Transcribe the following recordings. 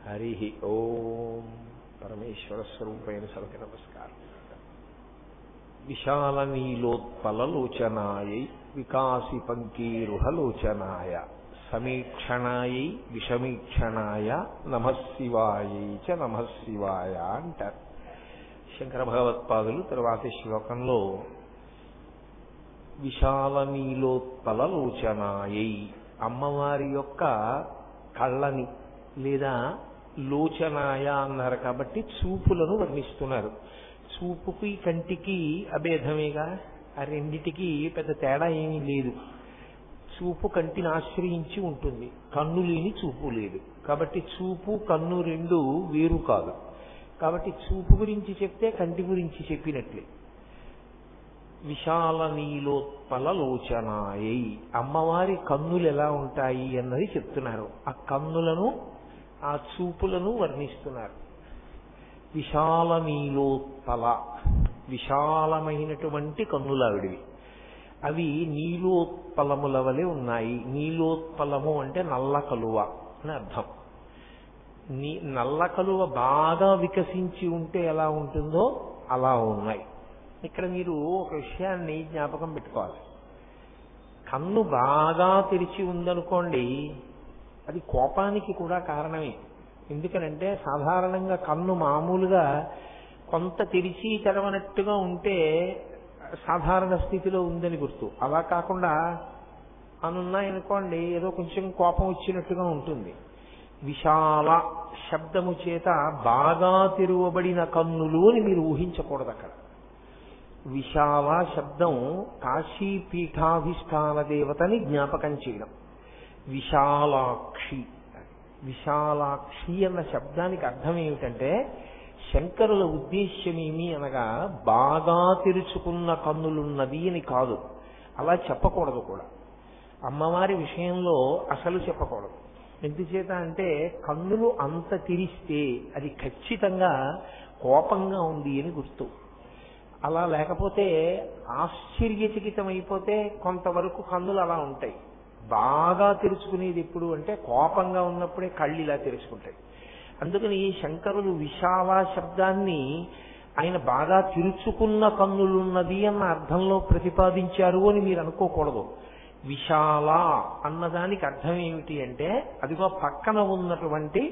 హరి ఓం పరమేశ్వర స్వరూపైన సభకి నమస్కారం విశాల నీలోత్పలలోచనాయై వికాసి పంకీరుహలోచనాయ సమీక్షణాయై విషమీక్షణాయ నమశివాయై చ నమశివాయ అంటారు శంకర భగవత్పాదులు తరువాతి శ్లోకంలో విశాల నీలోత్పలలోచనాయై అమ్మవారి యొక్క కళ్ళని లేదా లోచనాయ అన్నారు కాబట్టి చూపులను వర్ణిస్తున్నారు చూపుకి కంటికి అభేదమేగా ఆ రెండిటికి పెద్ద తేడా ఏమీ లేదు చూపు కంటిని ఆశ్రయించి ఉంటుంది కన్ను లేని చూపు లేదు కాబట్టి చూపు కన్ను రెండు వేరు కాదు కాబట్టి చూపు గురించి చెప్తే కంటి గురించి చెప్పినట్లే విశాల నీలోత్పల లోచనాయై అమ్మవారి కన్నులు ఎలా ఉంటాయి అన్నది చెప్తున్నారు ఆ కన్నులను ఆ చూపులను వర్ణిస్తున్నారు విశాల నీలోత్పల విశాలమైనటువంటి కన్నులావిడివి అవి నీలోత్పలముల వలె ఉన్నాయి నీలోత్పలము అంటే నల్ల కలువ అని అర్థం నీ నల్ల కలువ బాగా వికసించి ఉంటే ఎలా ఉంటుందో అలా ఉన్నాయి ఇక్కడ మీరు ఒక విషయాన్ని జ్ఞాపకం పెట్టుకోవాలి కన్ను బాగా తెరిచి ఉందనుకోండి అది కోపానికి కూడా కారణమే ఎందుకనంటే సాధారణంగా కన్ను మామూలుగా కొంత తెరిచి తెరవనట్టుగా ఉంటే సాధారణ స్థితిలో ఉందని గుర్తు అలా కాకుండా అనున్నాయనుకోండి ఏదో కొంచెం కోపం వచ్చినట్టుగా ఉంటుంది విశాల శబ్దము చేత బాగా తెరువబడిన కన్నులు అని మీరు ఊహించకూడదు అక్కడ విశాల శబ్దం కాశీ పీఠాధిష్టాన దేవతని జ్ఞాపకం చేయడం విశాలాక్షి విశాలాక్షి అన్న శబ్దానికి అర్థం ఏమిటంటే శంకరుల ఉద్దేశ్యం ఏమి అనగా బాగా తెరుచుకున్న కన్నులున్నది అని కాదు అలా చెప్పకూడదు కూడా అమ్మవారి విషయంలో అసలు చెప్పకూడదు ఎందుచేత అంటే కన్నులు అంత తెరిస్తే అది ఖచ్చితంగా కోపంగా ఉంది అని గుర్తు అలా లేకపోతే ఆశ్చర్యచకితమైపోతే కొంతవరకు కన్నులు అలా ఉంటాయి బాగా తెరుచుకునేది ఎప్పుడు అంటే కోపంగా ఉన్నప్పుడే కళ్ళు ఇలా తెరుచుకుంటాయి అందుకని ఈ శంకరులు విశాల శబ్దాన్ని ఆయన బాగా తెరుచుకున్న కన్నులున్నది అన్న అర్థంలో ప్రతిపాదించారు అని మీరు అనుకోకూడదు విశాల అన్నదానికి అర్థం ఏమిటి అంటే అదిగో పక్కన ఉన్నటువంటి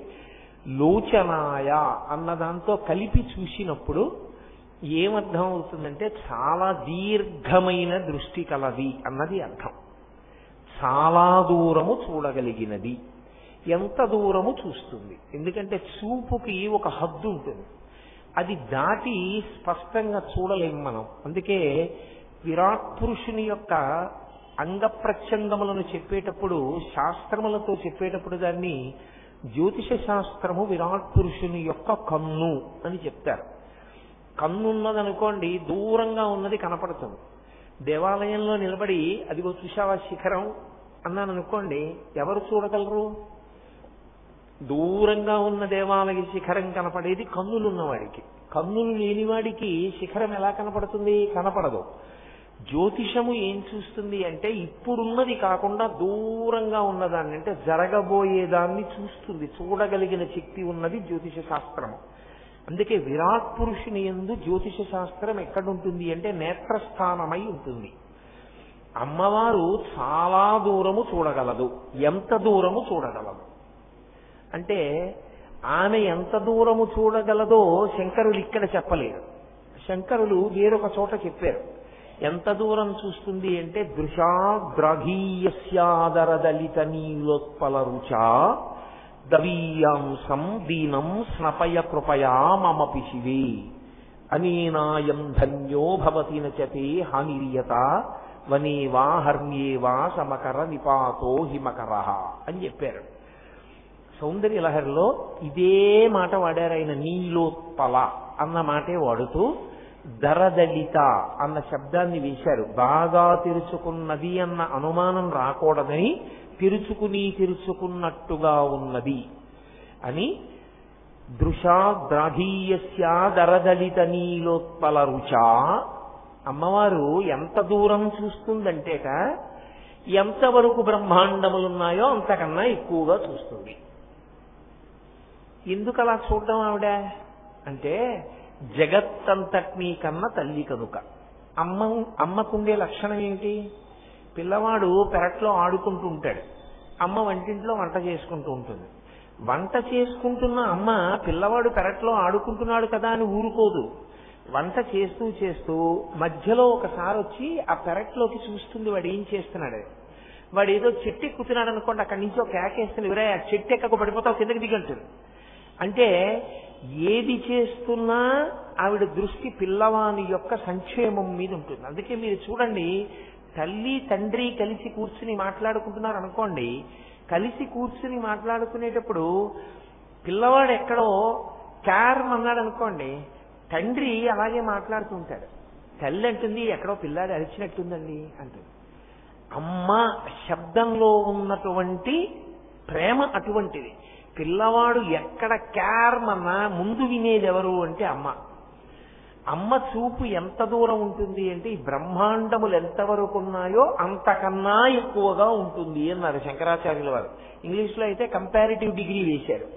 లోచనాయ అన్నదాంతో కలిపి చూసినప్పుడు ఏమర్థం అవుతుందంటే చాలా దీర్ఘమైన దృష్టి కలది అన్నది అర్థం చాలా దూరము చూడగలిగినది ఎంత దూరము చూస్తుంది ఎందుకంటే చూపుకి ఒక హద్దు ఉంటుంది అది దాటి స్పష్టంగా చూడలేము మనం అందుకే విరాట్ పురుషుని యొక్క అంగ ప్రత్యంగములను చెప్పేటప్పుడు శాస్త్రములతో చెప్పేటప్పుడు దాన్ని జ్యోతిష శాస్త్రము విరాట్ పురుషుని యొక్క కన్ను అని చెప్తారు కన్నున్నదనుకోండి దూరంగా ఉన్నది కనపడుతుంది దేవాలయంలో నిలబడి అదిగో చూశావా శిఖరం అన్నాను అనుకోండి ఎవరు చూడగలరు దూరంగా ఉన్న దేవాలయ శిఖరం కనపడేది కన్నులున్నవాడికి కన్నులు లేనివాడికి శిఖరం ఎలా కనపడుతుంది కనపడదు జ్యోతిషము ఏం చూస్తుంది అంటే ఇప్పుడున్నది కాకుండా దూరంగా ఉన్నదాన్ని అంటే జరగబోయేదాన్ని చూస్తుంది చూడగలిగిన శక్తి ఉన్నది జ్యోతిష శాస్త్రము అందుకే విరాట్ పురుషుని ఎందు జ్యోతిష శాస్త్రం ఎక్కడుంటుంది అంటే నేత్రస్థానమై ఉంటుంది అమ్మవారు చాలా దూరము చూడగలదు ఎంత దూరము చూడగలదు అంటే ఆమె ఎంత దూరము చూడగలదో శంకరులు ఇక్కడ చెప్పలేరు శంకరులు వేరొక చోట చెప్పారు ఎంత దూరం చూస్తుంది అంటే దృశాగ్రహీయస్యాదరదలిత నీలోత్పల రుచా దవీయాంసం దీనం స్నపయ కృపయా మమ పిశివే అనేనాయం ధన్యో భవతి నచతే హానిరియత వనేవా హర్మ్యేవా సమకర నిపాతో హిమకర అని చెప్పారు సౌందర్య లహరిలో ఇదే మాట వాడారు ఆయన నీలోత్పల అన్న మాటే వాడుతూ దరదలిత అన్న శబ్దాన్ని వేశారు బాగా తెరుచుకున్నది అన్న అనుమానం రాకూడదని తెరుచుకుని తెరుచుకున్నట్టుగా ఉన్నది అని దృశాగ్రాహీయస్యాదరదలిత నీలోత్పల రుచా అమ్మవారు ఎంత దూరం చూస్తుందంటేట ఎంతవరకు బ్రహ్మాండములున్నాయో అంతకన్నా ఎక్కువగా చూస్తుంది ఎందుకు అలా చూడడం ఆవిడ అంటే జగత్తంతటినీ కన్నా తల్లి కనుక అమ్మ అమ్మకుండే లక్షణం ఏమిటి పిల్లవాడు పెరట్లో ఆడుకుంటూ ఉంటాడు అమ్మ వంటింట్లో వంట చేసుకుంటూ ఉంటుంది వంట చేసుకుంటున్న అమ్మ పిల్లవాడు పెరట్లో ఆడుకుంటున్నాడు కదా అని ఊరుకోదు వంట చేస్తూ చేస్తూ మధ్యలో ఒకసారి వచ్చి ఆ పెరట్లోకి చూస్తుంది వాడు ఏం చేస్తున్నాడు వాడు ఏదో చెట్టు ఎక్కుతున్నాడు అనుకోండి అక్కడి నుంచి ఒక కేకేస్తుంది ఎవరే ఆ చెట్టు ఎక్కకు పడిపోతావు కిందకి దిగంటుంది అంటే ఏది చేస్తున్నా ఆవిడ దృష్టి పిల్లవాని యొక్క సంక్షేమం మీద ఉంటుంది అందుకే మీరు చూడండి తల్లి తండ్రి కలిసి కూర్చుని మాట్లాడుకుంటున్నారు అనుకోండి కలిసి కూర్చుని మాట్లాడుకునేటప్పుడు పిల్లవాడు ఎక్కడో క్యారం అన్నాడు అనుకోండి తండ్రి అలాగే మాట్లాడుతూ ఉంటాడు తల్లి అంటుంది ఎక్కడో పిల్లాడు అరిచినట్టుందండి అంటుంది అమ్మ శబ్దంలో ఉన్నటువంటి ప్రేమ అటువంటిది పిల్లవాడు ఎక్కడ క్యార్మన్నా ముందు వినేది ఎవరు అంటే అమ్మ అమ్మ చూపు ఎంత దూరం ఉంటుంది అంటే ఈ బ్రహ్మాండములు ఎంతవరకు ఉన్నాయో అంతకన్నా ఎక్కువగా ఉంటుంది అన్నారు శంకరాచార్యుల వారు ఇంగ్లీష్ లో అయితే కంపారిటివ్ డిగ్రీ వేశారు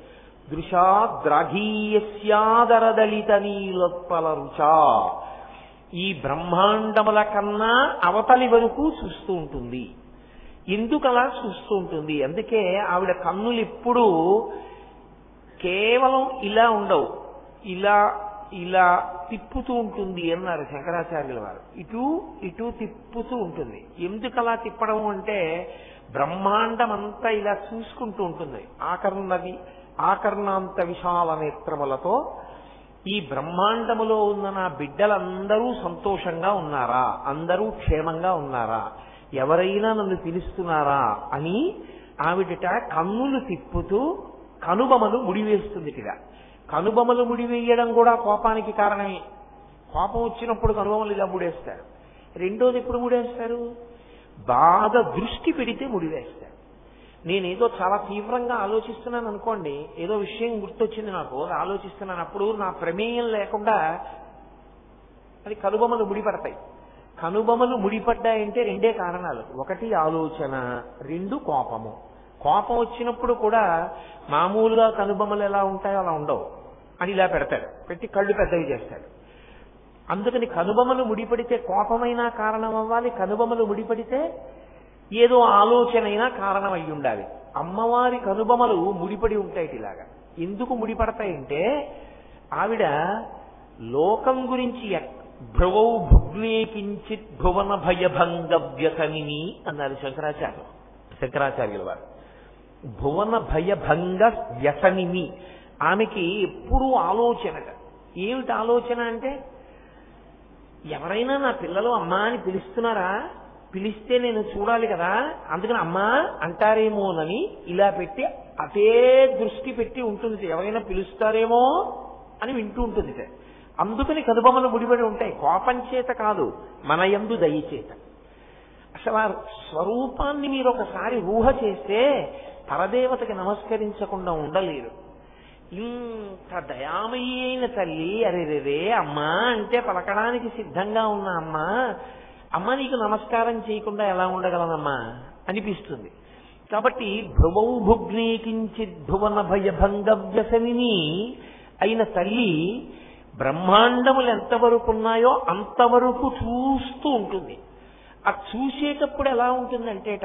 దృశాద్రాఘీయస్యాదరదలిత నీలోత్పల రుచా ఈ బ్రహ్మాండముల కన్నా అవతలి వరకు చూస్తూ ఉంటుంది ఎందుకు అలా చూస్తూ ఉంటుంది అందుకే ఆవిడ కన్నులు ఎప్పుడూ కేవలం ఇలా ఉండవు ఇలా ఇలా తిప్పుతూ ఉంటుంది అన్నారు శంకరాచార్యుల వారు ఇటు ఇటు తిప్పుతూ ఉంటుంది ఎందుకు అలా తిప్పడం అంటే బ్రహ్మాండం అంతా ఇలా చూసుకుంటూ ఉంటుంది ఆకర్ణది ఆకర్ణాంత విశాల నేత్రములతో ఈ బ్రహ్మాండములో ఉన్న నా బిడ్డలందరూ సంతోషంగా ఉన్నారా అందరూ క్షేమంగా ఉన్నారా ఎవరైనా నన్ను పిలుస్తున్నారా అని ఆవిడట కన్నులు తిప్పుతూ కనుబొమలు ముడివేస్తుందిటిగా కనుబొమలు ముడివేయడం కూడా కోపానికి కారణమే కోపం వచ్చినప్పుడు కనుబొమలు ఇలా ముడేస్తారు రెండోది ఎప్పుడు ముడేస్తారు బాధ దృష్టి పెడితే ముడివేస్తారు నేనేదో చాలా తీవ్రంగా ఆలోచిస్తున్నాను అనుకోండి ఏదో విషయం గుర్తొచ్చింది నాకు అది ఆలోచిస్తున్నాను అప్పుడు నా ప్రమేయం లేకుండా అది కనుబొమలు ముడిపడతాయి కనుబొమలు ముడిపడ్డాయంటే రెండే కారణాలు ఒకటి ఆలోచన రెండు కోపము కోపం వచ్చినప్పుడు కూడా మామూలుగా కనుబొమలు ఎలా ఉంటాయో అలా ఉండవు అని ఇలా పెడతాడు పెట్టి కళ్ళు పెద్దవి చేస్తాడు అందుకని కనుబొమలు ముడిపడితే కోపమైనా కారణం అవ్వాలి కనుబొమలు ముడిపడితే ఏదో ఆలోచనైనా కారణం అయి ఉండాలి అమ్మవారి కనుబొమలు ముడిపడి ఉంటాయి ఇలాగా ఎందుకు ముడిపడతాయంటే ఆవిడ లోకం గురించి ఎక్- భ్రువౌ భుగ్నే కించిత్ భువన భయభంగ వ్యసనిని అన్నారు శంకరాచార్యులు శంకరాచార్యుల వారు భువన భయభంగ వ్యసనిని ఆమెకి ఎప్పుడూ ఆలోచనట ఏమిటి ఆలోచన అంటే ఎవరైనా నా పిల్లలు అమ్మా అని పిలుస్తున్నారా పిలిస్తే నేను చూడాలి కదా అందుకని అమ్మా అంటారేమోనని ఇలా పెట్టి అదే దృష్టి పెట్టి ఉంటుంది ఎవరైనా పిలుస్తారేమో అని వింటూ ఉంటుంది అందుకని కనుబొమ్మలు ముడిపడి ఉంటాయి కోపం చేత కాదు మన యందు దయచేత అసలు ఆ స్వరూపాన్ని మీరు ఒకసారి ఊహ చేస్తే పరదేవతకి నమస్కరించకుండా ఉండలేరు ఇంత దయామయి అయిన తల్లి అరెరెరే అమ్మా అంటే పలకడానికి సిద్ధంగా ఉన్న అమ్మా అమ్మ నీకు నమస్కారం చేయకుండా ఎలా ఉండగలనమ్మా అనిపిస్తుంది కాబట్టి భ్రువౌ భుగ్నే కించిత్ భువన భయభంగ వ్యసనిని అయిన తల్లి బ్రహ్మాండములు ఎంతవరకు ఉన్నాయో అంతవరకు చూస్తూ ఉంటుంది ఆ చూసేటప్పుడు ఎలా ఉంటుందంటేట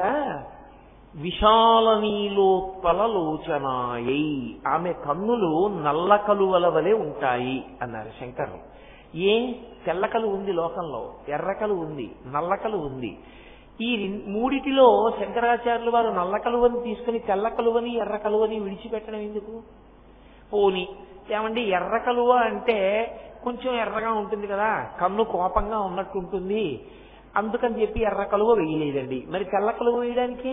విశాల నీలోత్పల లోచనాయై ఆమె కన్నులు నల్ల కలువల వలె ఉంటాయి అన్నారు శంకరులు ఏ తెల్లకలు ఉంది లోకంలో ఎర్రకలు ఉంది నల్లకలు ఉంది ఈ రిన్- మూడిటిలో శంకరాచార్యులు వారు నల్ల కలువని తీసుకుని తెల్ల కలువని ఎర్ర కలువని విడిచిపెట్టడం ఎందుకు పోని ఏమండి ఎర్ర కలువ అంటే కొంచెం ఎర్రగా ఉంటుంది కదా కన్ను కోపంగా ఉన్నట్టు ఉంటుంది అందుకని చెప్పి ఎర్ర కలువ వేయలేదండి మరి తెల్ల కలువ వేయడానికి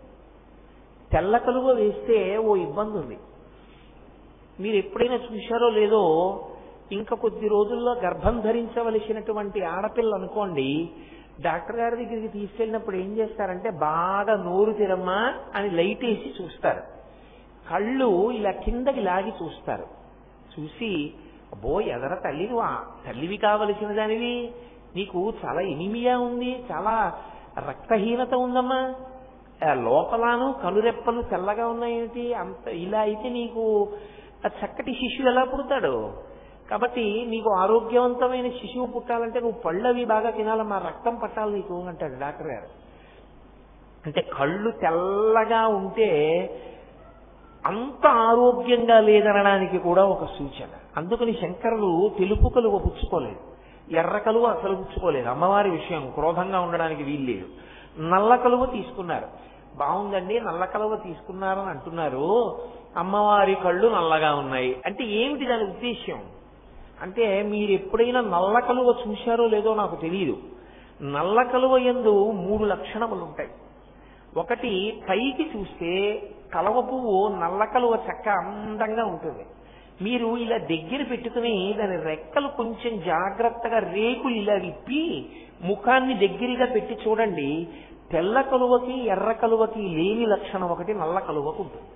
తెల్ల కలువ వేస్తే ఓ ఇబ్బంది ఉంది మీరు ఎప్పుడైనా చూశారో లేదో ఇంకా కొద్ది రోజుల్లో గర్భం ధరించవలసినటువంటి ఆడపిల్ల అనుకోండి డాక్టర్ గారి దగ్గరికి తీసుకెళ్ళినప్పుడు ఏం చేస్తారంటే బాగా నోరు తెరమ్మా అని లైట్ వేసి చూస్తారు కళ్ళు ఇలా కిందకి లాగి చూస్తారు చూసి అబ్బో ఎదర తల్లి నువ్వు ఆ తల్లివి కావలసిన దానివి నీకు చాలా ఎనిమియా ఉంది చాలా రక్తహీనత ఉందమ్మా ఆ లోపలను కనురెప్పలు తెల్లగా ఉన్నాయేంటి అంత ఇలా అయితే నీకు ఆ చక్కటి శిశువు ఎలా పుడతాడు కాబట్టి నీకు ఆరోగ్యవంతమైన శిశువు పుట్టాలంటే నువ్వు పళ్ళు అవి బాగా తినాలమ్మా రక్తం పట్టాలి నీకు అంటాడు డాక్టర్ గారు అంటే కళ్ళు తెల్లగా ఉంటే అంత ఆరోగ్యంగా లేదనడానికి కూడా ఒక సూచన అందుకని శంకరులు తెలుపు కలువ పుచ్చుకోలేదు ఎర్ర కలువ అసలు పుచ్చుకోలేదు అమ్మవారి విషయం క్రోధంగా ఉండడానికి వీల్లేదు నల్ల కలువ తీసుకున్నారు బాగుందండి నల్ల కలువ తీసుకున్నారని అంటున్నారు అమ్మవారి కళ్ళు నల్లగా ఉన్నాయి అంటే ఏమిటి దాని ఉద్దేశ్యం అంటే మీరు ఎప్పుడైనా నల్ల కలువ చూశారో లేదో నాకు తెలియదు నల్ల కలువ ఎందు మూడు లక్షణములు ఉంటాయి ఒకటి పైకి చూస్తే కలవ పువ్వు నల్ల కలువ చక్క అందంగా ఉంటుంది మీరు ఇలా దగ్గర పెట్టుకుని దాని రెక్కలు కొంచెం జాగ్రత్తగా రేకులు ఇలా విప్పి ముఖాన్ని దగ్గరగా పెట్టి చూడండి తెల్ల కలువకి ఎర్ర కలువకి లేని లక్షణం ఒకటి నల్ల కలువకు ఉంటుంది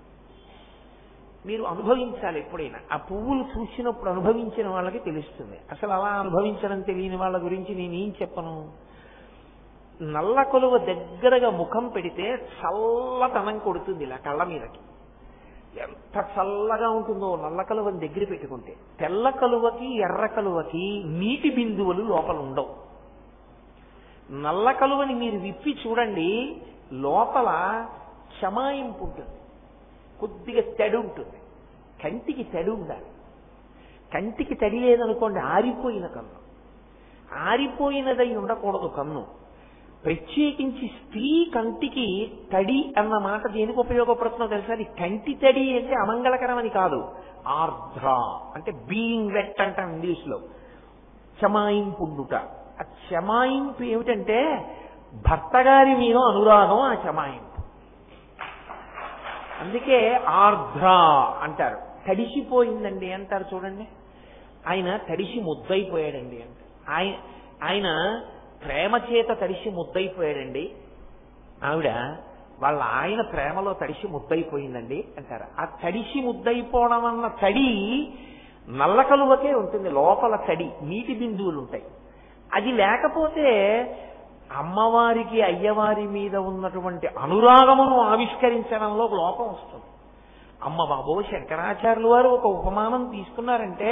మీరు అనుభవించాలి ఎప్పుడైనా ఆ పువ్వులు చూసినప్పుడు అనుభవించిన వాళ్ళకి తెలుస్తుంది అసలు అలా అనుభవించడం తెలియని వాళ్ళ గురించి నేనేం చెప్పను నల్ల కొలువ దగ్గరగా ముఖం పెడితే చల్లతనం కొడుతుంది ఇలా కళ్ళ మీదకి ఎంత చల్లగా ఉంటుందో నల్ల కలువని దగ్గర పెట్టుకుంటే తెల్ల కలువకి ఎర్ర కలువకి నీటి బిందువులు లోపల ఉండవు నల్ల కలువని మీరు విప్పి చూడండి లోపల క్షమాయింపు ఉంటుంది కొద్దిగా తడి ఉంటుంది కంటికి తడి ఉండాలి కంటికి తడి లేదనుకోండి ఆరిపోయిన కన్ను ఆరిపోయినదై ఉండకూడదు కన్ను ప్రత్యేకించి స్త్రీ కంటికి తడి అన్న మాట దేనికి ఉపయోగపడుతుందో తెలుసా అది కంటి తడి అంటే అమంగళకరమని కాదు ఆర్ద్ర అంటే బీయింగ్ వెట్ అంటాం ఇంగ్లీష్ లో క్షమాయింపుండుట ఆ క్షమాయింపు ఏమిటంటే భర్త గారి మీద అనురాగం ఆ క్షమాయింపు అందుకే ఆర్ద్ర అంటారు తడిసిపోయిందండి అంటారు చూడండి ఆయన తడిసి ముద్దయిపోయాడండి అంట ఆయన ఆయన ప్రేమ చేత తడిసి ముద్దయిపోయాడండి ఆవిడ వాళ్ళ ఆయన ప్రేమలో తడిసి ముద్దయిపోయిందండి అంటారు ఆ తడిసి ముద్దయిపోవడం అన్న తడి నల్ల కలువకే ఉంటుంది లోపల తడి నీటి బిందువులు ఉంటాయి అది లేకపోతే అమ్మవారికి అయ్యవారి మీద ఉన్నటువంటి అనురాగమును ఆవిష్కరించడంలో ఒక లోపం వస్తుంది అమ్మ బాబో శంకరాచార్యులు వారు ఒక ఉపమానం తీసుకున్నారంటే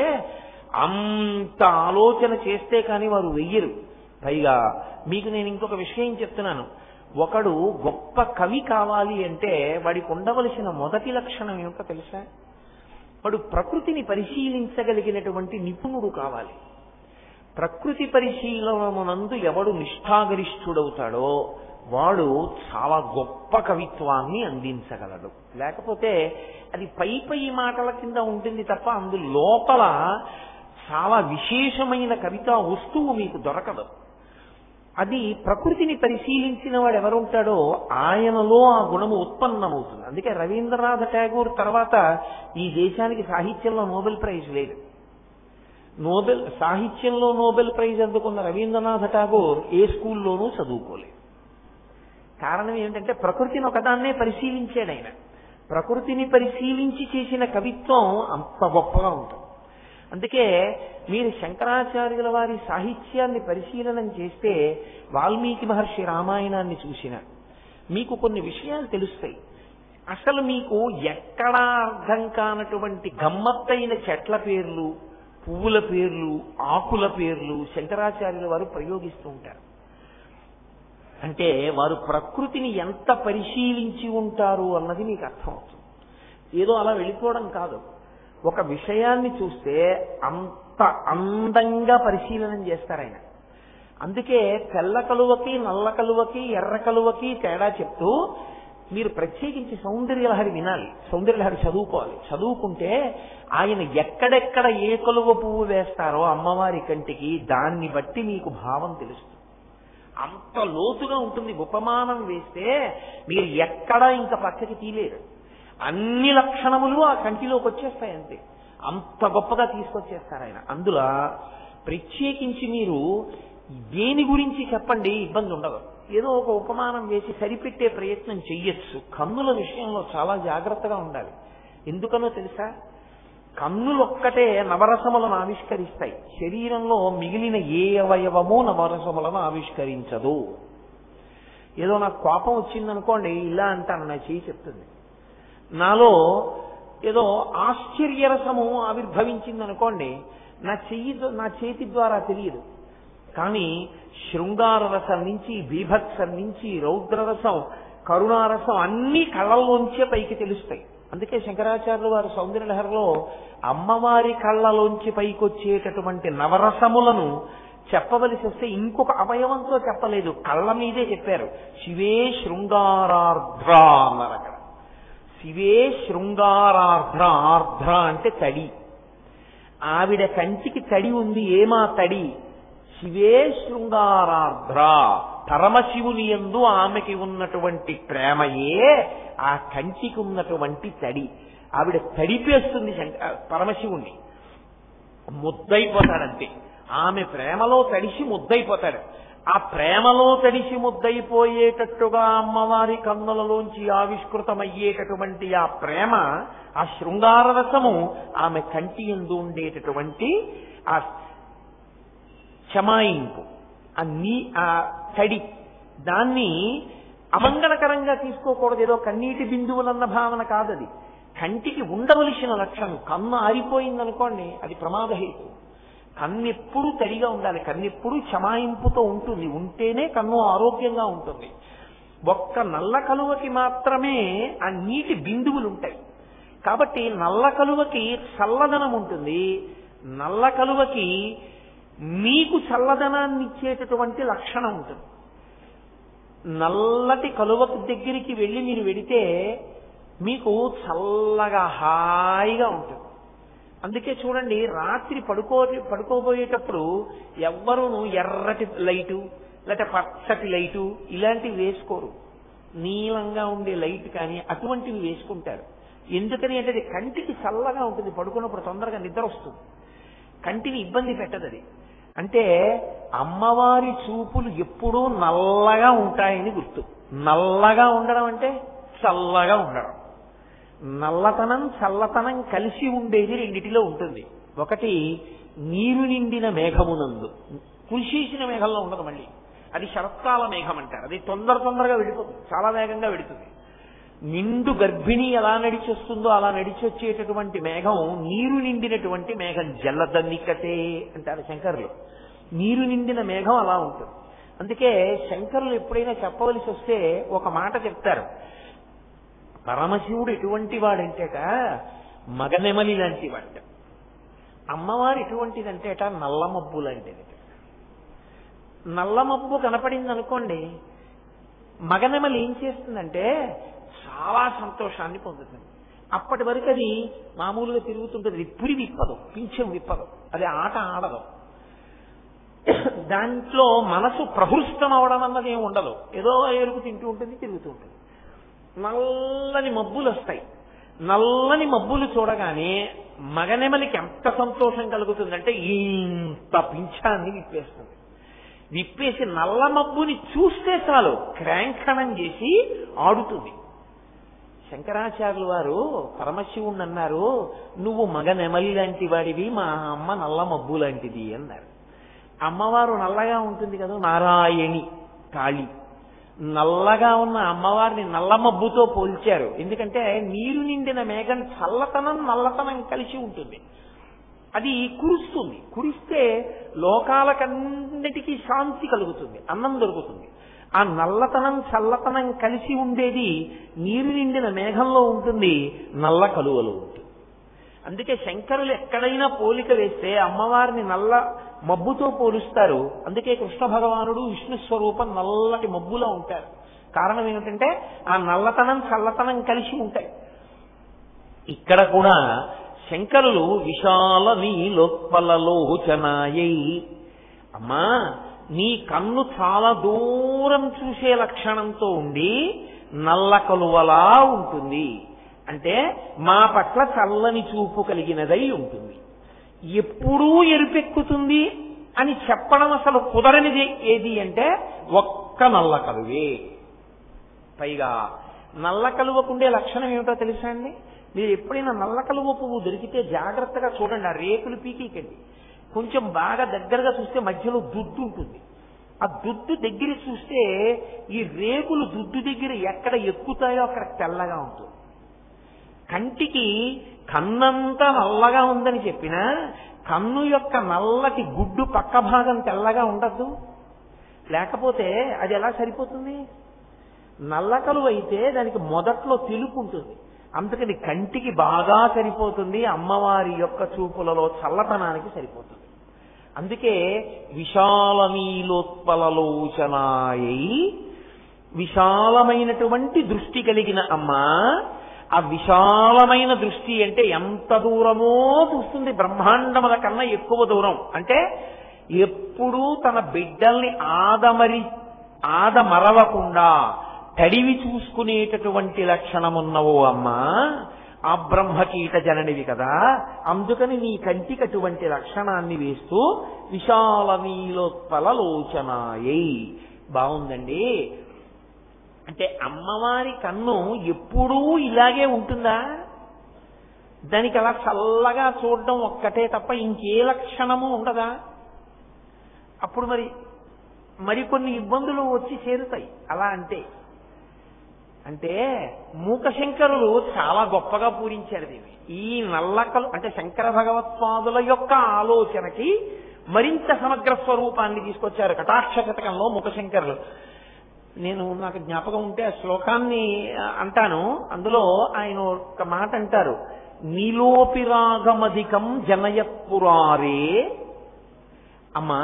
అంత ఆలోచన చేస్తే కానీ వారు వెయ్యరు పైగా మీకు నేను ఇంకొక విషయం చెప్తున్నాను ఒకడు గొప్ప కవి కావాలి అంటే వాడికి ఉండవలసిన మొదటి లక్షణం ఏమిటో తెలుసా వాడు ప్రకృతిని పరిశీలించగలిగినటువంటి నిపుణుడు కావాలి ప్రకృతి పరిశీలనమునందు ఎవడు నిష్ఠాగరిష్ఠుడవుతాడో వాడు చాలా గొప్ప కవిత్వాన్ని అందించగలడు లేకపోతే అది పై పై మాటల కింద ఉంటుంది తప్ప అందు లోపల చాలా విశేషమైన కవితా వస్తువు మీకు దొరకదు అది ప్రకృతిని పరిశీలించిన వాడు ఎవరుంటాడో ఆయనలో ఆ గుణము ఉత్పన్నమవుతుంది అందుకే రవీంద్రనాథ్ ఠాగూర్ తర్వాత ఈ దేశానికి సాహిత్యంలో నోబెల్ ప్రైజ్ లేదు నోబెల్ సాహిత్యంలో నోబెల్ ప్రైజ్ అందుకున్న రవీంద్రనాథ్ ఠాగూర్ ఏ స్కూల్లోనూ చదువుకోలేదు కారణం ఏంటంటే ప్రకృతిని ఒకదాన్నే పరిశీలించాడు ఆయన ప్రకృతిని పరిశీలించి చేసిన కవిత్వం అంత గొప్పగా ఉంటుంది అందుకే మీరు శంకరాచార్యుల వారి సాహిత్యాన్ని పరిశీలనం చేస్తే వాల్మీకి మహర్షి రామాయణాన్ని చూసిన మీకు కొన్ని విషయాలు తెలుస్తాయి అసలు మీకు ఎక్కడా అర్థం కానటువంటి గమ్మత్తైన చెట్ల పేర్లు పువ్వుల పేర్లు ఆకుల పేర్లు శంకరాచార్యుల వారు ప్రయోగిస్తూ ఉంటారు అంటే వారు ప్రకృతిని ఎంత పరిశీలించి ఉంటారు అన్నది మీకు అర్థమవుతుంది ఏదో అలా వెళ్ళిపోవడం కాదు ఒక విషయాన్ని చూస్తే అంత అందంగా పరిశీలనం చేస్తారు ఆయన అందుకే తెల్ల కలువకి నల్ల కలువకి ఎర్ర కలువకి తేడా చెప్తూ మీరు ప్రత్యేకించి సౌందర్యలహరి వినాలి సౌందర్యలహరి చదువుకోవాలి చదువుకుంటే ఆయన ఎక్కడెక్కడ ఏ కలువ పువ్వు వేస్తారో అమ్మవారి కంటికి దాన్ని బట్టి మీకు భావం తెలుస్తుంది అంత లోతుగా ఉంటుంది ఉపమానం వేస్తే మీరు ఎక్కడా ఇంకా పక్కకి తీలేరు అన్ని లక్షణములు ఆ కంటిలోకి వచ్చేస్తాయి అంతే అంత గొప్పగా తీసుకొచ్చేస్తారు ఆయన అందులో ప్రత్యేకించి మీరు దేని గురించి చెప్పండి ఇబ్బంది ఉండదు ఏదో ఒక ఉపమానం వేసి సరిపెట్టే ప్రయత్నం చెయ్యొచ్చు కన్నుల విషయంలో చాలా జాగ్రత్తగా ఉండాలి ఎందుకనో తెలుసా కన్నులు ఒక్కటే నవరసములను ఆవిష్కరిస్తాయి శరీరంలో మిగిలిన ఏ అవయవము నవరసములను ఆవిష్కరించదు ఏదో నాకు కోపం వచ్చిందనుకోండి ఇలా అంటాను నా చెయ్యి చెప్తుంది నాలో ఏదో ఆశ్చర్యరసము ఆవిర్భవించింది అనుకోండి నా చెయ్యి నా చేతి ద్వారా తెలియదు కానీ శృంగార రసం నుంచి బీభత్సం నుంచి రౌద్రరసం కరుణారసం అన్ని కళ్ళల్లోంచే పైకి తెలుస్తాయి అందుకే శంకరాచార్యులు వారు సౌందర్యలహరిలో అమ్మవారి కళ్ళలోంచి పైకొచ్చేటటువంటి నవరసములను చెప్పవలసి వస్తే ఇంకొక అవయవంతో చెప్పలేదు కళ్ళ మీదే చెప్పారు శివే శృంగారార్ధ్ర అన్నారు అక్కడ శివే శృంగారార్ధ్ర ఆర్ధ్ర అంటే తడి ఆవిడ కంటికి తడి ఉంది ఏమా తడి శివే శృంగారార్ధ్ర పరమశివుని ఎందు ఆమెకి ఉన్నటువంటి ప్రేమయే ఆ కంటికి ఉన్నటువంటి తడి ఆవిడ తడిపేస్తుంది శంక- పరమశివుణ్ణి ముద్దైపోతాడంతే ఆమె ప్రేమలో తడిసి ముద్దైపోతాడు ఆ ప్రేమలో తడిసి ముద్దైపోయేటట్టుగా అమ్మవారి కన్నులలోంచి ఆవిష్కృతమయ్యేటటువంటి ఆ ప్రేమ ఆ శృంగార రసము ఆమె కంటి ఎందు ఉండేటటువంటి ఆ చమాయింపు ఆ నీ ఆ తడి దాన్ని అమంగళకరంగా తీసుకోకూడదు ఏదో కన్నీటి బిందువులన్న భావన కాదది కంటికి ఉండవలసిన లక్షణం కన్ను ఆరిపోయిందనుకోండి అది ప్రమాదహేతు కన్నెప్పుడు తడిగా ఉండాలి కన్నెప్పుడు చమాయింపుతో ఉంటుంది ఉంటేనే కన్ను ఆరోగ్యంగా ఉంటుంది ఒక్క నల్ల కలువకి మాత్రమే ఆ నీటి బిందువులు ఉంటాయి కాబట్టి నల్ల కలువకి చల్లదనం ఉంటుంది నల్ల కలువకి మీకు చల్లదనాన్ని ఇచ్చేటటువంటి లక్షణం ఉంటుంది నల్లటి కలువ దగ్గరికి వెళ్ళి మీరు వెడితే మీకు చల్లగా హాయిగా ఉంటుంది అందుకే చూడండి రాత్రి పడుకో పడుకోబోయేటప్పుడు ఎవ్వరూను ఎర్రటి లైటు లేకపోతే పచ్చటి లైటు ఇలాంటివి వేసుకోరు నీలంగా ఉండే లైట్ కానీ అటువంటివి వేసుకుంటారు ఎందుకని అంటే అది కంటికి చల్లగా ఉంటుంది పడుకున్నప్పుడు తొందరగా నిద్ర వస్తుంది కంటిని ఇబ్బంది పెట్టదు అది అంటే అమ్మవారి చూపులు ఎప్పుడూ నల్లగా ఉంటాయని గుర్తు నల్లగా ఉండడం అంటే చల్లగా ఉండడం నల్లతనం చల్లతనం కలిసి ఉండేది రెండిటిలో ఉంటుంది ఒకటి నీరు నిండిన మేఘమునందు కురిసేసిన మేఘంలో ఉండదు మళ్ళీ అది శరత్కాల మేఘం అంటారు అది తొందర తొందరగా వెళ్ళిపోతుంది చాలా వేగంగా వెడుతుంది నిండు గర్భిణి ఎలా నడిచొస్తుందో అలా నడిచొచ్చేటటువంటి మేఘం నీరు నిండినటువంటి మేఘం జల్లదన్నికతే అంటారు శంకరులు నీరు నిండిన మేఘం అలా ఉంటుంది అందుకే శంకరులు ఎప్పుడైనా చెప్పవలసి వస్తే ఒక మాట చెప్తారు పరమశివుడు ఎటువంటి వాడంటేట మగనెమలి లాంటి వాట అమ్మవారు ఎటువంటిదంటేట నల్ల మబ్బు లాంటిది నల్ల మబ్బు కనపడింది అనుకోండి మగనెమలి ఏం చేస్తుందంటే చాలా సంతోషాన్ని పొందుతుంది అప్పటి వరకు అది మామూలుగా తిరుగుతుంటుంది విప్పురి విప్పదు పింఛం విప్పదు అది ఆట ఆడదు దాంట్లో మనసు ప్రహృష్టం అవడం అన్నది ఏమి ఉండదు ఏదో ఎరుపు తింటూ ఉంటుంది తిరుగుతూ ఉంటుంది నల్లని మబ్బులు వస్తాయి నల్లని మబ్బులు చూడగానే మగనెమలికి ఎంత సంతోషం కలుగుతుందంటే ఇంత పింఛాన్ని విప్పేస్తుంది విప్పేసి నల్ల మబ్బుని చూస్తే చాలు క్రాంకణం చేసి ఆడుతుంది శంకరాచార్యులు వారు పరమశివుణ్ణి అన్నారు నువ్వు మగ నెమలి లాంటి వాడివి మా అమ్మ నల్ల మబ్బు లాంటిది అన్నారు అమ్మవారు నల్లగా ఉంటుంది కదా నారాయణి కాళి నల్లగా ఉన్న అమ్మవారిని నల్ల మబ్బుతో పోల్చారు ఎందుకంటే నీరు నిండిన మేఘం చల్లతనం నల్లతనం కలిసి ఉంటుంది అది కురుస్తుంది కురిస్తే లోకాలకన్నిటికీ శాంతి కలుగుతుంది అన్నం దొరుకుతుంది ఆ నల్లతనం చల్లతనం కలిసి ఉండేది నీరు నిండిన మేఘంలో ఉంటుంది నల్ల కలువలో ఉంటుంది అందుకే శంకరులు ఎక్కడైనా పోలిక వేస్తే అమ్మవారిని నల్ల మబ్బుతో పోలుస్తారు అందుకే కృష్ణ భగవానుడు విష్ణు స్వరూపం నల్లటి మబ్బులో ఉంటారు కారణం ఏమిటంటే ఆ నల్లతనం చల్లతనం కలిసి ఉంటాయి ఇక్కడ కూడా శంకరులు విశాల నీలోత్పలలోచనాయై అమ్మా నీ కన్ను చాలా దూరం చూసే లక్షణంతో ఉండి నల్ల కలువలా ఉంటుంది అంటే మా పట్ల చల్లని చూపు కలిగినదై ఉంటుంది ఎప్పుడూ ఎరుపెక్కుతుంది అని చెప్పడం అసలు కుదరనిది ఏది అంటే ఒక్క నల్ల కలువే పైగా నల్ల కలువకుండే లక్షణం ఏమిటో తెలుసా అండి మీరు ఎప్పుడైనా నల్ల కలువ పువ్వు దొరికితే జాగ్రత్తగా చూడండి ఆ రేకులు పీకికండి కొంచెం బాగా దగ్గరగా చూస్తే మధ్యలో దుడ్డు ఉంటుంది ఆ దుడ్డు దగ్గర చూస్తే ఈ రేకులు దుడ్డు దగ్గర ఎక్కడ ఎక్కుతాయో అక్కడ తెల్లగా ఉంటుంది కంటికి కన్నంతా నల్లగా ఉందని చెప్పినా కన్ను యొక్క నల్లటి గుడ్డు పక్క భాగం తెల్లగా ఉండద్దు లేకపోతే అది ఎలా సరిపోతుంది నల్ల కలువ అయితే దానికి మొదట్లో తెలుపు ఉంటుంది అందుకని కంటికి బాగా సరిపోతుంది అమ్మవారి యొక్క చూపులలో చల్లతనానికి సరిపోతుంది అందుకే విశాల నీలోత్పలలోచనాయై విశాలమైనటువంటి దృష్టి కలిగిన అమ్మ ఆ విశాలమైన దృష్టి అంటే ఎంత దూరమో చూస్తుంది బ్రహ్మాండముల కన్నా ఎక్కువ దూరం అంటే ఎప్పుడూ తన బిడ్డల్ని ఆదమరి ఆదమరవకుండా తడివి చూసుకునేటటువంటి లక్షణమున్నవో అమ్మా ఆ బ్రహ్మకీట జననివి కదా అందుకని నీ కంటికి అటువంటి లక్షణాన్ని వేస్తూ విశాల నీలోత్పలలోచనాయై బాగుందండి అంటే అమ్మవారి కన్ను ఎప్పుడూ ఇలాగే ఉంటుందా దానికి అలా చల్లగా చూడడం ఒక్కటే తప్ప ఇంకే లక్షణము ఉండదా అప్పుడు మరి మరికొన్ని ఇబ్బందులు వచ్చి చేరుతాయి అలా అంటే అంటే మూకశంకరులు చాలా గొప్పగా పూరించారు దీన్ని ఈ నల్లకలు అంటే శంకర భగవత్పాదుల యొక్క ఆలోచనకి మరింత సమగ్ర స్వరూపాన్ని తీసుకొచ్చారు కటాక్ష శతకంలో మూకశంకరులు నేను నాకు జ్ఞాపకం ఉంటే ఆ శ్లోకాన్ని ఆ, అంటాను అందులో ఆయన ఒక మాట అంటారు నీలోపిరాగమధికం జనయత్పురారే అమ్మ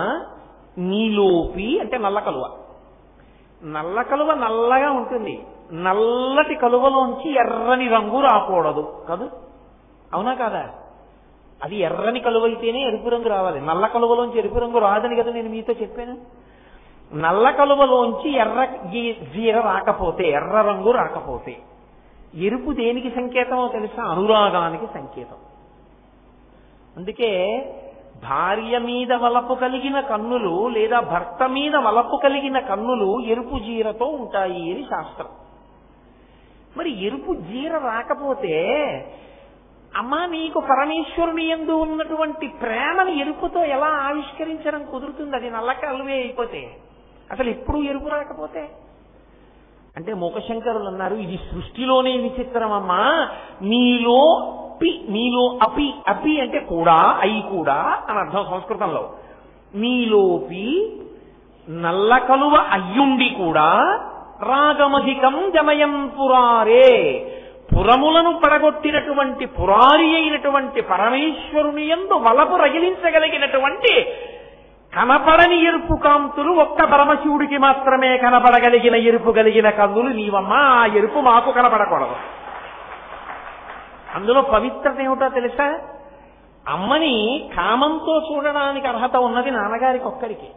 నీలోపి అంటే నల్ల కలువ నల్ల కలువ నల్లగా ఉంటుంది నల్లటి కలువలోంచి ఎర్రని రంగు రాకూడదు కాదు అవునా కాదా అది ఎర్రని కలువ అయితేనే ఎరుపు రంగు రావాలి నల్ల కలువలోంచి ఎరుపు రంగు రాదని కదా నేను మీతో చెప్పాను నల్ల కలువలోంచి ఎర్ర గీ- జీర రాకపోతే ఎర్ర రంగు రాకపోతే ఎరుపు దేనికి సంకేతమో తెలుసా అనురాగానికి సంకేతం అందుకే భార్య మీద వలపు కలిగిన కన్నులు లేదా భర్త మీద వలపు కలిగిన కన్నులు ఎరుపు జీరతో ఉంటాయి అని శాస్త్రం మరి ఎరుపు జీర రాకపోతే అమ్మా నీకు పరమేశ్వరుని ఎందు ఉన్నటువంటి ప్రేమను ఎరుపుతో ఎలా ఆవిష్కరించడం కుదురుతుంది అది నల్ల కలువే అయిపోతే అసలు ఎప్పుడు ఎరుపు రాకపోతే అంటే మూకశంకరులు అన్నారు ఇది సృష్టిలోనే విచిత్రం అమ్మా నీలో పి నీలో అపి అపి అంటే కూడా అయి కూడా అని అర్థం సంస్కృతంలో నీలోపి నల్ల కలువ అయ్యుండి కూడా రాగమధికం జమయం పురారే పురములను పడగొట్టినటువంటి పురారి అయినటువంటి పరమేశ్వరుని ఎందు వలపు రగిలించగలిగినటువంటి కనపడని ఎరుపు కాంతులు ఒక్క పరమశివుడికి మాత్రమే కనపడగలిగిన ఎరుపు కలిగిన కన్నులు నీవమ్మా ఆ ఎరుపు మాకు కనపడకూడదు అందులో పవిత్రత ఏమిటో తెలుసా అమ్మని కామంతో చూడడానికి అర్హత ఉన్నది నాన్నగారికి ఒక్కరికి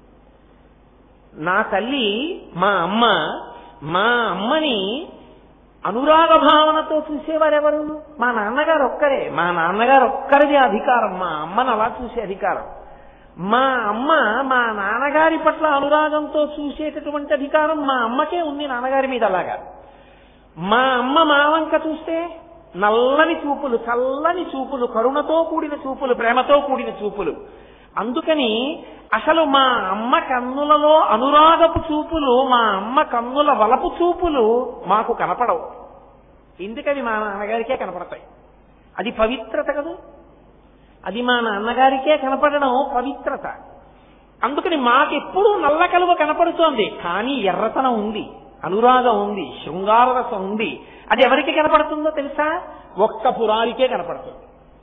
నా తల్లి మా అమ్మ మా అమ్మని అనురాగ భావనతో చూసేవారెవరు మా నాన్నగారు ఒక్కరే మా నాన్నగారు ఒక్కరిది అధికారం మా అమ్మను అలా చూసే అధికారం మా అమ్మ మా నాన్నగారి పట్ల అనురాగంతో చూసేటటువంటి అధికారం మా అమ్మకే ఉంది నాన్నగారి మీద అలాగా మా అమ్మ మా వంక చూస్తే నల్లని చూపులు చల్లని చూపులు కరుణతో కూడిన చూపులు ప్రేమతో కూడిన చూపులు అందుకని అసలు మా అమ్మ కన్నులలో అనురాగపు చూపులు మా అమ్మ కన్నుల వలపు చూపులు మాకు కనపడవు ఎందుకవి మా నాన్నగారికే కనపడతాయి అది పవిత్రత కదా అది మా నాన్నగారికే కనపడడం పవిత్రత అందుకని మాకెప్పుడు నల్ల కలువ కనపడుతోంది కానీ ఎర్రతనం ఉంది అనురాగం ఉంది శృంగారరసం ఉంది అది ఎవరికి కనపడుతుందో తెలుసా ఒక్క పురారికే కనపడుతుంది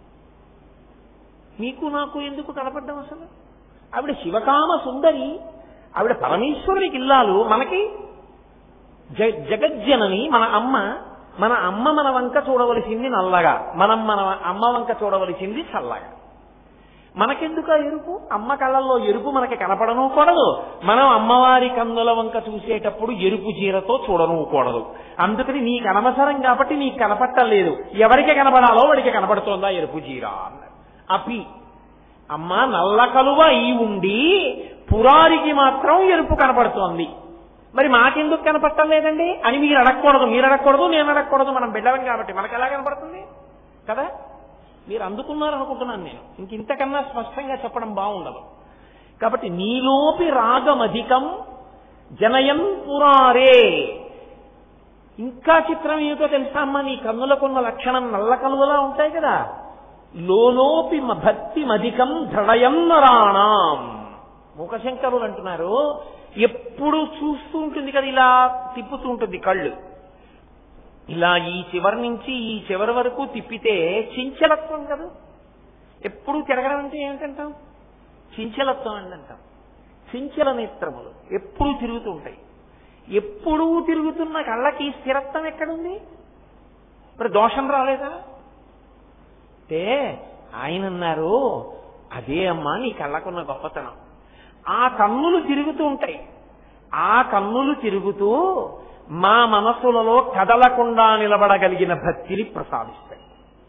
మీకు నాకు ఎందుకు కనపడ్డం అసలు ఆవిడ శివకామ సుందరి ఆవిడ పరమేశ్వరునికి ఇల్లాలు మనకి జ జగజ్జనని మన అమ్మ మన అమ్మ మన వంక చూడవలసింది నల్లగా మనం మన అమ్మ వంక చూడవలసింది చల్లగా మనకెందుకు ఆ ఎరుపు అమ్మ కళ్ళల్లో ఎరుపు మనకి కనపడనూకూడదు మనం అమ్మవారి కన్నుల వంక చూసేటప్పుడు ఎరుపు చీరతో చూడనూకూడదు అందుకని నీకు అనవసరం కాబట్టి నీకు కనపట్టలేదు ఎవరికి కనపడాలో వాడికి కనపడుతోందా ఎరుపు చీర అన్నారు అపి అమ్మ నల్ల కలువ ఈ ఉండి పురారికి మాత్రం ఎరుపు కనపడుతోంది మరి మాకెందుకు కనపడటం లేదండి అని మీరు అడగకూడదు మీరు అడగకూడదు నేను అడగకూడదు మనం బిడ్డలం కాబట్టి మనకు ఎలా కనపడుతుంది కదా మీరు అందుకున్నారు అనుకుంటున్నాను నేను ఇంక ఇంతకన్నా స్పష్టంగా చెప్పడం బాగుండదు కాబట్టి నీలోపి రాగమధికం జనయం పురారే ఇంకా చిత్రం ఏమిటో తెలుసా అమ్మా నీ కన్నులకున్న లక్షణం నల్ల కలువలా ఉంటాయి కదా లోలోపి మ- భక్తి మధికం దృఢయం నరాణం మూకశంకరులు అంటున్నారు ఎప్పుడు చూస్తూ ఉంటుంది కదా ఇలా తిప్పుతూ ఉంటుంది కళ్ళు ఇలా ఈ చివరి నుంచి ఈ చివరి వరకు తిప్పితే చించలత్వం కదా ఎప్పుడు తిరగడం అంటే ఏమిటంటాం చించలత్వం అని అంటాం చించల నేత్రములు ఎప్పుడూ తిరుగుతూ ఉంటాయి ఎప్పుడూ తిరుగుతున్న కళ్ళకి స్థిరత్వం ఎక్కడుంది మరి దోషం రాలేదా అంటే ఆయన అన్నారు అదే అమ్మా నీ కళ్ళకున్న గొప్పతనం ఆ కన్నులు తిరుగుతూ ఉంటాయి ఆ కన్నులు తిరుగుతూ మా మనసులలో కదలకుండా నిలబడగలిగిన భక్తిని ప్రసాదిస్తాయి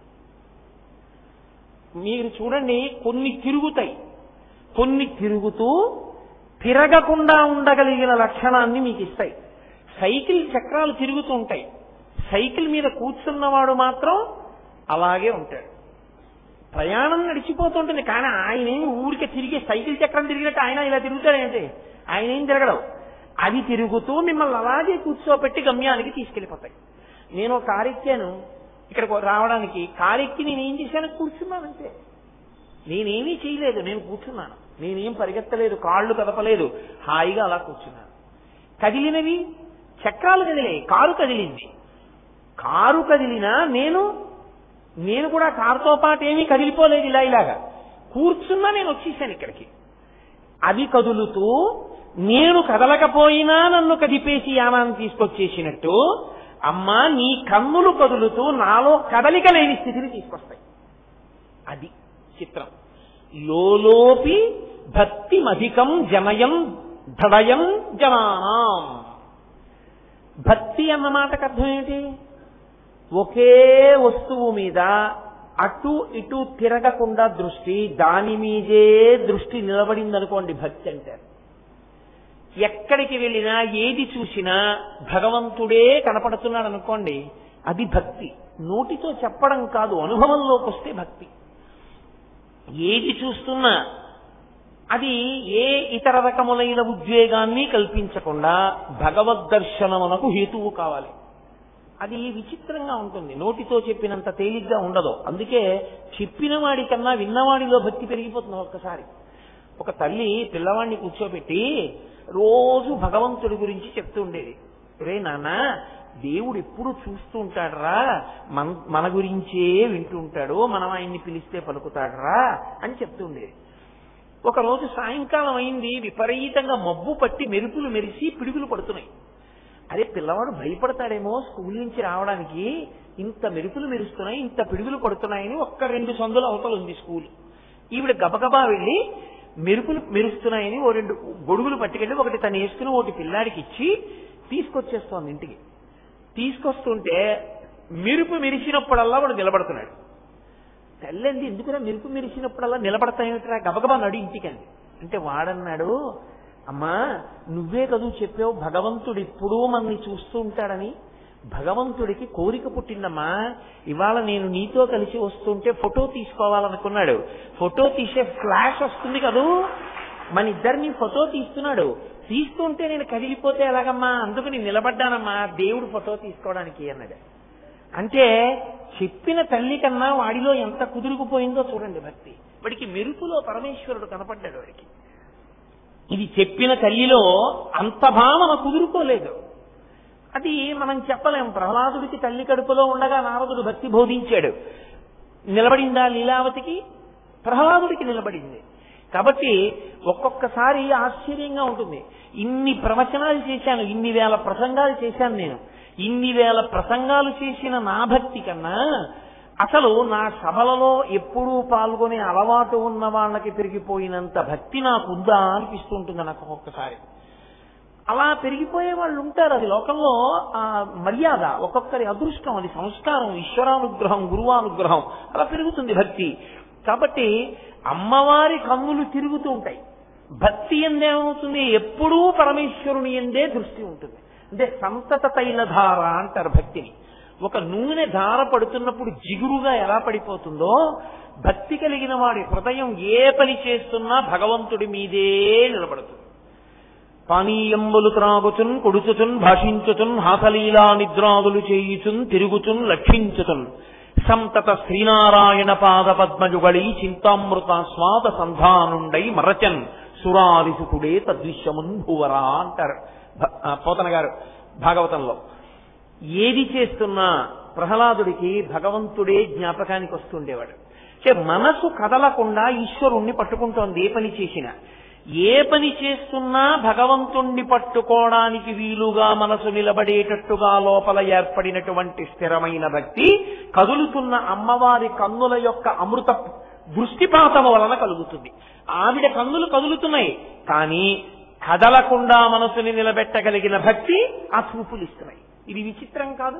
మీరు చూడండి కొన్ని తిరుగుతాయి కొన్ని తిరుగుతూ తిరగకుండా ఉండగలిగిన లక్షణాన్ని మీకు ఇస్తాయి సైకిల్ చక్రాలు తిరుగుతూ ఉంటాయి సైకిల్ మీద కూర్చున్నవాడు మాత్రం అలాగే ఉంటాడు ప్రయాణం నడిచిపోతుంటుంది కానీ ఆయన ఏమి ఊరికే తిరిగే సైకిల్ చక్రం తిరిగినట్టు ఆయన ఇలా తిరుగుతాడేంటి ఆయన ఏం తిరగడం అది తిరుగుతూ మిమ్మల్ని అలాగే కూర్చోబెట్టి గమ్యానికి తీసుకెళ్లిపోతాయి నేను ఒక కారు ఎక్కాను ఇక్కడికి రావడానికి కారు ఎక్కి నేను ఏం చేశాను కూర్చున్నానంతే నేనేమీ చేయలేదు నేను కూర్చున్నాను నేనేం పరిగెత్తలేదు కాళ్ళు కదపలేదు హాయిగా అలా కూర్చున్నాను కదిలినవి చక్రాలు కదిలే కారు కదిలింది కారు కదిలినా నేను నేను కూడా కారుతో పాటు ఏమీ కదిలిపోలేదు ఇలా ఇలాగా కూర్చున్నా నేను వచ్చేసాను ఇక్కడికి అవి కదులుతూ నేను కదలకపోయినా నన్ను కదిపేసి యానాన్ని తీసుకొచ్చేసినట్టు అమ్మా నీ కన్నులు కదులుతూ నాలో కదలిక లేని స్థితిని తీసుకొస్తాయి అది చిత్రం లోలోపి భక్తి మధికం జనయం దృఢయం జనానాం భక్తి అన్న మాటకు అర్థం ఏంటి ఒకే వస్తువు మీద అటు ఇటు తిరగకుండా దృష్టి దాని మీదే దృష్టి నిలబడిందనుకోండి భక్తి అంటారు ఎక్కడికి వెళ్ళినా ఏది చూసినా భగవంతుడే కనపడుతున్నాడు అనుకోండి అది భక్తి నోటితో చెప్పడం కాదు అనుభవంలోకి వస్తే భక్తి ఏది చూస్తున్నా అది ఏ ఇతర రకములైన ఉద్వేగాన్ని కల్పించకుండా భగవద్ దర్శనమునకు హేతువు కావాలి అది విచిత్రంగా ఉంటుంది నోటితో చెప్పినంత తేలిగ్గా ఉండదు అందుకే చెప్పిన వాడి కన్నా విన్నవాడిలో భక్తి పెరిగిపోతుంది ఒక్కసారి ఒక తల్లి పిల్లవాడిని కూర్చోబెట్టి రోజు భగవంతుడి గురించి చెప్తూ ఉండేది రే నాన్న దేవుడు ఎప్పుడు చూస్తూ ఉంటాడరా మన మన గురించే వింటూ ఉంటాడు మనం ఆయన్ని పిలిస్తే పలుకుతాడరా అని చెప్తూ ఉండేది ఒక రోజు సాయంకాలం అయింది విపరీతంగా మబ్బు పట్టి మెరుపులు మెరిసి పిడుగులు పడుతున్నాయి అదే పిల్లవాడు భయపడతాడేమో స్కూల్ నుంచి రావడానికి ఇంత మెరుపులు మెరుస్తున్నాయి ఇంత పిడుగులు పడుతున్నాయని ఒక్క రెండు సందుల అవతల ఉంది స్కూల్ ఈవిడ గబగబా వెళ్ళి మెరుపులు మెరుస్తున్నాయని ఓ రెండు గొడుగులు పట్టుకెళ్ళి ఒకటి తను వేసుకుని ఒకటి పిల్లాడికి ఇచ్చి తీసుకొచ్చేస్తోంది ఇంటికి తీసుకొస్తుంటే మెరుపు మెరిసినప్పుడల్లా వాడు నిలబడుతున్నాడు తెల్లంది ఎందుకురా మెరుపు మెరిసినప్పుడల్లా నిలబడతాయేమిట్రా గబగబా నడు ఇంటికండి అంటే వాడన్నాడు అమ్మా నువ్వే కదూ చెప్పావు భగవంతుడు ఎప్పుడూ మనల్ని చూస్తూ ఉంటాడని భగవంతుడికి కోరిక పుట్టిందమ్మా ఇవాళ నేను నీతో కలిసి వస్తుంటే ఫోటో తీసుకోవాలనుకున్నాడు ఫోటో తీసే ఫ్లాష్ వస్తుంది కదూ మన ఇద్దరిని ఫోటో తీస్తున్నాడు తీస్తుంటే నేను కదిలిపోతే ఎలాగమ్మా అందుకు నేను నిలబడ్డానమ్మా దేవుడు ఫోటో తీసుకోవడానికి అన్నాడు అంటే చెప్పిన తల్లి కన్నా వాడిలో ఎంత కుదురుకుపోయిందో చూడండి భక్తి వాడికి మెరుపులో పరమేశ్వరుడు కనపడ్డాడు వాడికి ఇది చెప్పిన తల్లిలో అంత భావన కుదురుకోలేదు అది మనం చెప్పలేం ప్రహ్లాదుడికి తల్లి కడుపులో ఉండగా నారదుడు భక్తి బోధించాడు నిలబడిందా లీలావతికి ప్రహ్లాదుడికి నిలబడింది కాబట్టి ఒక్కొక్కసారి ఆశ్చర్యంగా ఉంటుంది ఇన్ని ప్రవచనాలు చేశాను ఇన్ని వేల ప్రసంగాలు చేశాను నేను ఇన్ని వేల ప్రసంగాలు చేసిన నా భక్తి కన్నా అసలు నా సభలలో ఎప్పుడూ పాల్గొనే అలవాటు ఉన్న వాళ్ళకి పెరిగిపోయినంత భక్తి నాకు ఉందా అనిపిస్తూ ఉంటుంది నాకు ఒక్కొక్కసారి అలా పెరిగిపోయే వాళ్ళు ఉంటారు అది లోకంలో ఆ మర్యాద ఒక్కొక్కరి అదృష్టం అది సంస్కారం ఈశ్వరానుగ్రహం గురువానుగ్రహం అలా పెరుగుతుంది భక్తి కాబట్టి అమ్మవారి కన్నులు తిరుగుతూ ఉంటాయి భక్తి ఎందేమవుతుంది ఎప్పుడూ పరమేశ్వరుని ఎందే దృష్టి ఉంటుంది అంటే సంతత తైలధార అంటారు భక్తిని ఒక నూనె ధార పడుతున్నప్పుడు జిగురుగా ఎలా పడిపోతుందో భక్తి కలిగిన వాడి హృదయం ఏ పని చేస్తున్నా భగవంతుడి మీదే నిలబడుతుంది పానీయంబులు త్రాగుచున్ కొడుచుచున్ భాషించుచున్ హాసలీలా నిద్రాదులు చేయుచున్ తిరుగుచున్ లక్షించుచున్ సంతత శ్రీనారాయణ పాద పద్మజుగళి చింతామృత స్వాద సంధానుండై మరచన్ సురారిసుకుడే తద్విశ్యమున్ భువరా అంటారు భ- ఆ, పోతన గారు భాగవతంలో ఏది చేస్తున్నా ప్రహ్లాదుడికి భగవంతుడే జ్ఞాపకానికి వస్తుండేవాడు అంటే మనసు కదలకుండా ఈశ్వరుణ్ణి పట్టుకుంటోంది ఏ పని చేసినా ఏ పని చేస్తున్నా భగవంతుణ్ణి పట్టుకోవడానికి వీలుగా మనసు నిలబడేటట్టుగా లోపల ఏర్పడినటువంటి స్థిరమైన భక్తి కదులుతున్న అమ్మవారి కన్నుల యొక్క అమృత దృష్టిపాతము వలన కలుగుతుంది ఆవిడ కన్నులు కదులుతున్నాయి కానీ కదలకుండా మనసుని నిలబెట్టగలిగిన భక్తి ఆ చూపులు ఇస్తున్నాయి ఇది విచిత్రం కాదు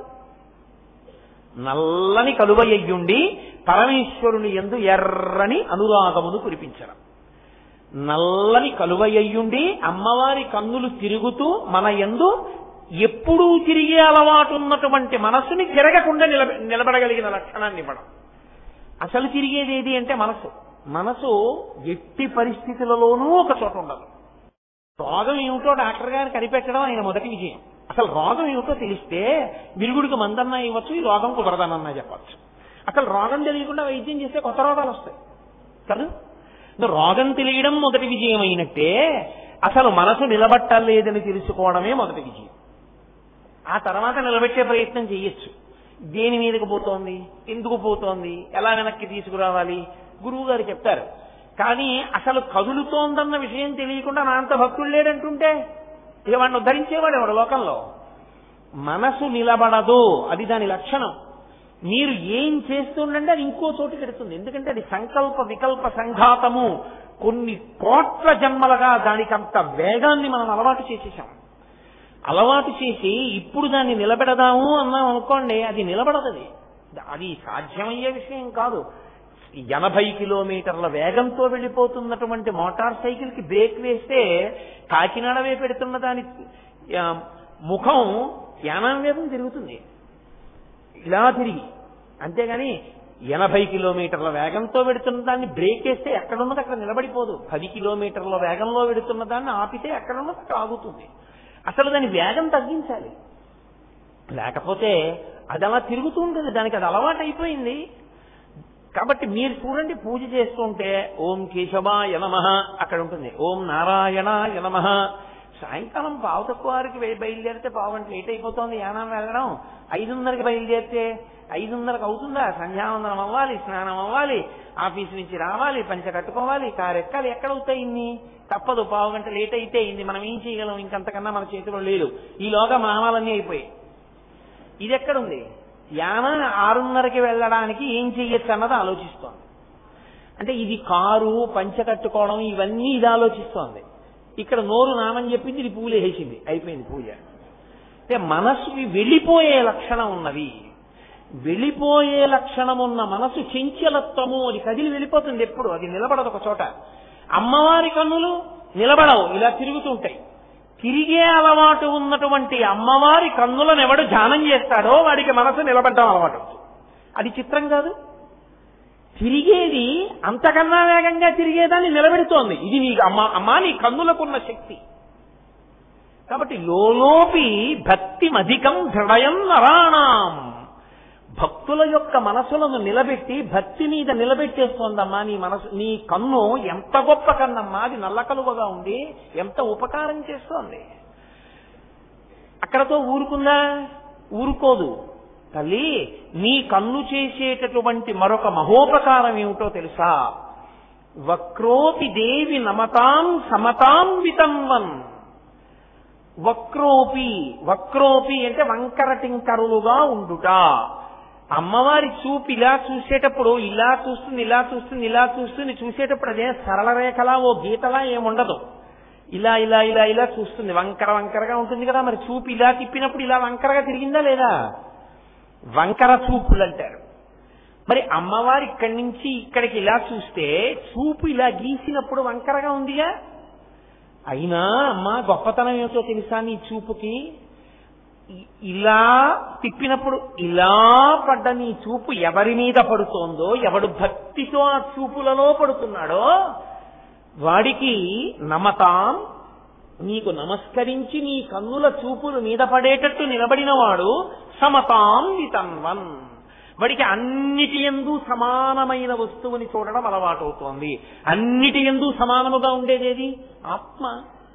నల్లని కలువయ్యుండి పరమేశ్వరుని ఎందు ఎర్రని అనురాగమును కురిపించడం నల్లని కలువయ్యుండి అమ్మవారి కన్నులు తిరుగుతూ మన ఎందు ఎప్పుడూ తిరిగే అలవాటు ఉన్నటువంటి మనస్సుని తిరగకుండా నిలబ నిలబడగలిగిన లక్షణాన్ని ఇవ్వడం అసలు తిరిగేది ఏది అంటే మనసు మనసు ఎట్టి పరిస్థితులలోనూ ఒక చోట ఉండదు రోగం ఏమిటో డాక్టర్ గారు కనిపెట్టడం ఆయన మొదటి విజయం అసలు రోగం ఏమిటో తెలిస్తే విరుగుడికి మందన్నా ఇవ్వచ్చు ఈ రోగం కుదరదనన్నా చెప్పచ్చు అసలు రోగం తెలియకుండా వైద్యం చేస్తే కొత్త రోగాలు వస్తాయి కదా ఇంకా రోగం తెలియడం మొదటి విజయం అయినట్టే అసలు మనసు నిలబట్టలేదని తెలుసుకోవడమే మొదటి విజయం ఆ తర్వాత నిలబెట్టే ప్రయత్నం చేయొచ్చు దేని మీదకి పోతోంది ఎందుకు పోతోంది ఎలా వెనక్కి తీసుకురావాలి గురువు గారు చెప్తారు కానీ అసలు కదులుతోందన్న విషయం తెలియకుండా నా అంత భక్తుడు లేడంటుంటే ఇక వాడిని ఉద్ధరించేవాడు ఎవడు లోకంలో మనసు నిలబడదు అది దాని లక్షణం మీరు ఏం చేస్తుండంటే అది ఇంకో చోటు పెడుతుంది ఎందుకంటే అది సంకల్ప వికల్ప సంఘాతము కొన్ని కోట్ల జన్మలుగా దానికి అంత వేగాన్ని మనం అలవాటు చేసేసాం అలవాటు చేసి ఇప్పుడు దాన్ని నిలబెడదాము అన్నాం అనుకోండి అది నిలబడదు అది అది సాధ్యమయ్యే విషయం కాదు ఎనభై కిలోమీటర్ల వేగంతో వెళ్ళిపోతున్నటువంటి మోటార్ సైకిల్ కి బ్రేక్ వేస్తే కాకినాడ వైపు పెడుతున్న దాని ఆ, ముఖం యానం వేగం తిరుగుతుంది ఇలా తిరిగి అంతేగాని ఎనభై కిలోమీటర్ల వేగంతో వెడుతున్న దాన్ని బ్రేక్ వేస్తే ఎక్కడున్నది అక్కడ నిలబడిపోదు పది కిలోమీటర్ల వేగంలో వెడుతున్న దాన్ని ఆపితే ఎక్కడున్నది అక్కడ ఆగుతుంది అసలు దాని వేగం తగ్గించాలి లేకపోతే అది అలా తిరుగుతూ ఉంటుంది దానికి అది అలవాటు అయిపోయింది కాబట్టి మీరు చూడండి పూజ చేస్తుంటే ఓం కేశవాయ నమ అక్కడ ఉంటుంది ఓం నారాయణాయ నమ సాయంకాలం పావు తక్కువ వారికి వె- బయలుదేరితే పావు గంట లేట్ అయిపోతుంది యానం వెళ్ళడం ఐదున్నరకి బయలుదేరితే ఐదున్నరకు అవుతుందా సంధ్యావందనం అవ్వాలి స్నానం అవ్వాలి ఆఫీస్ నుంచి రావాలి పంచ కట్టుకోవాలి కారు ఎక్కాలి ఎక్కడ అవుతాయి ఇన్ని తప్పదు పావు గంట లేట్ అయితే ఇన్ని మనం ఏం చేయగలం ఇంకంతకన్నా మన చేతిలో లేదు ఈలోగా మానాలన్నీ అయిపోయాయి ఇది ఎక్కడుంది యాన ఆరున్నరకి వెళ్ళడానికి ఏం చెయ్యొచ్చు అన్నది ఆలోచిస్తోంది అంటే ఇది కారు పంచ కట్టుకోవడం ఇవన్నీ ఇది ఆలోచిస్తోంది ఇక్కడ నోరు నామని చెప్పింది ఇది పూలు వేసింది అయిపోయింది పూజ అంటే మనసుకి వెళ్ళిపోయే లక్షణం ఉన్నది వెళ్ళిపోయే లక్షణం ఉన్న మనసు చెంచలత్వము అది కదిలి వెళ్ళిపోతుంది ఎప్పుడు అది నిలబడదు ఒక చోట అమ్మవారి కన్నులు నిలబడవు ఇలా తిరుగుతుంటాయి తిరిగే అలవాటు ఉన్నటువంటి అమ్మవారి కన్నులను ఎవడు ధ్యానం చేస్తాడో వాడికి మనసు నిలబడ్డం అలవాటు అవుతుంది. అది చిత్రం కాదు తిరిగేది అంతకన్నా వేగంగా తిరిగేదాన్ని నిలబెడుతోంది ఇది నీ అమ్మ అమ్మా నీ కన్నులకున్న శక్తి కాబట్టి లోలోపి భక్తి అధికం హృదయం నరాణం భక్తుల యొక్క మనసులను నిలబెట్టి భక్తి మీద నిలబెట్టేస్తోందమ్మా నీ మనసు నీ కన్ను ఎంత గొప్ప కన్నమ్మా అది నల్లకలువగా ఉండి ఎంత ఉపకారం చేస్తోంది అక్కడతో ఊరుకుందా ఊరుకోదు తల్లి నీ కన్ను చేసేటటువంటి మరొక మహోపకారం ఏమిటో తెలుసా వక్రోపి దేవి నమతాం సమతాం వితంవన్ వక్రోపి వక్రోపి అంటే వంకర టింకరులుగా ఉండుట అమ్మవారి చూపు ఇలా చూసేటప్పుడు ఇలా చూస్తుంది ఇలా చూస్తుంది ఇలా చూస్తుంది చూసేటప్పుడు అదే సరళ రేఖలా ఓ గీతలా ఏముండదు ఇలా ఇలా ఇలా ఇలా చూస్తుంది వంకర వంకరగా ఉంటుంది కదా మరి చూపు ఇలా తిప్పినప్పుడు ఇలా వంకరగా తిరిగిందా లేదా వంకర చూపులు అంటారు మరి అమ్మవారి ఇక్కడి నుంచి ఇక్కడికి ఇలా చూస్తే చూపు ఇలా గీసినప్పుడు వంకరగా ఉందిగా అయినా అమ్మా గొప్పతనం ఏమిటో తెలుసా నీ చూపుకి ఇ- ఇలా తిప్పినప్పుడు ఇలా పడ్డ నీ చూపు ఎవరి మీద పడుతోందో ఎవడు భక్తితో ఆ చూపులలో పడుతున్నాడో వాడికి నమతాం నీకు నమస్కరించి నీ కన్నుల చూపులు మీద పడేటట్టు నిలబడినవాడు సమతాం వితన్వన్ వాడికి అన్నిటి ఎందు సమానమైన వస్తువుని చూడడం అలవాటవుతోంది అన్నిటి ఎందు సమానముగా ఉండేదేది ఆత్మ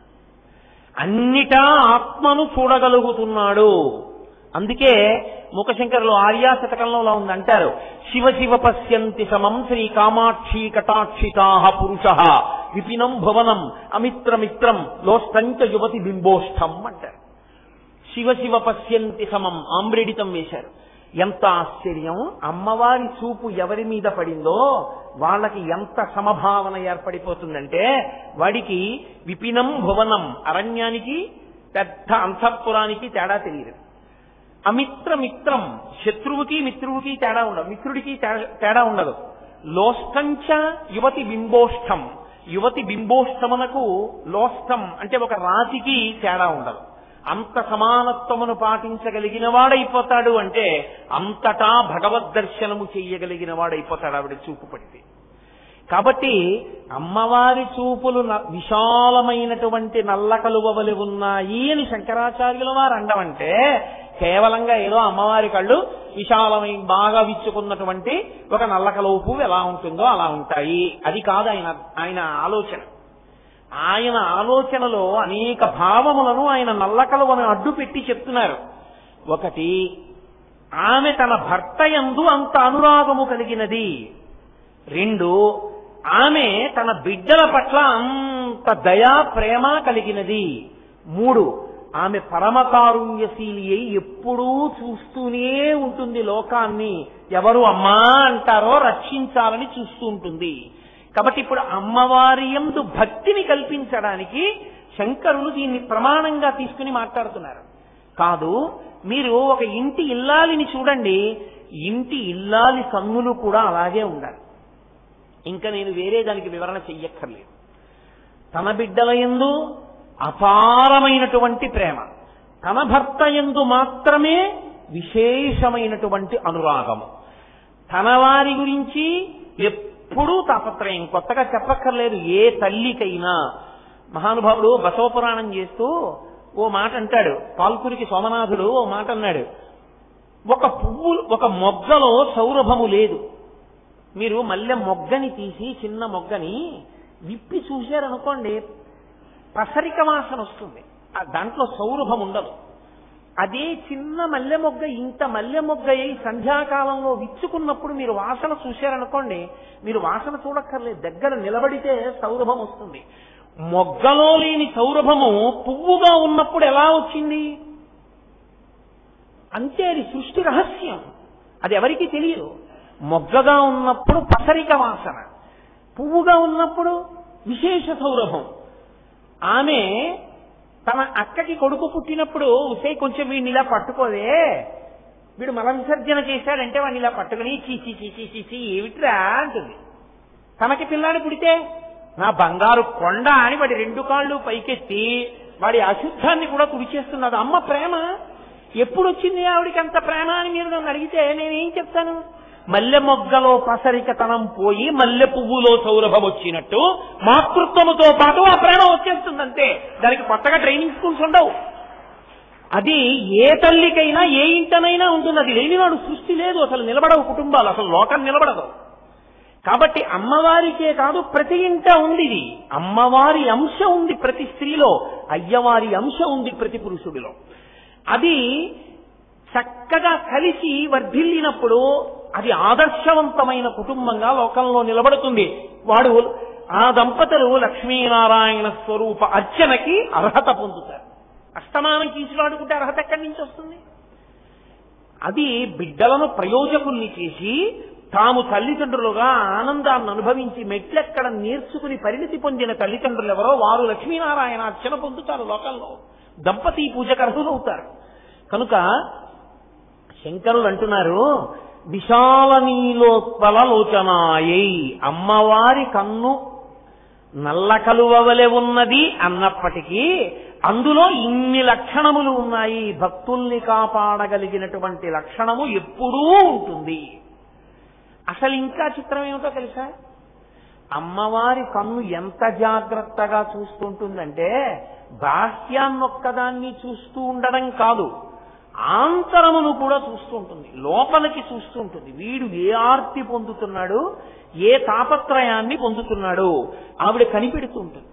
అన్నిటా ఆత్మను చూడగలుగుతున్నాడు అందుకే ముఖశంకరులు ఆర్యా శతకంలో ఇలా ఉంది అంటారు శివ శివ పశ్యంతి సమం శ్రీ కామాక్షి కటాక్షితా పురుష విపినం భువనం అమిత్రమిత్రం లోష్టంచ యువతి బింబోష్టం అంటారు శివ శివ పశ్యంతి సమం ఆమ్రెడితం వేశారు ఎంత ఆశ్చర్యం అమ్మవారి చూపు ఎవరి మీద పడిందో వాళ్ళకి ఎంత సమభావన ఏర్పడిపోతుందంటే వాడికి విపినం భువనం అరణ్యానికి పెద్ద అంతఃపురానికి తేడా తెలియదు అమిత్ర మిత్రం శత్రువుకి మిత్రువుకి తేడా ఉండదు మిత్రుడికి తే- తేడా ఉండదు లోష్టంచ యువతి బింబోష్టం యువతి బింబోష్టమునకు లోష్టం అంటే ఒక రాతికి తేడా ఉండదు అంత సమానత్వమును పాటించగలిగిన వాడైపోతాడు అంటే అంతటా భగవద్ దర్శనము చెయ్యగలిగిన వాడైపోతాడు ఆవిడ చూపు పడితే కాబట్టి అమ్మవారి చూపులు న- విశాలమైనటువంటి నల్ల కలువవలి ఉన్నాయి అని శంకరాచార్యుల వారు అండమంటే కేవలంగా ఏదో అమ్మవారి కళ్ళు విశాలమైన బాగా విచ్చుకున్నటువంటి ఒక నల్ల కలువ పువ్వు ఎలా ఉంటుందో అలా ఉంటాయి అది కాదు ఆయన ఆయన ఆలోచన ఆయన ఆలోచనలో అనేక భావములను ఆయన నల్ల కలువను అడ్డు పెట్టి చెప్తున్నారు ఒకటి ఆమె తన భర్త యందు అంత అనురాగము కలిగినది రెండు ఆమె తన బిడ్డల పట్ల అంత దయా ప్రేమ కలిగినది మూడు ఆమె పరమకారుణ్యశీలి అయి ఎప్పుడూ చూస్తూనే ఉంటుంది లోకాన్ని ఎవరు అమ్మా అంటారో రక్షించాలని చూస్తూ ఉంటుంది కాబట్టి ఇప్పుడు అమ్మవారి యందు భక్తిని కల్పించడానికి శంకరులు దీన్ని ప్రమాణంగా తీసుకుని మాట్లాడుతున్నారు కాదు మీరు ఒక ఇంటి ఇల్లాలిని చూడండి ఇంటి ఇల్లాలి కన్నులు కూడా అలాగే ఉండాలి ఇంకా నేను వేరే దానికి వివరణ చెయ్యక్కర్లేదు తన బిడ్డల యందు అపారమైనటువంటి ప్రేమ తన భర్త యందు మాత్రమే విశేషమైనటువంటి అనురాగము తన వారి గురించి ఎప్పుడూ తాపత్రయం కొత్తగా చెప్పక్కర్లేదు ఏ తల్లికైనా మహానుభావుడు బసవపురాణం చేస్తూ ఓ మాట అంటాడు పాల్కురికి సోమనాథుడు ఓ మాట అన్నాడు ఒక పువ్వు ఒక మొగ్గలో సౌరభము లేదు మీరు మల్లె మొగ్గని తీసి చిన్న మొగ్గని విప్పి చూశారనుకోండి పసరిక వాసన వస్తుంది ఆ దాంట్లో సౌరభం ఉండదు అదే చిన్న మల్లె మొగ్గ ఇంత మల్లె మొగ్గ అయి సంధ్యాకాలంలో విచ్చుకున్నప్పుడు మీరు వాసన చూశారనుకోండి మీరు వాసన చూడక్కర్లేదు దగ్గర నిలబడితే సౌరభం వస్తుంది మొగ్గలో లేని సౌరభము పువ్వుగా ఉన్నప్పుడు ఎలా వచ్చింది అంతే అది సృష్టి రహస్యం అది ఎవరికీ తెలియదు మొగ్గగా ఉన్నప్పుడు పసరిక వాసన పువ్వుగా ఉన్నప్పుడు విశేష సౌరభం ఆమె తన అక్కకి కొడుకు పుట్టినప్పుడు ఉసే కొంచెం వీడిని ఇలా పట్టుకోదే వీడు మల విసర్జన చేశాడంటే వాడిని ఇలా పట్టుకుని చీచి చీచి చీచి ఏమిట్రా అంటుంది తనకి పిల్లాడు పుడితే నా బంగారు కొండ అని వాడి రెండు కాళ్ళు పైకెత్తి వాడి అశుద్ధాన్ని కూడా తుడిచేస్తున్నది అమ్మ ప్రేమ ఎప్పుడు వచ్చింది ఆవిడికి అంత ప్రేమ అని మీరు నన్ను అడిగితే నేనేం చెప్తాను మల్లె మొగ్గలో పసరికతనం పోయి మల్లె పువ్వులో సౌరభం వచ్చినట్టు మాతృత్వముతో పాటు ఆ ప్రేమ వచ్చేస్తుందంతే దానికి కొత్తగా ట్రైనింగ్ స్కూల్స్ ఉండవు అది ఏ తల్లికైనా ఏ ఇంటనైనా ఉంటుంది అది లేనివాడు సృష్టి లేదు అసలు నిలబడవు కుటుంబాలు అసలు లోకం నిలబడదు కాబట్టి అమ్మవారికే కాదు ప్రతి ఇంట ఉంది ఇది అమ్మవారి అంశ ఉంది ప్రతి స్త్రీలో అయ్యవారి అంశ ఉంది ప్రతి పురుషుడిలో అది చక్కగా కలిసి వర్ధిల్లినప్పుడు అది ఆదర్శవంతమైన కుటుంబంగా లోకంలో నిలబడుతుంది వాడు ఆ దంపతులు లక్ష్మీనారాయణ స్వరూప అర్చనకి అర్హత పొందుతారు అస్తమానం కీచులాడుకుంటే అర్హత ఎక్కడి నుంచి వస్తుంది అది బిడ్డలను ప్రయోజకుల్ని చేసి తాము తల్లిదండ్రులుగా ఆనందాన్ని అనుభవించి మెట్లెక్కడ నేర్చుకుని పరిణితి పొందిన తల్లిదండ్రులు ఎవరో వారు లక్ష్మీనారాయణ అర్చన పొందుతారు లోకంలో దంపతి పూజకు అర్హులవుతారు కనుక శంకరులు అంటున్నారు విశాల నీలోత్పల లోచనాయై అమ్మవారి కన్ను నల్ల కలువవలె ఉన్నది అన్నప్పటికీ అందులో ఇన్ని లక్షణములు ఉన్నాయి భక్తుల్ని కాపాడగలిగినటువంటి లక్షణము ఎప్పుడూ ఉంటుంది అసలు ఇంకా చిత్రం ఏమిటో తెలుసా అమ్మవారి కన్ను ఎంత జాగ్రత్తగా చూస్తుంటుందంటే బాహ్యాన్నొక్కదాన్ని చూస్తూ ఉండడం కాదు ఆంతరమును కూడా చూస్తూ ఉంటుంది లోపలికి చూస్తూ ఉంటుంది వీడు ఏ ఆర్తి పొందుతున్నాడు ఏ తాపత్రయాన్ని పొందుతున్నాడు ఆవిడ కనిపెడుతూ ఉంటుంది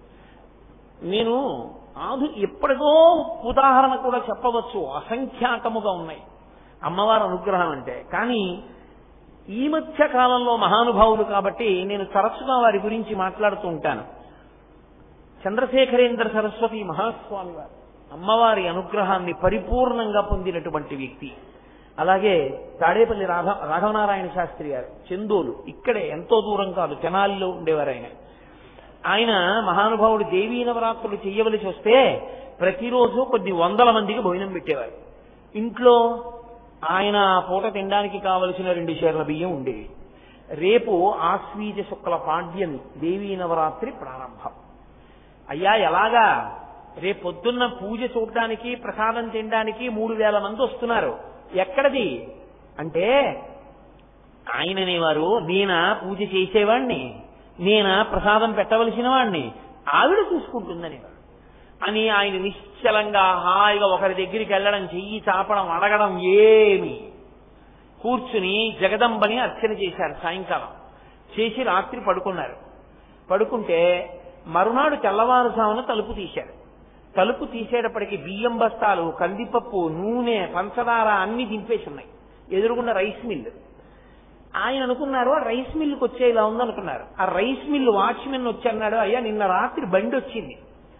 నేను ఆదు ఎప్పటికో ఉదాహరణ కూడా చెప్పవచ్చు అసంఖ్యాకముగా ఉన్నాయి అమ్మవారి అనుగ్రహం అంటే కానీ ఈ మధ్య కాలంలో మహానుభావులు కాబట్టి నేను తరచుగా వారి గురించి మాట్లాడుతూ ఉంటాను చంద్రశేఖరేంద్ర సరస్వతి మహాస్వామి వారు అమ్మవారి అనుగ్రహాన్ని పరిపూర్ణంగా పొందినటువంటి వ్యక్తి అలాగే తాడేపల్లి రాఘ రాఘవనారాయణ శాస్త్రి గారు చందోలు ఇక్కడే ఎంతో దూరం కాదు తెనాలిలో ఉండేవారు ఆయన ఆయన మహానుభావుడు దేవీ నవరాత్రులు చెయ్యవలసి వస్తే ప్రతిరోజు కొద్ది వందల మందికి భోజనం పెట్టేవారు ఇంట్లో ఆయన పూట తినడానికి కావలసిన రెండు షేర్ల బియ్యం ఉండేవి రేపు ఆశ్వీజ శుక్ల పాడ్యమి దేవీ నవరాత్రి ప్రారంభం అయ్యా ఎలాగా రేపు పొద్దున్న పూజ చూడడానికి ప్రసాదం తినడానికి మూడు వేల మంది వస్తున్నారు ఎక్కడది అంటే ఆయననేవారు నేనా పూజ చేసేవాణ్ణి నేనా ప్రసాదం పెట్టవలసిన వాణ్ణి ఆవిడ చూసుకుంటుందనేవారు అని ఆయన నిశ్చలంగా హాయిగా ఒకరి దగ్గరికి వెళ్ళడం చెయ్యి చాపడం అడగడం ఏమి కూర్చుని జగదంబని అర్చన చేశారు సాయంకాలం చేసి రాత్రి పడుకున్నారు పడుకుంటే మరునాడు తెల్లవారుజామున తలుపు తీశారు తలుపు తీసేటప్పటికి బియ్యం బస్తాలు కందిపప్పు నూనె పంచదార అన్ని దింపేసి ఉన్నాయి ఎదురుగున్న రైస్ మిల్ ఆయన అనుకున్నారు ఆ రైస్ మిల్లుకి వచ్చే ఇలా ఉందనుకున్నారు ఆ రైస్ మిల్లు వాచ్మెన్ వచ్చి అన్నాడు అయ్యా నిన్న రాత్రి బండి వచ్చింది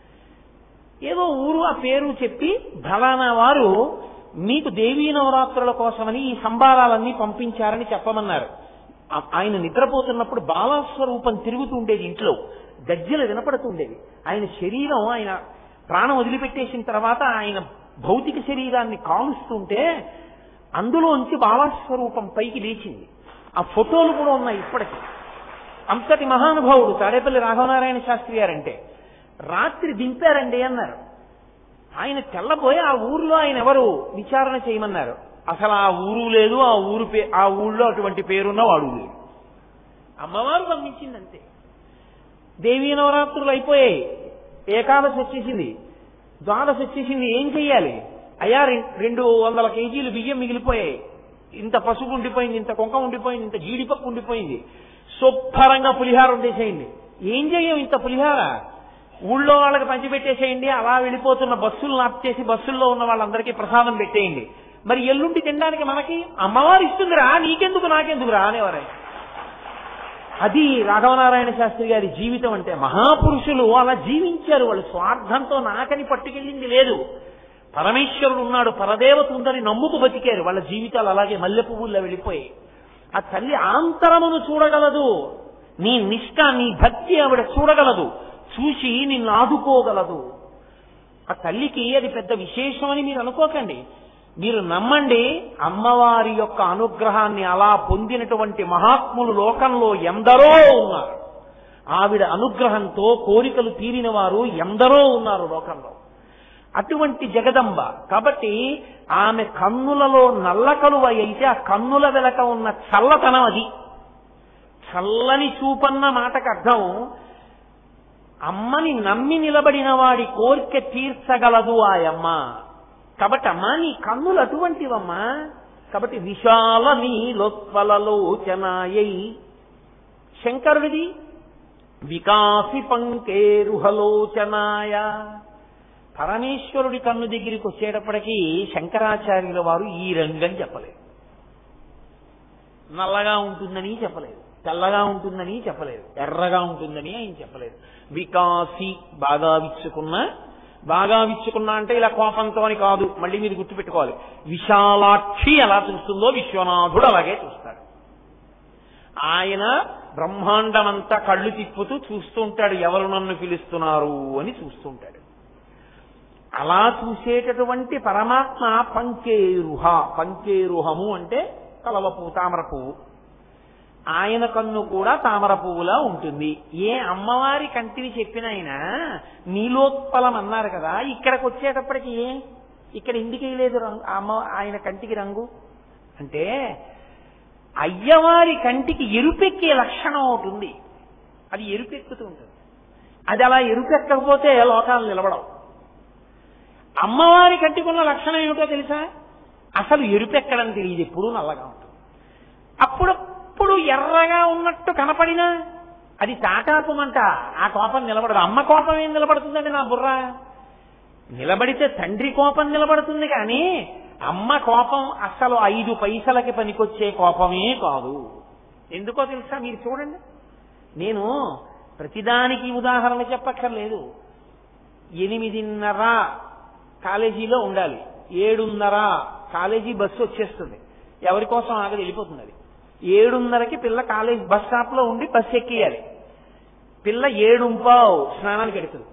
ఏదో ఊరు ఆ పేరు చెప్పి ఫలానా వారు మీకు దేవీ నవరాత్రుల కోసమని ఈ సంబారాలన్నీ పంపించారని చెప్పమన్నారు ఆ- ఆయన నిద్రపోతున్నప్పుడు బాలస్వరూపం తిరుగుతూ ఉండేది ఇంట్లో గజ్జలు వినపడుతుండేవి ఆయన శరీరం ఆయన ప్రాణం వదిలిపెట్టేసిన తర్వాత ఆయన భౌతిక శరీరాన్ని కాలుస్తుంటే అందులోంచి బాలస్వరూపం పైకి లేచింది ఆ ఫోటోలు కూడా ఉన్నాయి ఇప్పటికీ అంతటి మహానుభావుడు తాడేపల్లి రాఘవనారాయణ శాస్త్రి గారంటే రాత్రి దింపారండి అన్నారు ఆయన తెల్లబోయి ఆ ఊర్లో ఆయన ఎవరు విచారణ చేయమన్నారు అసలు ఆ ఊరు లేదు ఆ ఊరు పే ఆ ఊళ్ళో అటువంటి పేరున్న వాడు లేడు అమ్మవారు పంపించింది అంతే దేవీ నవరాత్రులు అయిపోయాయి ఏకాదశి వచ్చేసింది ద్వాదశి వచ్చేసింది ఏం చెయ్యాలి అయ్యా రెం- రెండు వందల కేజీలు బియ్యం మిగిలిపోయాయి ఇంత పసుపు ఉండిపోయింది ఇంత కుంకం ఉండిపోయింది ఇంత జీడిపప్పు ఉండిపోయింది శుభ్రంగా పులిహార ఉండేసేయండి ఏం చెయ్యం ఇంత పులిహార ఊళ్ళో వాళ్ళకి పంచిపెట్టేసేయండి అలా వెళ్ళిపోతున్న బస్సులు ఆప్ చేసి బస్సుల్లో ఉన్న వాళ్ళందరికీ ప్రసాదం పెట్టేయండి మరి ఎల్లుండి తినడానికి మనకి అమ్మవారు ఇస్తుందిరా నీకెందుకు నాకెందుకురా అనేవారు అది రాఘవనారాయణ శాస్త్రి గారి జీవితం అంటే మహాపురుషులు అలా జీవించారు వాళ్ళు స్వార్థంతో నాకని పట్టుకెళ్ళింది లేదు పరమేశ్వరుడు ఉన్నాడు పరదేవత ఉందని నమ్ముకు బతికారు వాళ్ళ జీవితాలు అలాగే మల్లె పువ్వుల్లో వెళ్ళిపోయాయి ఆ తల్లి ఆంతరమును చూడగలదు నీ నిష్ఠ నీ భక్తి ఆవిడ చూడగలదు చూసి నిన్ను ఆదుకోగలదు ఆ తల్లికి అది పెద్ద విశేషమని మీరు అనుకోకండి మీరు నమ్మండి అమ్మవారి యొక్క అనుగ్రహాన్ని అలా పొందినటువంటి మహాత్ములు లోకంలో ఎందరో ఉన్నారు ఆవిడ అనుగ్రహంతో కోరికలు తీరిన వారు ఎందరో ఉన్నారు లోకంలో అటువంటి జగదంబ కాబట్టి ఆమె కన్నులలో నల్ల కలువ అయితే ఆ కన్నుల వెనక ఉన్న చల్లతనం అది చల్లని చూపన్న మాటకు అర్థం అమ్మని నమ్మి నిలబడిన వాడి కోరిక తీర్చగలదు ఆ అమ్మ కాబట్టి అమ్మా నీ కన్నులు అటువంటివమ్మా కాబట్టి విశాల నీ లోత్పలలోచనాయై శంకరుడిది వికాసి పంకేరుహలోచనాయ పరమేశ్వరుడి కన్ను దగ్గరికి వచ్చేటప్పటికీ శంకరాచార్యుల వారు ఈ రంగని చెప్పలేదు నల్లగా ఉంటుందని చెప్పలేదు తెల్లగా ఉంటుందని చెప్పలేదు ఎర్రగా ఉంటుందని ఆయన చెప్పలేదు వికాసి బాగా విచ్చుకున్న బాగా విచ్చుకున్నా అంటే ఇలా కోపంతో అని కాదు మళ్ళీ మీరు గుర్తుపెట్టుకోవాలి విశాలాక్షి ఎలా చూస్తుందో విశ్వనాథుడు అలాగే చూస్తాడు ఆయన బ్రహ్మాండమంతా కళ్ళు తిప్పుతూ చూస్తూ ఉంటాడు ఎవరు నన్ను పిలుస్తున్నారు అని చూస్తూ ఉంటాడు అలా చూసేటటువంటి పరమాత్మ పంకేరుహ పంకేరుహము అంటే కలవ పువ్వు తామర పువ్వు ఆయన కన్ను కూడా తామర పువ్వులా ఉంటుంది ఏ అమ్మవారి కంటిని చెప్పిన ఆయన నీలోత్పలం అన్నారు కదా ఇక్కడికి వచ్చేటప్పటికి ఏ ఇక్కడ ఎందుకు వేయలేదు రంగు అమ్మ ఆయన కంటికి రంగు అంటే అయ్యవారి కంటికి ఎరుపెక్కే లక్షణం ఒకటి ఉంది అది ఎరుపెక్కుతూ ఉంటుంది అది అలా ఎరుపెక్కకపోతే లోకాలు నిలబడవు అమ్మవారి కట్టుకున్న లక్షణం ఏమిటో తెలుసా అసలు ఎరుపెక్కడం తెలియదు ఎప్పుడు నల్లగా ఉంటుంది అప్పుడప్పుడు ఎర్రగా ఉన్నట్టు కనపడినా అది తాటాపమంట ఆ కోపం నిలబడదు అమ్మ కోపం ఏం నిలబడుతుందండి నా బుర్ర నిలబడితే తండ్రి కోపం నిలబడుతుంది కానీ అమ్మ కోపం అసలు ఐదు పైసలకి పనికొచ్చే కోపమే కాదు ఎందుకో తెలుసా మీరు చూడండి నేను ప్రతిదానికి ఉదాహరణ చెప్పక్కర్లేదు ఎనిమిదిన్నర కాలేజీలో ఉండాలి ఏడున్నర కాలేజీ బస్సు వచ్చేస్తుంది ఎవరి కోసం ఆగదు వెళ్ళిపోతుంది అది ఏడున్నరకి పిల్ల కాలేజ్ బస్ స్టాప్ లో ఉండి బస్సు ఎక్కియాలి పిల్ల ఏడుంపావు స్నానానికి ఎడుతుంది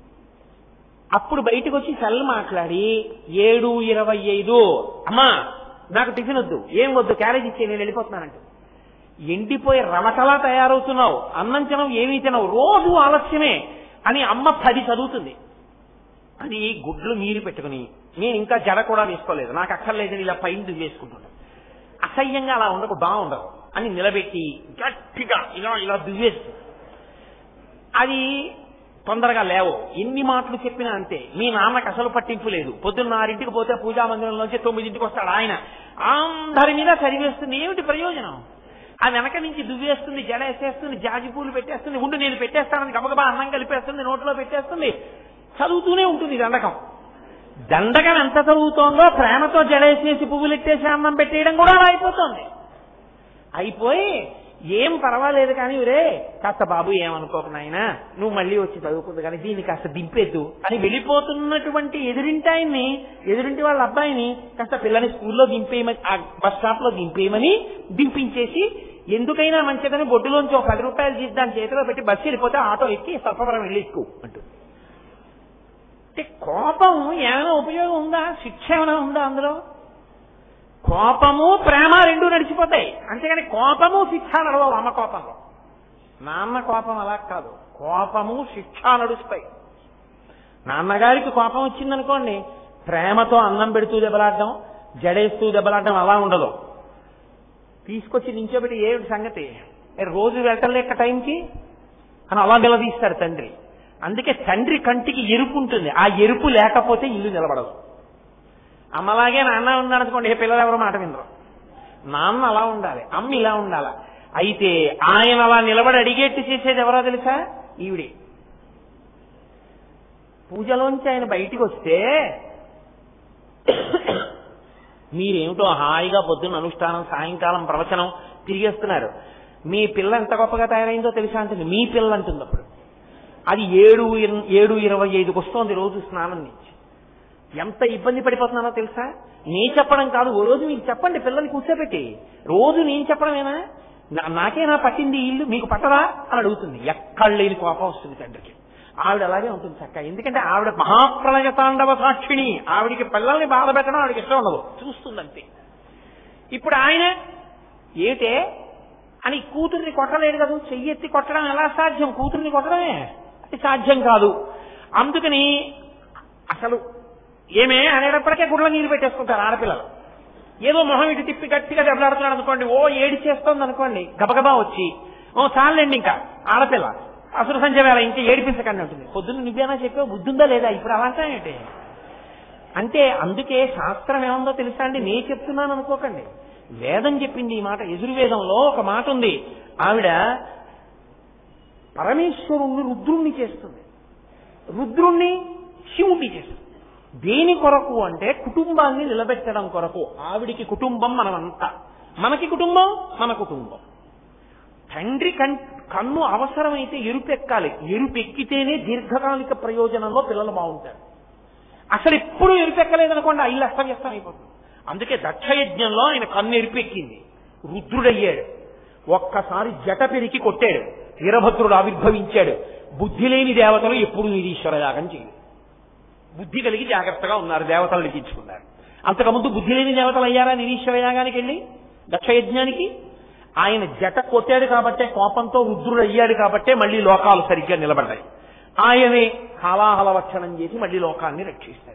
అప్పుడు బయటకు వచ్చి సెల్ మాట్లాడి ఏడు ఇరవై ఐదు అమ్మా నాకు టిఫిన్ వద్దు ఏం వద్దు క్యారేజ్ ఇచ్చే నేను వెళ్ళిపోతున్నానంట ఎండిపోయి రమటలా తయారవుతున్నావు అన్నం తినవు ఏమీ తినవు రోజు ఆలస్యమే అని అమ్మ పది చదువుతుంది అని గుడ్లు నీరు పెట్టుకుని నేను ఇంకా జడ కూడా వేసుకోలేదు నాకు అక్కర్లేదని ఇలా పైన వేసుకుంటున్నాను అసహ్యంగా అలా ఉండకు బాగుండదు అని నిలబెట్టి గట్టిగా ఇలా ఇలా దువ్వేస్తుంది అది తొందరగా లేవు ఎన్ని మాటలు చెప్పినా అంతే మీ నాన్నకు అసలు పట్టింపు లేదు పొద్దున్న ఆరింటికి పోతే పూజా మందిరంలోంచి తొమ్మిదింటికి వస్తాడు ఆయన అందరి మీద సరివేస్తుంది ఏమిటి ప్రయోజనం ఆ వెనక నుంచి దువ్వేస్తుంది జడ వేసేస్తుంది జాజి పూలు పెట్టేస్తుంది ఉండు నేను పెట్టేస్తానని గబగబా అన్నం కలిపేస్తుంది నోట్లో పెట్టేస్తుంది చదువుతూనే ఉంటుంది దండకం దండకం ఎంత చదువుతోందో ప్రేమతో జడేసేసి పువ్వులు ఎట్టేసి అన్నం పెట్టేయడం కూడా అలా అయిపోతుంది అయిపోయి ఏం పర్వాలేదు కానీ రే కాస్త బాబు ఏమనుకోక నాయనా నువ్వు మళ్ళీ వచ్చి చదువుకుంది కానీ దీన్ని కాస్త దింపేద్దు అని వెళ్ళిపోతున్నటువంటి ఎదురింటి ఆయన్ని ఎదురింటి వాళ్ళ అబ్బాయిని కాస్త పిల్లని స్కూల్లో దింపేయమని ఆ బస్ స్టాప్ లో దింపేయమని దింపించేసి ఎందుకైనా మంచిదని బొడ్డులోంచి ఒక పది రూపాయలు తీసి దాని చేతిలో పెట్టి బస్సు వెళ్ళిపోతే ఆటో ఎక్కి సర్పవరం వెళ్ళి ఎక్కువ అంటుంది అంటే కోపం ఏమైనా ఉపయోగం ఉందా శిక్ష ఏమైనా ఉందా అందులో కోపము ప్రేమ రెండు నడిచిపోతాయి అంతేగాని కోపము శిక్ష నడవవు అమ్మ కోపంలో నాన్న కోపం అలా కాదు కోపము శిక్ష నడుస్తాయి నాన్నగారికి కోపం వచ్చిందనుకోండి ప్రేమతో అన్నం పెడుతూ దెబ్బలాడడం జడేస్తూ దెబ్బలాడడం అలా ఉండదు తీసుకొచ్చి నించోబెట్టి ఏమిటి సంగతి ఏ రోజు వెళ్ళటం లేక టైంకి అని అలా నిలదీస్తాడు తండ్రి అందుకే తండ్రి కంటికి ఎరుపు ఉంటుంది ఆ ఎరుపు లేకపోతే ఇల్లు నిలబడదు అమ్మలాగే నాన్న ఉన్నాడు అనుకోండి ఏ పిల్లలు ఎవరో మాట వినరు నాన్న అలా ఉండాలి అమ్మ ఇలా ఉండాలి అయితే ఆయన అలా నిలబడి అడిగేట్టు చేసేది ఎవరో తెలుసా ఈవిడి పూజలోంచి ఆయన బయటికి వస్తే మీరేమిటో హాయిగా పొద్దున్న అనుష్ఠానం సాయంకాలం ప్రవచనం తిరిగేస్తున్నారు మీ పిల్ల ఎంత గొప్పగా తయారైందో తెలుసా అంటుంది మీ పిల్ల అంటుంది అప్పుడు అది ఏడు ఇర- ఏడు ఇరవై ఐదుకి వస్తోంది రోజు స్నానం నుంచి ఎంత ఇబ్బంది పడిపోతున్నానో తెలుసా నీ చెప్పడం కాదు ఓ రోజు మీకు చెప్పండి పిల్లల్ని కూర్చోబెట్టి రోజు నేను చెప్పడమేనా నా- నాకేనా పట్టింది ఈ ఇల్లు మీకు పట్టదా అని అడుగుతుంది ఎక్కడ లేని కోపం వస్తుంది తండ్రికి ఆవిడ అలాగే ఉంటుంది చక్క ఎందుకంటే ఆవిడ మహాప్రళయ తాండవ సాక్షిణి ఆవిడికి పిల్లల్ని బాధ పెట్టడం ఆవిడకి ఇష్టం ఉండదు చూస్తుందంతే ఇప్పుడు ఆయన ఏటే అని కూతుర్ని కొట్టలేడు కదా చెయ్యెత్తి కొట్టడం ఎలా సాధ్యం కూతుర్ని కొట్టడమే అది సాధ్యం కాదు అందుకని అసలు ఏమే అనేటప్పటికే గుడ్ల నీరు పెట్టేసుకుంటారు ఆడపిల్లలు ఏదో మొహం ఇటు తిప్పి గట్టిగా దెబ్బలాడుతున్నాడు అనుకోండి ఓ ఏడి చేస్తోంది అనుకోండి గబగబా వచ్చి ఓ చాలండి ఇంకా ఆడపిల్ల అసలు సంజయ్ వేళ ఇంకా ఏడిపించకండి ఉంటుంది పొద్దున్న నువ్వేనా చెప్పావు బుద్ధుందా లేదా ఇప్పుడు అలా అంటావేంటి అంటే అందుకే శాస్త్రం ఏముందో తెలుసా అండి నేను చెప్తున్నాను అనుకోకండి వేదం చెప్పింది ఈ మాట యజుర్వేదంలో ఒక మాట ఉంది ఆవిడ పరమేశ్వరుణ్ణి రుద్రుణ్ణి చేస్తుంది రుద్రుణ్ణి శివుణ్ణి చేస్తుంది దేని కొరకు అంటే కుటుంబాన్ని నిలబెట్టడం కొరకు ఆవిడికి కుటుంబం మనమంతా మనకి కుటుంబం మన కుటుంబం తండ్రి కన్ కన్ను అవసరమైతే ఎరుపెక్కాలి ఎరుపెక్కితేనే దీర్ఘకాలిక ప్రయోజనంలో పిల్లలు బాగుంటారు అసలు ఎప్పుడు ఎరుపెక్కలేదనుకోండి ఆ ఇల్లు అస్తవ్యస్తం అయిపోతుంది అందుకే దక్షయజ్ఞంలో ఆయన కన్ను ఎరుపెక్కింది రుద్రుడయ్యాడు ఒక్కసారి జట పెరికి కొట్టాడు వీరభద్రుడు ఆవిర్భవించాడు బుద్ధి లేని దేవతలు ఎప్పుడు నిరీశ్వర యాగం చేయలేదు బుద్ధి కలిగి జాగ్రత్తగా ఉన్నారు దేవతలు లిఖించుకున్నారు అంతకుముందు బుద్ధి లేని దేవతలు అయ్యారా నిరీశ్వర యాగానికి వెళ్ళి దక్షయజ్ఞానికి ఆయన జట కొట్టాడు కాబట్టే కోపంతో రుద్రుడు అయ్యాడు కాబట్టే మళ్ళీ లోకాలు సరిగ్గా నిలబడ్డాయి ఆయనే హలాహలవక్షణం చేసి మళ్ళీ లోకాన్ని రక్షిస్తాడు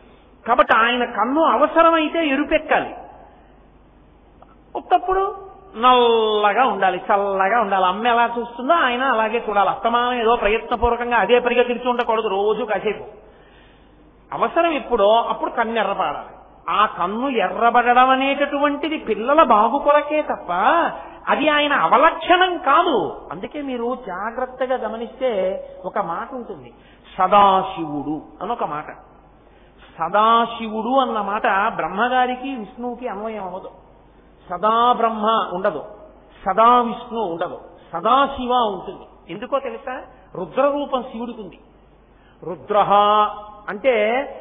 కాబట్టి ఆయన కన్ను అవసరమైతే ఎరుపెక్కాలి ఉత్తప్పుడు నల్లగా ఉండాలి చల్లగా ఉండాలి అమ్మ ఎలా చూస్తుందో ఆయన అలాగే చూడాలి అస్తమానం ఏదో ప్రయత్నపూర్వకంగా అదే పరిగా తిరిచి ఉండకూడదు రోజు కాసేపు అవసరం ఎప్పుడో అప్పుడు కన్ను ఎర్రపడాలి ఆ కన్ను ఎర్రబడడం అనేటటువంటిది పిల్లల బాగు కొరకే తప్ప అది ఆయన అవలక్షణం కాదు అందుకే మీరు జాగ్రత్తగా గమనిస్తే ఒక మాట ఉంటుంది సదాశివుడు అని ఒక మాట సదాశివుడు అన్న మాట బ్రహ్మగారికి విష్ణువుకి అన్వయం అవ్వదు సదా బ్రహ్మ ఉండదు సదా విష్ణు ఉండదు సదాశివ ఉంటుంది ఎందుకో తెలుసా రుద్రరూపం శివుడికి ఉంది రుద్ర అంటే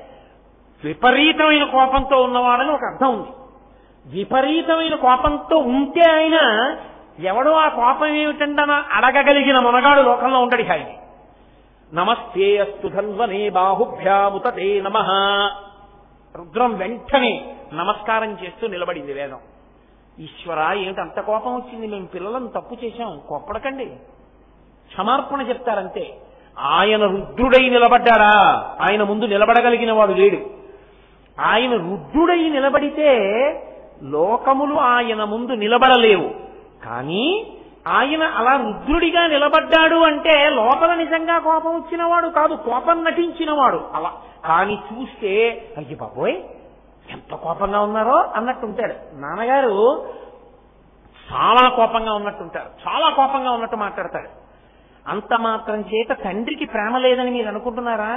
విపరీతమైన కోపంతో ఉన్నవాడని ఒక అర్థం ఉంది విపరీతమైన కోపంతో ఉంటే ఆయన ఎవడో ఆ కోపం ఏమిటంటన అడగగలిగిన మనగాడు లోకంలో ఉండడు ఆయన నమస్తే అస్తు ధన్వనే బాహుభ్యాముతతే నమ రుద్రం వెంటనే నమస్కారం చేస్తూ నిలబడింది వేదం ఈశ్వర ఏమిటి అంత కోపం వచ్చింది మేము పిల్లలను తప్పు చేశాం కోప్పడకండి క్షమార్పణ చెప్తారంతే ఆయన రుద్రుడై నిలబడ్డారా ఆయన ముందు నిలబడగలిగిన వాడు లేడు ఆయన రుద్రుడై నిలబడితే లోకములు ఆయన ముందు నిలబడలేవు కానీ ఆయన అలా రుద్రుడిగా నిలబడ్డాడు అంటే లోపల నిజంగా కోపం వచ్చినవాడు కాదు కోపం నటించినవాడు అలా కానీ చూస్తే అయ్యి బాబోయ్ ఎంత కోపంగా ఉన్నారో అన్నట్టు ఉంటాడు నాన్నగారు చాలా కోపంగా ఉన్నట్టుంటారు చాలా కోపంగా ఉన్నట్టు మాట్లాడతాడు అంత మాత్రం చేత తండ్రికి ప్రేమ లేదని మీరు అనుకుంటున్నారా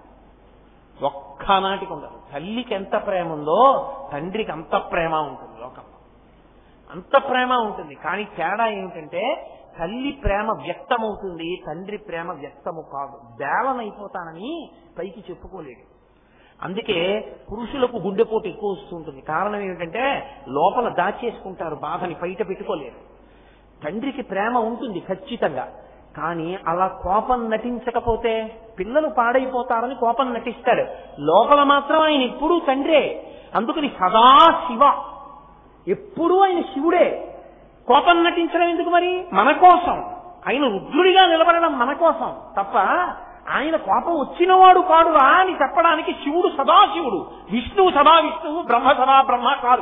ఒక్కనాటికి ఉండదు తల్లికి ఎంత ప్రేమ ఉందో తండ్రికి అంత ప్రేమ ఉంటుంది లోకంలో అంత ప్రేమ ఉంటుంది కానీ తేడా ఏమిటంటే తల్లి ప్రేమ వ్యక్తమవుతుంది తండ్రి ప్రేమ వ్యక్తము కాదు బేలన అయిపోతానని పైకి చెప్పుకోలేడు అందుకే పురుషులకు గుండెపోటు ఎక్కువ వస్తుంటుంది కారణం ఏమిటంటే లోపల దాచేసుకుంటారు బాధని బయట పెట్టుకోలేరు తండ్రికి ప్రేమ ఉంటుంది ఖచ్చితంగా కానీ అలా కోపం నటించకపోతే పిల్లలు పాడైపోతారని కోపం నటిస్తాడు లోపల మాత్రం ఆయన ఎప్పుడూ తండ్రే అందుకని సదా శివ ఎప్పుడూ ఆయన శివుడే కోపం నటించడం ఎందుకు మరి మన కోసం ఆయన రుద్రుడిగా నిలబడడం మన కోసం తప్ప ఆయన కోపం వచ్చినవాడు కాడురా అని చెప్పడానికి శివుడు సదాశివుడు విష్ణువు సదా విష్ణువు బ్రహ్మ సదా బ్రహ్మ కాదు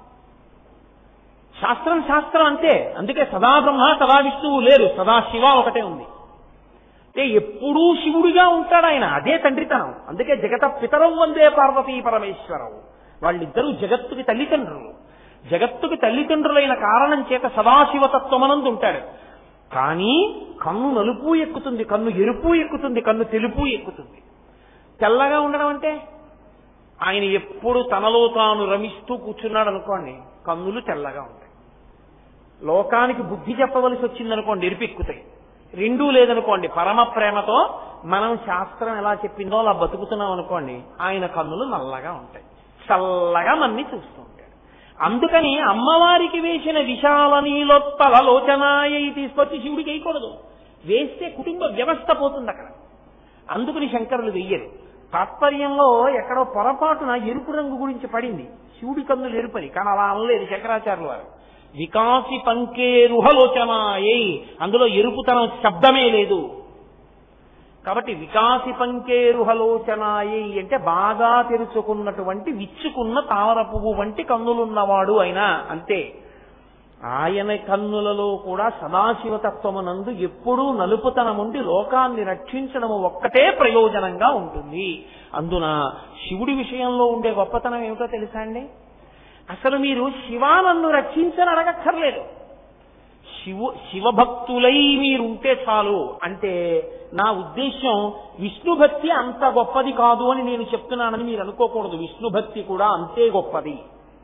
శాస్త్రం శాస్త్రం అంతే అందుకే సదా బ్రహ్మ సదా విష్ణువు లేరు సదా శివ ఒకటే ఉంది అంటే ఎప్పుడూ శివుడిగా ఉంటాడు ఆయన అదే తండ్రితనం అందుకే జగత పితరం వందే పార్వతీ పరమేశ్వరవు వాళ్ళిద్దరూ జగత్తుకి తల్లిదండ్రులు జగత్తుకి తల్లిదండ్రులైన కారణం చేత సదాశివతత్వమనందు ఉంటాడు కానీ కన్ను నలుపు ఎక్కుతుంది కన్ను ఎరుపు ఎక్కుతుంది కన్ను తెలుపు ఎక్కుతుంది తెల్లగా ఉండడం అంటే ఆయన ఎప్పుడు తనలో తాను రమిస్తూ కూర్చున్నాడు అనుకోండి కన్నులు తెల్లగా ఉంటాయి లోకానికి బుద్ధి చెప్పవలసి వచ్చిందనుకోండి ఎరిపెక్కుతాయి రెండూ లేదనుకోండి పరమ ప్రేమతో మనం శాస్త్రం ఎలా చెప్పిందో అలా బతుకుతున్నాం అనుకోండి ఆయన కన్నులు నల్లగా ఉంటాయి చల్లగా మన్ని చూస్తూ ఉంటాడు అందుకని అమ్మవారికి వేసిన విశాల నీలోత్పల లోచనాయి తీసుకొచ్చి శివుడికి వేయకూడదు వేస్తే కుటుంబ వ్యవస్థ పోతుంది అక్కడ అందుకని శంకరులు వెయ్యరు తాత్పర్యంలో ఎక్కడో పొరపాటున ఎరుపు రంగు గురించి పడింది శివుడి కన్నులు ఎరుపని కానీ అలా అనలేదు శంకరాచార్యులు వారు వికాసి పంకేరుహలోచనాయై అందులో ఎరుపుతనం శబ్దమే లేదు కాబట్టి వికాసి పంకేరుహలోచనాయై అంటే బాగా తెరుచుకున్నటువంటి విచ్చుకున్న తామర పువ్వు వంటి కన్నులున్నవాడు అయినా అంతే ఆయన కన్నులలో కూడా సదాశివతత్వమునందు ఎప్పుడూ నలుపుతనముండి లోకాన్ని రక్షించడము ఒక్కటే ప్రయోజనంగా ఉంటుంది అందున శివుడి విషయంలో ఉండే గొప్పతనం ఏమిటో తెలుసా అండి అసలు మీరు శివ నన్ను రక్షించని అడగక్కర్లేదు శివ శివభక్తులై మీరుంటే చాలు అంటే నా ఉద్దేశం విష్ణు భక్తి అంత గొప్పది కాదు అని నేను చెప్తున్నానని మీరు అనుకోకూడదు విష్ణు భక్తి కూడా అంతే గొప్పది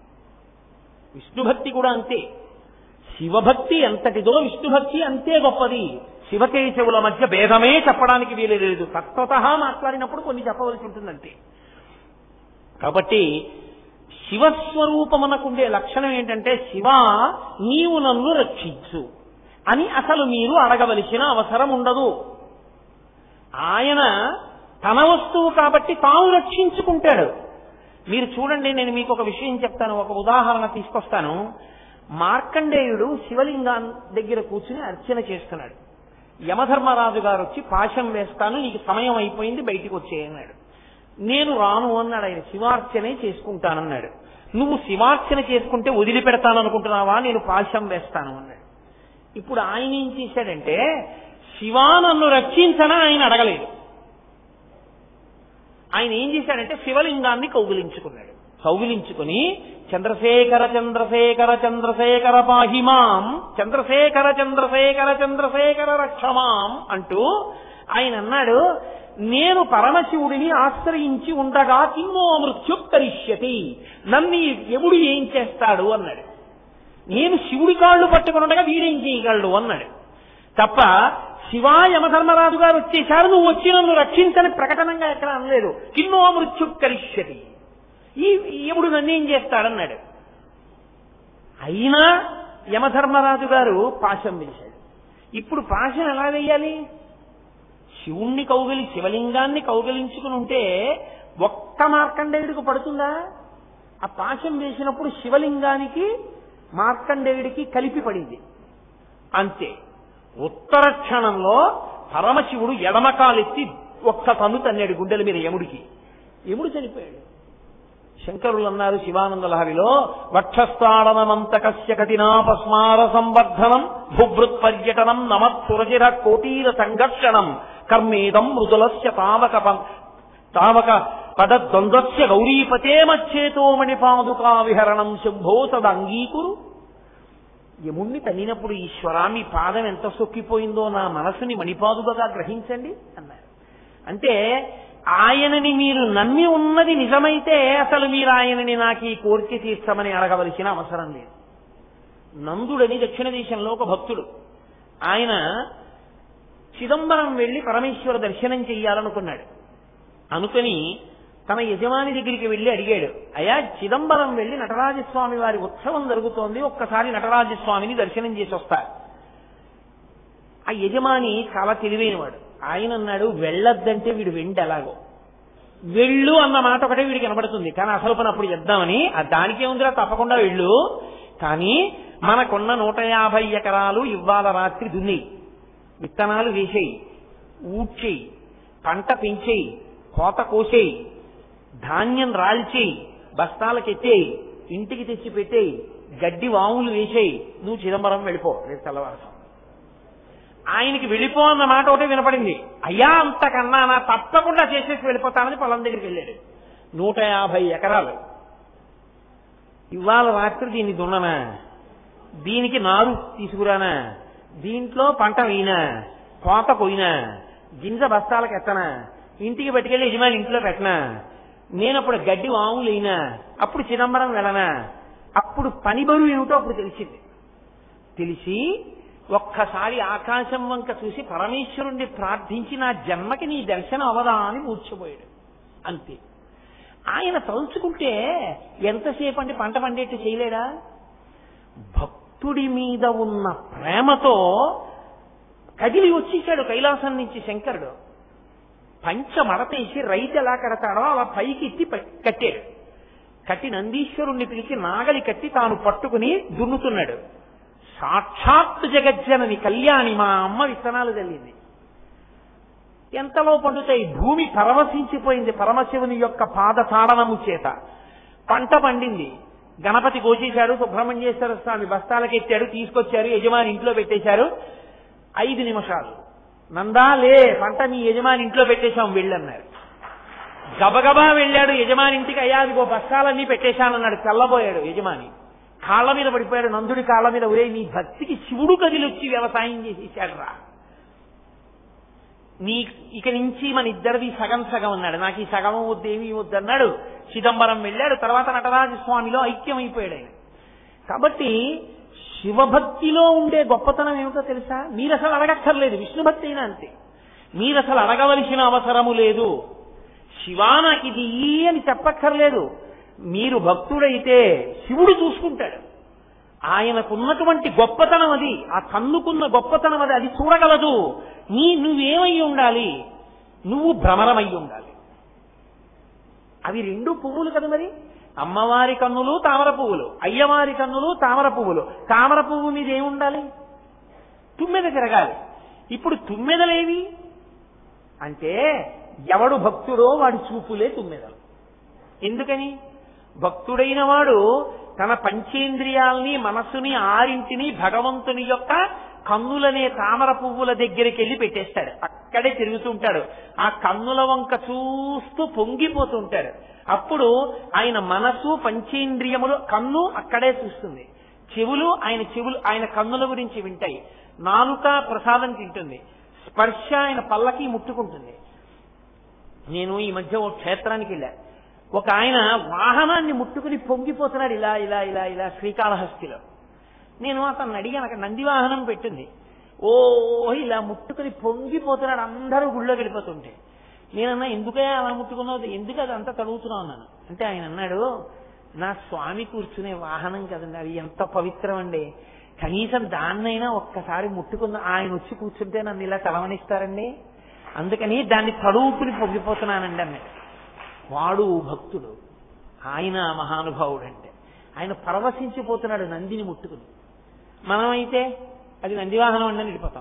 విష్ణు భక్తి కూడా అంతే శివభక్తి ఎంతటిదో విష్ణు భక్తి అంతే గొప్పది శివకేశవుల మధ్య భేదమే చెప్పడానికి వీలేదు తత్వత మాట్లాడినప్పుడు కొన్ని చెప్పవలసి ఉంటుందంతే కాబట్టి శివస్వరూపమునకుండే లక్షణం ఏంటంటే శివ నీవు నన్ను రక్షించు అని అసలు మీరు అడగవలసిన అవసరం ఉండదు ఆయన తన వస్తువు కాబట్టి తాను రక్షించుకుంటాడు మీరు చూడండి నేను మీకు ఒక విషయం చెప్తాను ఒక ఉదాహరణ తీసుకొస్తాను మార్కండేయుడు శివలింగం దగ్గర కూర్చుని అర్చన చేస్తున్నాడు యమధర్మరాజు గారు వచ్చి పాశం వేస్తాను నీకు సమయం అయిపోయింది బయటికి వచ్చేయన్నాడు నేను రాను అన్నాడు ఆయన శివార్చనే చేసుకుంటానన్నాడు నువ్వు శివార్చన చేసుకుంటే వదిలిపెడతాననుకుంటున్నావా నేను పాశం వేస్తాను అన్నాడు ఇప్పుడు ఆయన ఏం చేశాడంటే శివా నన్ను రక్షించనా ఆయన అడగలేదు ఆయన ఏం చేశాడంటే శివలింగాన్ని కౌగిలించుకున్నాడు కౌగిలించుకుని చంద్రశేఖర చంద్రశేఖర చంద్రశేఖర పాహిమాం చంద్రశేఖర చంద్రశేఖర చంద్రశేఖర రక్షమాం అంటూ ఆయన అన్నాడు నేను పరమశివుడిని ఆశ్రయించి ఉండగా కిన్నో మృత్యు కరిష్యతి నన్ను ఈ యముడు ఏం చేస్తాడు అన్నాడు నేను శివుడి కాళ్ళు పట్టుకుని ఉండగా వీడేం చేయగలడు అన్నాడు తప్ప శివా యమధర్మరాజు గారు వచ్చేసారు నువ్వు వచ్చి నన్ను రక్షించని ప్రకటనంగా ఎక్కడ అనలేదు కిన్నో మృత్యు కరిష్యతి ఈ యముడు నన్నేం చేస్తాడన్నాడు అయినా యమధర్మరాజు గారు పాశం వేశాడు ఇప్పుడు పాశం ఎలా వేయాలి శివుణ్ణి కౌగిలి శివలింగాన్ని కౌగిలించుకుని ఉంటే ఒక్క మార్కండేయుడికి పడుతుందా ఆ పాశం వేసినప్పుడు శివలింగానికి మార్కండేయుడికి కలిపి పడింది అంతే ఉత్తర క్షణంలో పరమశివుడు ఎడమకాలెత్తి ఒక్క తన్ను తన్నాడు గుండెల మీద యముడికి యముడు చనిపోయాడు శంకరులు అన్నారు శివానంద లహరిలో వక్షస్థాడనమంతకస్య కఠినాపస్మార సంవర్ధనం భుభృత్ పర్యటనం నమత్సురచిర కోటీర సంఘర్షణం కర్మేదం మృదులస్య తావక పం- తావక పదద్వంద్వస్య గౌరీపతే మచ్చేతో మణిపాదుకా విహరణం శంభో సదంగీకురు యముణ్ణి తన్నినప్పుడు ఈశ్వరా మీ పాదం ఎంత సొక్కిపోయిందో నా మనసుని మణిపాదుగా గ్రహించండి అన్నారు అంటే ఆయనని మీరు నమ్మి ఉన్నది నిజమైతే అసలు మీరు ఆయనని నాకు ఈ కోరిక తీర్చమని అడగవలసిన అవసరం లేదు నందుడని దక్షిణ దేశంలో ఒక భక్తుడు ఆయన చిదంబరం వెళ్లి పరమేశ్వర దర్శనం చెయ్యాలనుకున్నాడు అనుకుని తన యజమాని దగ్గరికి వెళ్లి అడిగాడు అయ్యా చిదంబరం వెళ్లి నటరాజస్వామి వారి ఉత్సవం జరుగుతోంది ఒక్కసారి నటరాజస్వామిని దర్శనం చేసి వస్తా ఆ యజమాని చాలా తెలివైనవాడు ఆయన అన్నాడు వెళ్ళొద్దంటే వీడు వెండి ఎలాగో వెళ్ళు అన్న మాట ఒకటే వీడికి కనబడుతుంది కానీ అసలు పని అప్పుడు చెప్దామని ఆ దానికే ఉందిరా తప్పకుండా వెళ్ళు కానీ మనకున్న నూట యాభై ఎకరాలు ఇవాళ రాత్రి దున్ని విత్తనాలు వేసేయి ఊడ్చేయి పంట పెంచేయి కోత కోసేయి ధాన్యం రాల్చేయి బస్తాలకెత్తేయి ఇంటికి తెచ్చి పెట్టేయి గడ్డి వాములు వేసేయి నువ్వు చిదంబరం వెళ్ళిపో రేపు తెల్లవారు ఆయనకి వెళ్ళిపో అన్న మాట ఒకటే వినపడింది అయ్యా అంతకన్నా నా తప్పకుండా చేసేసి వెళ్ళిపోతానని పొలం దగ్గరికి వెళ్ళాడు నూట యాభై ఎకరాలు ఇవాళ రాత్రి దీన్ని దున్ననా దీనికి నారు తీసుకురానా దీంట్లో పంట వేయినా కోత కొయినా గింజ బస్తాలకు ఎత్తనా ఇంటికి పట్టుకెళ్ళి యజమాని ఇంట్లో పెట్టనా నేను అప్పుడు గడ్డి వాములు అయినా అప్పుడు చిదంబరం వెళ్ళనా అప్పుడు పని బరువు ఏమిటో అప్పుడు తెలిసింది తెలిసి ఒక్కసారి ఆకాశం వంక చూసి పరమేశ్వరుణ్ణి ప్రార్థించి నా జన్మకి నీ దర్శనం అవదా అని మూర్చిపోయాడు అంతే ఆయన తలుచుకుంటే ఎంతసేపు అంటే పంట పండేట్టు చేయలేడా భక్తుడి మీద ఉన్న ప్రేమతో కదిలి వచ్చేసాడు కైలాసం నుంచి శంకరుడు పంచ మడతేసి రైతు ఎలా కడతాడో అలా పైకి ఎత్తి ప- కట్టాడు కట్టి నందీశ్వరుణ్ణి పిలిచి నాగలి కట్టి తాను పట్టుకుని దున్నుతున్నాడు సాక్షాత్ జగజ్జనని కళ్యాణి మా అమ్మ విత్తనాలు చల్లింది ఎంతలో పండుతాయి భూమి పరవశించిపోయింది పరమశివుని యొక్క పాద తాడనము చేత పంట పండింది గణపతి కోసేశాడు సుబ్రహ్మణ్యేశ్వర స్వామి బస్తాలకు ఎత్తాడు తీసుకొచ్చారు యజమాని ఇంట్లో పెట్టేశారు ఐదు నిమిషాలు నందా లే పంట మీ యజమాని ఇంట్లో పెట్టేశాం వెళ్ళన్నారు గబగబా వెళ్ళాడు యజమాని ఇంటికి అయ్యా అదిగో బస్తాలన్నీ పెట్టేశానన్నాడు తెల్లబోయాడు యజమాని కాళ్ళ మీద పడిపోయాడు నందుడి కాళ్ళ మీద ఒరే నీ భక్తికి శివుడు కదిలొచ్చి వ్యవసాయం చేసేసాడు రా నీ ఇక నుంచి మన ఇద్దరిది సగం సగం అన్నాడు నాకు ఈ సగం వద్దు ఏమీ వద్దు అన్నాడు చిదంబరం వెళ్ళాడు తర్వాత నటరాజ స్వామిలో ఐక్యమైపోయాడు ఆయన కాబట్టి శివభక్తిలో ఉండే గొప్పతనం ఏమిటో తెలుసా మీరు అసలు అడగక్కర్లేదు విష్ణు భక్తి అయినా అంతే మీరు అసలు అడగవలసిన అవసరము లేదు శివా నాకు ఇది ఈ అని చెప్పక్కర్లేదు మీరు భక్తుడైతే శివుడు చూసుకుంటాడు ఆయనకున్నటువంటి గొప్పతనం అది ఆ కన్నుకున్న గొప్పతనం అది అది చూడగలదు నీ నువ్వేమై ఉండాలి నువ్వు భ్రమరమై ఉండాలి అవి రెండు పువ్వులు కదా మరి అమ్మవారి కన్నులు తామర పువ్వులు అయ్యవారి కన్నులు తామర పువ్వులు తామర పువ్వు మీద ఏముండాలి తుమ్మెద తిరగాలి ఇప్పుడు తుమ్మెదలేవి అంటే ఎవడు భక్తుడో వాడి చూపులే తుమ్మెదలు ఎందుకని భక్తుడైన వాడు తన పంచేంద్రియాల్ని మనస్సుని ఆరింటిని భగవంతుని యొక్క కన్నులనే తామర పువ్వుల దగ్గరికి వెళ్ళి పెట్టేస్తాడు అక్కడే తిరుగుతుంటాడు ఆ కన్నుల వంక చూస్తూ పొంగిపోతుంటాడు అప్పుడు ఆయన మనసు పంచేంద్రియములు కన్ను అక్కడే చూస్తుంది చెవులు ఆయన చెవులు ఆయన కన్నుల గురించి వింటాయి నాలుక ప్రసాదం తింటుంది స్పర్శ ఆయన పల్లకి ముట్టుకుంటుంది నేను ఈ మధ్య ఓ క్షేత్రానికి వెళ్ళా ఒక ఆయన వాహనాన్ని ముట్టుకుని పొంగిపోతున్నాడు ఇలా ఇలా ఇలా ఇలా శ్రీకాళహస్తిలో నేను అతన్ని అడిగాను అక్కడ నంది వాహనం పెట్టింది ఓ ఇలా ముట్టుకుని పొంగిపోతున్నాడు అందరూ గుళ్ళో వెళ్ళిపోతుంటే నేనన్నా ఎందుకే అలా ముట్టుకున్నావు ఎందుకు అది అంతా తడుగుతున్నావు అన్నాను అంటే ఆయన అన్నాడు నా స్వామి కూర్చునే వాహనం కదండి అది ఎంత పవిత్రం అండి కనీసం దాన్నైనా ఒక్కసారి ముట్టుకున్న ఆయన వచ్చి కూర్చుంటే నన్ను ఇలా తలవనిస్తారండి అందుకని దాన్ని తడువుకుని పొంగిపోతున్నానండి అన్నాడు వాడు భక్తుడు ఆయన మహానుభావుడు అంటే ఆయన పరవశించిపోతున్నాడు నందిని ముట్టుకుని మనమైతే అది నందివాహనం అండి అని వెళ్ళిపోతాం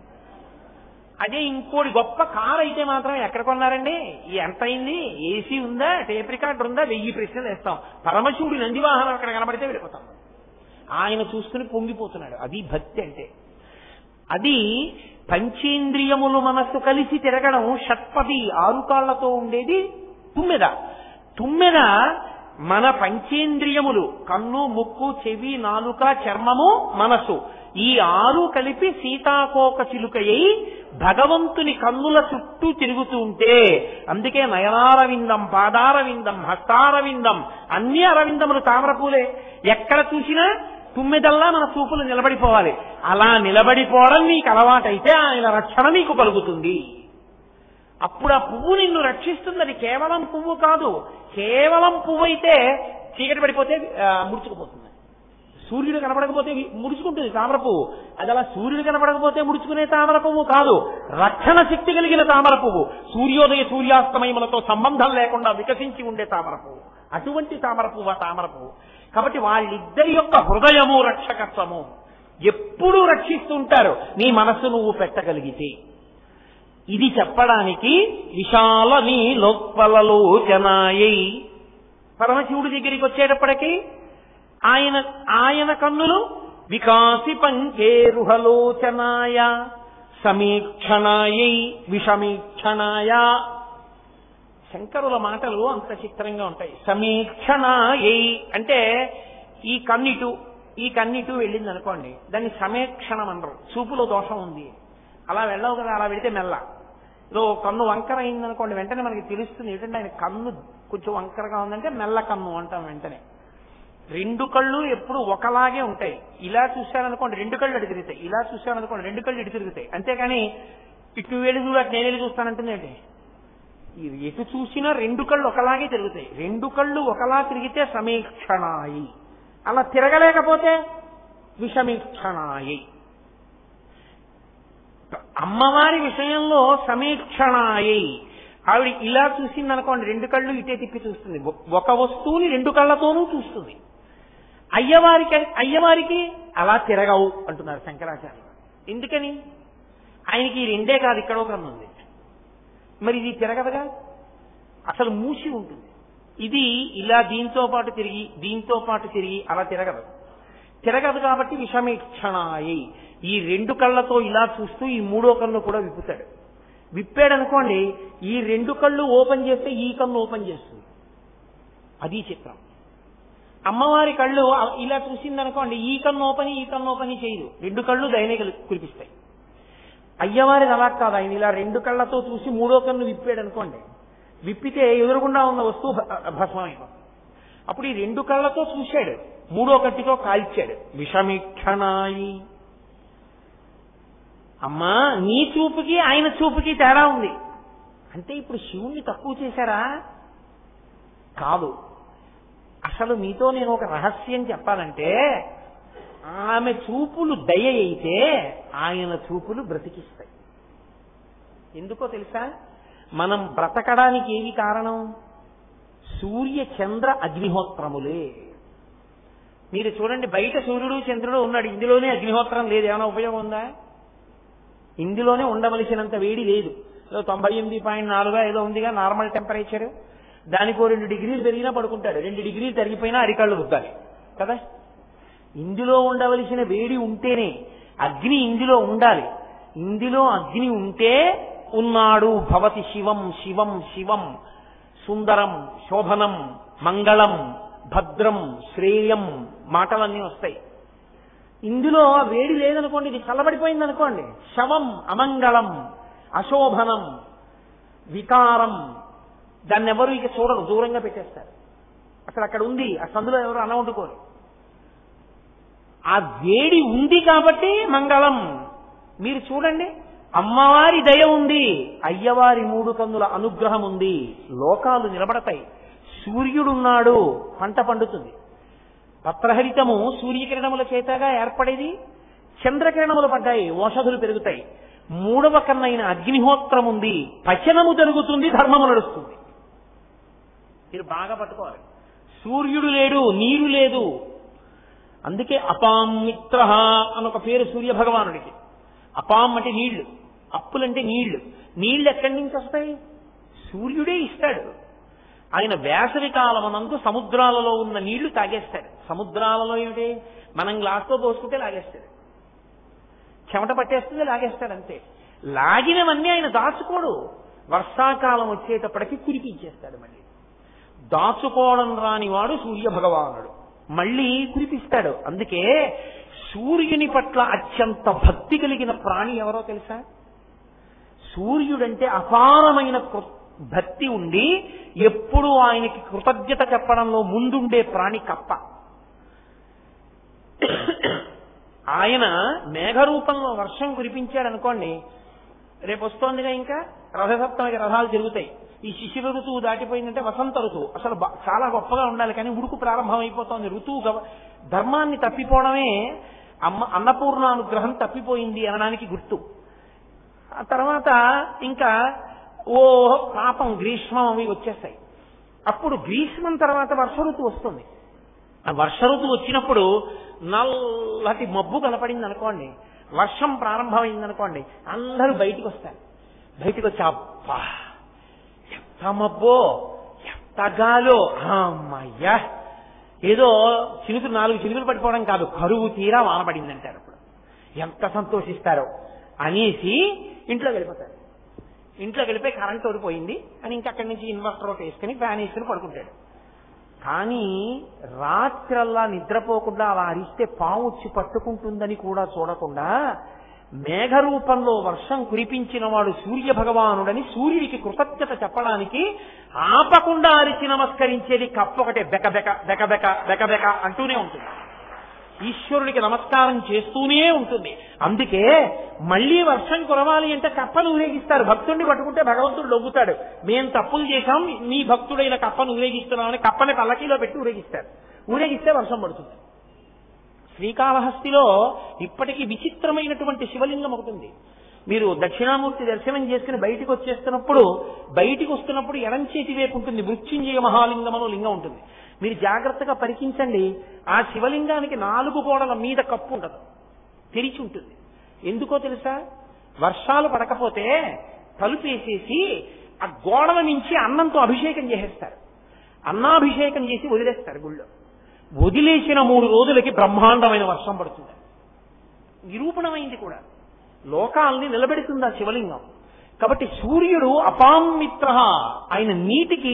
అదే ఇంకోటి గొప్ప కారు అయితే మాత్రం ఎక్కడ కొన్నారండి ఈ ఎంత అయింది ఏసీ ఉందా టేప్ రికార్డర్ ఉందా వెయ్యి ప్రశ్నలు వేస్తాం పరమశివుడి నందివాహనం అక్కడ కనబడితే వెళ్ళిపోతాం ఆయన చూసుకుని పొంగిపోతున్నాడు అది భక్తి అంటే అది పంచేంద్రియములు మనస్సు కలిసి తిరగడం షట్పది ఆరు కాళ్లతో ఉండేది తుమ్మెద తుమ్మెద మన పంచేంద్రియములు కన్ను ముక్కు చెవి నాలుక చర్మము మనసు ఈ ఆరు కలిపి సీతాకోక చిలుకయ్యి భగవంతుని కన్నుల చుట్టూ తిరుగుతూ ఉంటే అందుకే నయనారవిందం పాదారవిందం హస్తారవిందం అన్ని అరవిందములు తామరపూలే ఎక్కడ చూసినా తుమ్మెదల్లా మన చూపులు నిలబడిపోవాలి అలా నిలబడిపోవడం నీకు అలవాటైతే ఆయన రక్షణ నీకు కలుగుతుంది అప్పుడు ఆ పువ్వు నిన్ను రక్షిస్తుంది అది కేవలం పువ్వు కాదు కేవలం పువ్వు అయితే చీకటి పడిపోతే ఆ, ముడుచుకుపోతుంది సూర్యుడు కనపడకపోతే ముడుచుకుంటుంది తామర పువ్వు అది అలా సూర్యుడు కనపడకపోతే ముడుచుకునే తామర పువ్వు కాదు రక్షణ శక్తి కలిగిన తామర పువ్వు సూర్యోదయ సూర్యాస్తమయములతో సంబంధం లేకుండా వికసించి ఉండే తామర పువ్వు అటువంటి తామర పువ్వు ఆ తామర పువ్వు కాబట్టి వాళ్ళిద్దరి యొక్క హృదయము రక్షకత్వము ఎప్పుడూ రక్షిస్తుంటారు నీ మనస్సు నువ్వు పెట్టగలిగితే ఇది చెప్పడానికి విశాల నీ లోక్పలలోచనాయై పరమశివుడి దగ్గరికి వచ్చేటప్పటికి ఆయన ఆయన కన్నులు వికాసి పంకేరుహలోచనాయ సమీక్షణాయై విషమీక్షణాయ శంకరుల మాటలు అంత చిత్రంగా ఉంటాయి సమీక్షణాయై అంటే ఈ కన్నిటు ఈ కన్నిటు వెళ్ళింది అనుకోండి దాన్ని సమీక్షణం అనరు చూపులో దోషం ఉంది అలా వెళ్ళవు కదా అలా వెళితే మెల్ల ఏదో కన్ను వంకర అయిందనుకోండి వెంటనే మనకి తెలుస్తుంది ఏంటంటే ఆయన కన్ను కొంచెం వంకరగా ఉందంటే మెల్ల కన్ను అంటాం వెంటనే రెండు కళ్ళు ఎప్పుడు ఒకలాగే ఉంటాయి ఇలా చూశాననుకోండి రెండు కళ్ళు అటు తిరుగుతాయి ఇలా చూశాననుకోండి రెండు కళ్ళు ఇటు తిరుగుతాయి అంతేగాని ఇటు నువ్వు వెళ్ళి చూడు అటు నేను వెళ్ళి చూస్తానంటుంది ఏంటి ఇది ఎటు చూసినా రెండు కళ్ళు ఒకలాగే తిరుగుతాయి రెండు కళ్ళు ఒకలా తిరిగితే సమీక్షణాయి అలా తిరగలేకపోతే విషమీక్షణాయి అమ్మవారి విషయంలో సమీక్షణాయి ఆవిడ ఇలా చూసింది అనుకోండి రెండు కళ్ళు ఇటే తిప్పి చూస్తుంది ఒక వస్తువుని రెండు కళ్ళతోనూ చూస్తుంది అయ్యవారికి అయ్యవారికి అలా తిరగవు అంటున్నారు శంకరాచార్య ఎందుకని ఆయనకి ఈ రెండే కాదు ఇక్కడ ఒక ఉంది మరి ఇది తిరగదుగా అసలు మూసి ఉంటుంది ఇది ఇలా దీంతో పాటు తిరిగి దీంతో పాటు తిరిగి అలా తిరగదు తిరగదు కాబట్టి విషమీక్షణాయి ఈ రెండు కళ్ళతో ఇలా చూస్తూ ఈ మూడో కన్ను కూడా విప్పుతాడు విప్పాడు అనుకోండి ఈ రెండు కళ్ళు ఓపెన్ చేస్తే ఈ కన్ను ఓపెన్ చేస్తుంది అది చిత్రం అమ్మవారి కళ్ళు ఇలా చూసింది అనుకోండి ఈ కన్ను ఓపెన్ ఈ కన్ను ఓపెన్ చేయదు రెండు కళ్ళు దయనే కురిపిస్తాయి అయ్యవారిది అలా కాదు ఆయన ఇలా రెండు కళ్ళతో చూసి మూడో కన్ను విప్పాడు అనుకోండి విప్పితే ఎదురుగుండా ఉన్న వస్తువు భ- భస్మమైపోతుంది అప్పుడు ఈ రెండు కళ్ళతో చూశాడు మూడో కట్టితో కాల్చాడు విషమీక్షణాయి అమ్మా నీ చూపుకి ఆయన చూపుకి తేడా ఉంది అంటే ఇప్పుడు శివుణ్ణి తక్కువ చేశారా కాదు అసలు మీతో నేను ఒక రహస్యం చెప్పాలంటే ఆమె చూపులు దయ అయితే ఆయన చూపులు బ్రతికిస్తాయి ఎందుకో తెలుసా మనం బ్రతకడానికి ఏమి కారణం సూర్య చంద్ర అగ్నిహోత్రములే మీరు చూడండి బయట సూర్యుడు చంద్రుడు ఉన్నాడు ఇందులోనే అగ్నిహోత్రం లేదు ఏమైనా ఉపయోగం ఉందా ఇందులోనే ఉండవలసినంత వేడి లేదు ఏదో తొంభై ఎనిమిది పాయింట్ నాలుగా ఏదో ఉందిగా నార్మల్ టెంపరేచర్ దానికో రెండు డిగ్రీలు పెరిగినా పడుకుంటాడు రెండు డిగ్రీలు తరిగిపోయినా అరికాళ్ళు రుద్దాలి కదా ఇందులో ఉండవలసిన వేడి ఉంటేనే అగ్ని ఇందులో ఉండాలి ఇందులో అగ్ని ఉంటే ఉన్నాడు భవతి శివం శివం శివం సుందరం శోభనం మంగళం భద్రం శ్రేయం మాటలన్నీ వస్తాయి ఇందులో ఆ వేడి లేదనుకోండి ఇది చల్లబడిపోయింది అనుకోండి శవం అమంగళం అశోభనం వికారం దాన్ని ఎవరు ఇక చూడరు దూరంగా పెట్టేస్తారు అసలు అక్కడ ఉంది ఆ సందులో ఎవరు అన్న వండుకోరు ఆ వేడి ఉంది కాబట్టి మంగళం మీరు చూడండి అమ్మవారి దయ ఉంది అయ్యవారి మూడు కన్నుల అనుగ్రహం ఉంది లోకాలు నిలబడతాయి సూర్యుడున్నాడు పంట పండుతుంది పత్రహరితము సూర్యకిరణముల చేతగా ఏర్పడేది చంద్రకిరణములు పడ్డాయి ఓషధులు పెరుగుతాయి మూడవ కన్నైన అగ్నిహోత్రం ఉంది పచనము జరుగుతుంది ధర్మము నడుస్తుంది మీరు బాగా పట్టుకోవాలి సూర్యుడు లేడు నీరు లేదు అందుకే అపాం మిత్ర అని ఒక పేరు సూర్య భగవానుడికి అపాం అంటే నీళ్లు అప్పులంటే నీళ్లు నీళ్లు ఎక్కడి నుంచి వస్తాయి సూర్యుడే ఇస్తాడు ఆయన వేసవి కాలమనందు సముద్రాలలో ఉన్న నీళ్లు తాగేస్తాడు సముద్రాలలో ఏమిటి మనం గ్లాస్తో పోసుకుంటే లాగేస్తాడు చెమట పట్టేస్తుంది లాగేస్తాడు అంతే లాగినవన్నీ ఆయన దాచుకోడు వర్షాకాలం వచ్చేటప్పటికి కురిపించేస్తాడు మళ్ళీ దాచుకోవడం రానివాడు సూర్య భగవానుడు మళ్ళీ కురిపిస్తాడు అందుకే సూర్యుని పట్ల అత్యంత భక్తి కలిగిన ప్రాణి ఎవరో తెలుసా సూర్యుడంటే అపారమైన కృ- భక్తి ఉండి ఎప్పుడూ ఆయనకి కృతజ్ఞత చెప్పడంలో ముందుండే ప్రాణి కప్ప ఆయన మేఘరూపంలో వర్షం కురిపించాడు అనుకోండి రేపు వస్తోందిగా ఇంకా రథసప్తమికి రథాలు జరుగుతాయి ఈ శిశిర ఋతువు దాటిపోయిందంటే వసంత ఋతువు అసలు బా- చాలా గొప్పగా ఉండాలి కానీ ఉడుకు ప్రారంభమైపోతోంది ఋతువు గవ- ధర్మాన్ని తప్పిపోవడమే అమ్మ అన్నపూర్ణానుగ్రహం తప్పిపోయింది అనడానికి గుర్తు ఆ తర్వాత ఇంకా ఓ పాపం గ్రీష్మం అవి వచ్చేస్తాయి అప్పుడు గ్రీష్మం తర్వాత వర్ష ఋతువు వస్తుంది ఆ వర్ష ఋతువు వచ్చినప్పుడు నల్లటి మబ్బు కనపడింది అనుకోండి వర్షం ప్రారంభమైంది అనుకోండి అందరూ బయటికి వస్తారు బయటికి వచ్చి అబ్బా ఎంత మబ్బో ఎంత గాలో అమ్మయ్యా ఏదో చినుకులు నాలుగు చినుకులు పడిపోవడం కాదు కరువు తీరా వాన పడింది అంటారు అప్పుడు ఎంత సంతోషిస్తారో అనేసి ఇంట్లో వెళ్ళిపోతారు ఇంట్లో వెళ్ళిపోయి కరెంట్ ఓడిపోయింది అని ఇంకా అక్కడి నుంచి ఇన్వర్టర్ ఒకటి వేసుకుని ఫ్యాన్ వేసుకుని పడుకుంటాడు కానీ రాత్రల్లా నిద్రపోకుండా అలా అరిస్తే పాము వచ్చి పట్టుకుంటుందని కూడా చూడకుండా మేఘరూపంలో వర్షం కురిపించిన వాడు సూర్య భగవానుడని సూర్యుడికి కృతజ్ఞత చెప్పడానికి ఆపకుండా అరిచి నమస్కరించేది కప్ప ఒకటే బెక బెక బెక బెక బెక బెక అంటూనే ఉంటుంది ఈశ్వరుడికి నమస్కారం చేస్తూనే ఉంటుంది అందుకే మళ్ళీ వర్షం కురవాలి అంటే కప్పను ఊరేగిస్తారు భక్తుడిని పట్టుకుంటే భగవంతుడు లొంగుతాడు మేం తప్పులు చేశాం మీ భక్తుడైన కప్పను ఊరేగిస్తున్నామని కప్పని పల్లకీలో పెట్టి ఊరేగిస్తారు ఊరేగిస్తే వర్షం పడుతుంది శ్రీకాళహస్తిలో ఇప్పటికీ విచిత్రమైనటువంటి శివలింగం ఒకటి మీరు దక్షిణామూర్తి దర్శనం చేసుకుని బయటికి వచ్చేస్తున్నప్పుడు బయటికి వస్తున్నప్పుడు ఎడం చేతి వైపు ఉంటుంది మృత్యుంజయ మహాలింగం అనే లింగం ఉంటుంది మీరు జాగ్రత్తగా పరికించండి ఆ శివలింగానికి నాలుగు గోడల మీద కప్పు ఉండదు తెరిచి ఉంటుంది ఎందుకో తెలుసా వర్షాలు పడకపోతే తలుపేసేసి ఆ గోడల నుంచి అన్నంతో అభిషేకం చేసేస్తారు అన్నాభిషేకం చేసి వదిలేస్తారు గుళ్ళో వదిలేసిన మూడు రోజులకి బ్రహ్మాండమైన వర్షం పడుతుంది నిరూపణమైంది కూడా లోకాల్ని నిలబెడుతుంది ఆ శివలింగం కాబట్టి సూర్యుడు అపామిత్ర ఆయన నీటికి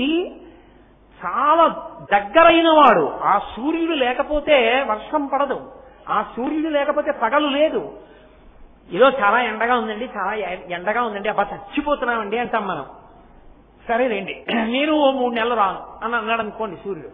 చాలా దగ్గరైన వాడు ఆ సూర్యుడు లేకపోతే వర్షం పడదు ఆ సూర్యుడు లేకపోతే పగలు లేదు ఏదో చాలా ఎండగా ఉందండి చాలా ఎ- ఎండగా ఉందండి అబ్బా చచ్చిపోతున్నామండి అంటాం మనం సరేలేండి నేను ఓ మూడు నెలలు రాను అని అన్నాడు అనుకోండి సూర్యుడు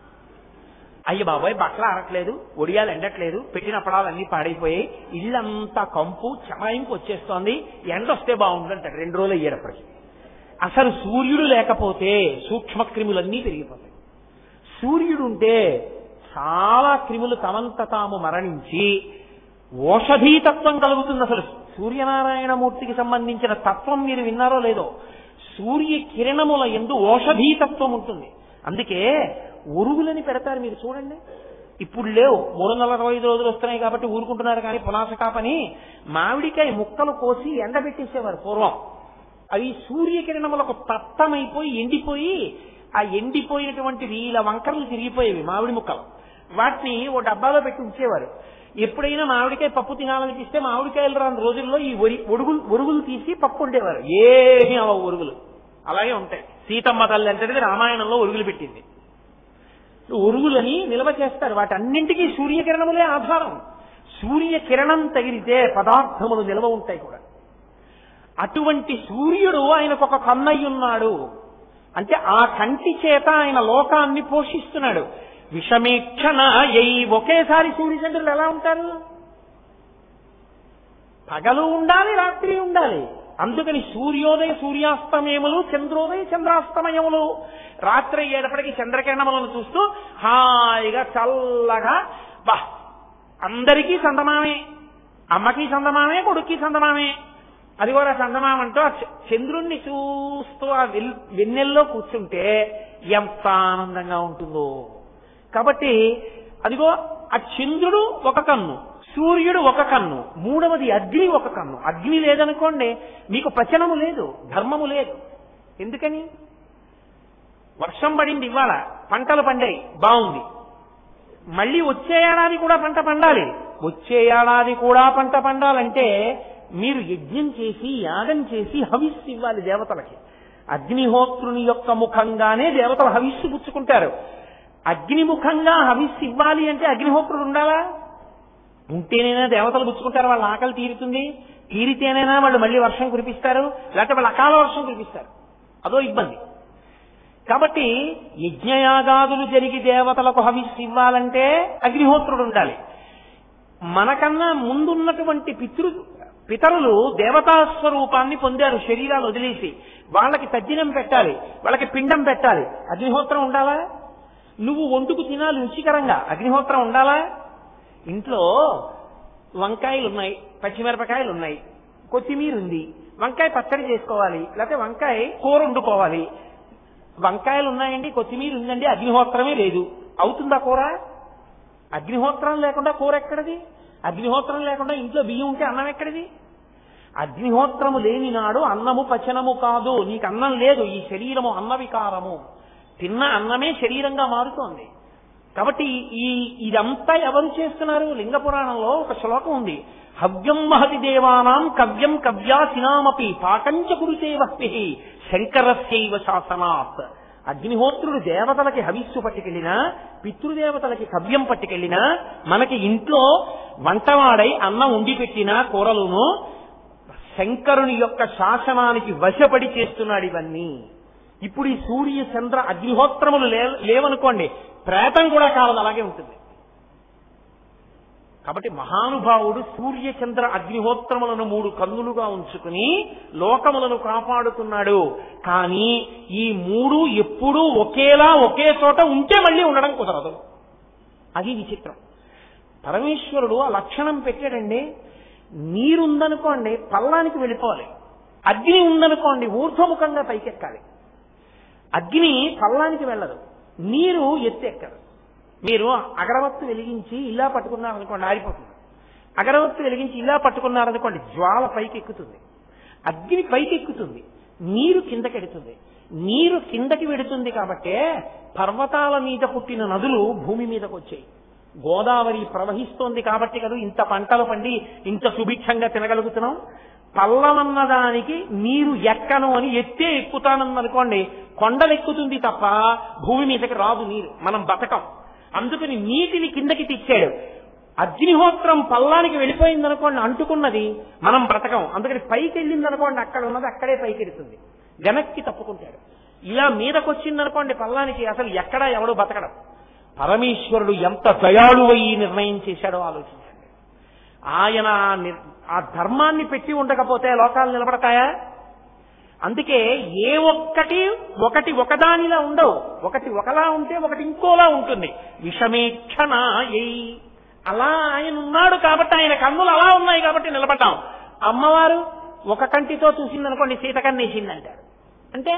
అయ్య బాబాయ్ బట్టలు ఆరట్లేదు ఒడియాలు ఎండట్లేదు పెట్టిన అప్పడాలు అన్ని పాడైపోయాయి ఇల్లంతా కంపు చమాయింపు వచ్చేస్తోంది ఎండ వస్తే బాగుండు అంటాడు రెండు రోజులు అయ్యేటప్పటికి అసలు సూర్యుడు లేకపోతే సూక్ష్మ క్రిములన్నీ పెరిగిపోతాయి సూర్యుడు ఉంటే చాలా క్రిములు తమంత తాము మరణించి ఓషధీతత్వం కలుగుతుంది అసలు సూర్యనారాయణమూర్తికి సంబంధించిన తత్వం మీరు విన్నారో లేదో సూర్య కిరణముల ఎందు ఓషధీతత్వం ఉంటుంది అందుకే ఉరుగులని పెడతారు మీరు చూడండి ఇప్పుడు లేవు మూడు వందల అరవై ఐదు రోజులు వస్తున్నాయి కాబట్టి ఊరుకుంటున్నారు కానీ పునాసకాపని మామిడికాయ ముక్కలు కోసి ఎండబెట్టేసేవారు పూర్వం అవి సూర్యకిరణములకు తత్తమైపోయి ఎండిపోయి ఆ ఎండిపోయినటువంటివి ఇలా వంకరలు తిరిగిపోయేవి మామిడి ముక్కలు వాటిని ఓ డబ్బాలో పెట్టి ఉంచేవారు ఎప్పుడైనా మామిడికాయ పప్పు తినాలనిపిస్తే మామిడికాయలు రాని రోజుల్లో ఈ ఒరి ఒడుగులు ఒరుగులు తీసి పప్పు ఉండేవారు ఏమీ అవ ఒరుగులు అలాగే ఉంటాయి సీతమ్మ తల్లి అంటది రామాయణంలో ఒరుగులు పెట్టింది ఒరుగులని నిల్వ చేస్తారు వాటన్నింటికీ సూర్యకిరణములే ఆధారం సూర్యకిరణం తగిలితే పదార్థములు నిల్వ ఉంటాయి కూడా అటువంటి సూర్యుడు ఆయనకు ఒక కన్నయ్య ఉన్నాడు అంటే ఆ కంటి చేత ఆయన లోకాన్ని పోషిస్తున్నాడు విషమీక్షణ ఎయి ఒకేసారి సూర్యచంద్రులు ఎలా ఉంటారు పగలు ఉండాలి రాత్రి ఉండాలి అందుకని సూర్యోదయ సూర్యాస్తమయములు చంద్రోదయ చంద్రాస్తమయములు రాత్రి అయ్యేటప్పటికి చంద్రకిరణములను చూస్తూ హాయిగా చల్లగా బా అందరికీ చందమామే అమ్మకి చందమామే కొడుక్కి చందమామే అది కూడా చందమామంటూ ఆ చ- చంద్రుణ్ణి చూస్తూ ఆ వెల్- వెన్నెల్లో కూర్చుంటే ఎంత ఆనందంగా ఉంటుందో కాబట్టి అదిగో ఆ చంద్రుడు ఒక కన్ను సూర్యుడు ఒక కన్ను మూడవది అగ్ని ఒక కన్ను అగ్ని లేదనుకోండి మీకు పచనము లేదు ధర్మము లేదు ఎందుకని వర్షం పడింది ఇవాళ పంటలు పండాయి బాగుంది మళ్ళీ వచ్చే ఏడాది కూడా పంట పండాలి వచ్చే ఏడాది కూడా పంట పండాలంటే మీరు యజ్ఞం చేసి యాగం చేసి హవిస్సు ఇవ్వాలి దేవతలకి అగ్నిహోత్రుని యొక్క ముఖంగానే దేవతలు హవిస్సు పుచ్చుకుంటారు అగ్నిముఖంగా హవిస్సు ఇవ్వాలి అంటే అగ్నిహోత్రుడు ఉండాలా ఉంటేనైనా దేవతలు పుచ్చుకుంటారు వాళ్ళ ఆకలి తీరుతుంది తీరితేనైనా వాళ్ళు మళ్ళీ వర్షం కురిపిస్తారు లేకపోతే వాళ్ళు అకాల వర్షం కురిపిస్తారు అదో ఇబ్బంది కాబట్టి యజ్ఞయాగాదులు జరిగి దేవతలకు హవిస్సు ఇవ్వాలంటే అగ్నిహోత్రుడు ఉండాలి మనకన్నా ముందున్నటువంటి పితృ పితరులు దేవతా స్వరూపాన్ని పొందారు శరీరాలు వదిలేసి వాళ్ళకి తద్దినం పెట్టాలి వాళ్ళకి పిండం పెట్టాలి అగ్నిహోత్రం ఉండాలా నువ్వు వండుకు తినాలి రుచికరంగా అగ్నిహోత్రం ఉండాలా ఇంట్లో వంకాయలు ఉన్నాయి పచ్చిమిరపకాయలు ఉన్నాయి కొత్తిమీర ఉంది వంకాయ పచ్చడి చేసుకోవాలి లేకపోతే వంకాయ కూర వండుకోవాలి వంకాయలు ఉన్నాయండి కొత్తిమీర ఉందండి అగ్నిహోత్రమే లేదు అవుతుందా కూర అగ్నిహోత్రం లేకుండా కూర ఎక్కడిది అగ్నిహోత్రం లేకుండా ఇంట్లో బియ్యం ఉంటే అన్నం ఎక్కడిది అగ్నిహోత్రము లేని నాడు అన్నము పచనము కాదు నీకు అన్నం లేదు ఈ శరీరము అన్న వికారము తిన్న అన్నమే శరీరంగా మారుతోంది కాబట్టి ఈ ఇదంతా ఎవరు చేస్తున్నారు లింగ పురాణంలో ఒక శ్లోకం ఉంది హవ్యం మహతి దేవానాం కవ్యం కవ్యాసినామపి పాకంచ కురుతే వక్తి శంకరస్యైవ శాసనాత్ అగ్నిహోత్రుడు దేవతలకి హవిస్సు పట్టుకెళ్ళినా పితృదేవతలకి కవ్యం పట్టుకెళ్ళినా మనకి ఇంట్లో వంటవాడై అన్నం ఉండి పెట్టిన కూరలును శంకరుని యొక్క శాసనానికి వశపడి చేస్తున్నాడు ఇవన్నీ ఇప్పుడు ఈ సూర్య చంద్ర అగ్నిహోత్రములు లే లేవనుకోండి ప్రేతం కూడా కాలదు అలాగే ఉంటుంది కాబట్టి మహానుభావుడు సూర్య చంద్ర అగ్నిహోత్రములను మూడు కన్నులుగా ఉంచుకుని లోకములను కాపాడుతున్నాడు కానీ ఈ మూడు ఎప్పుడూ ఒకేలా ఒకే చోట ఉంటే మళ్ళీ ఉండడం కుదరదు అది విచిత్రం పరమేశ్వరుడు ఆ లక్షణం పెట్టాడండి నీరుందనుకోండి పల్లానికి వెళ్ళిపోవాలి అగ్ని ఉందనుకోండి ఊర్ధ్వముఖంగా పైకెక్కాలి అగ్ని పల్లానికి వెళ్ళదు నీరు ఎత్తెక్కదు మీరు అగరవత్తు వెలిగించి ఇలా పట్టుకున్నారనుకోండి ఆరిపోతుంది అగరవత్తు వెలిగించి ఇలా పట్టుకున్నారనుకోండి జ్వాల పైకి ఎక్కుతుంది అగ్ని పైకి ఎక్కుతుంది నీరు కిందకెడుతుంది నీరు కిందకి వెడుతుంది కాబట్టే పర్వతాల మీద పుట్టిన నదులు భూమి మీదకి వచ్చాయి గోదావరి ప్రవహిస్తోంది కాబట్టి కదా ఇంత పంటలు పండి ఇంత సుభిక్షంగా తినగలుగుతున్నాం పల్లమన్న దానికి నీరు ఎక్కను అని ఎత్తే ఎక్కుతానన్ననుకోండి కొండలెక్కుతుంది తప్ప భూమి మీదకి రాదు నీరు మనం బతకం అందుకని నీటిని కిందకి తెచ్చాడు అగ్నిహోత్రం పల్లానికి వెళ్ళిపోయిందనుకోండి అంటుకున్నది మనం బ్రతకం అందుకని పైకి వెళ్ళిందనుకోండి అక్కడ ఉన్నది అక్కడే పైకి వెళుతుంది వెనక్కి తప్పుకుంటాడు ఇలా మీదకొచ్చిందనుకోండి పల్లానికి అసలు ఎక్కడా ఎవడు బతకడం పరమేశ్వరుడు ఎంత దయాళువై నిర్ణయం చేశాడో ఆలోచించండి ఆయన ఆ నిర్- ఆ ధర్మాన్ని పెట్టి ఉండకపోతే లోకాలు నిలబడతాయా అందుకే ఏ ఒక్కటి ఒకటి ఒకదానిలా ఉండవు ఒకటి ఒకలా ఉంటే ఒకటి ఇంకోలా ఉంటుంది విషమేక్షణ ఎయ్ అలా ఆయన ఉన్నాడు కాబట్టి ఆయన కన్నులు అలా ఉన్నాయి కాబట్టి నిలబడ్డాం అమ్మవారు ఒక కంటితో చూసిందనుకోండి సీత కన్నేసింది అంటారు అంటే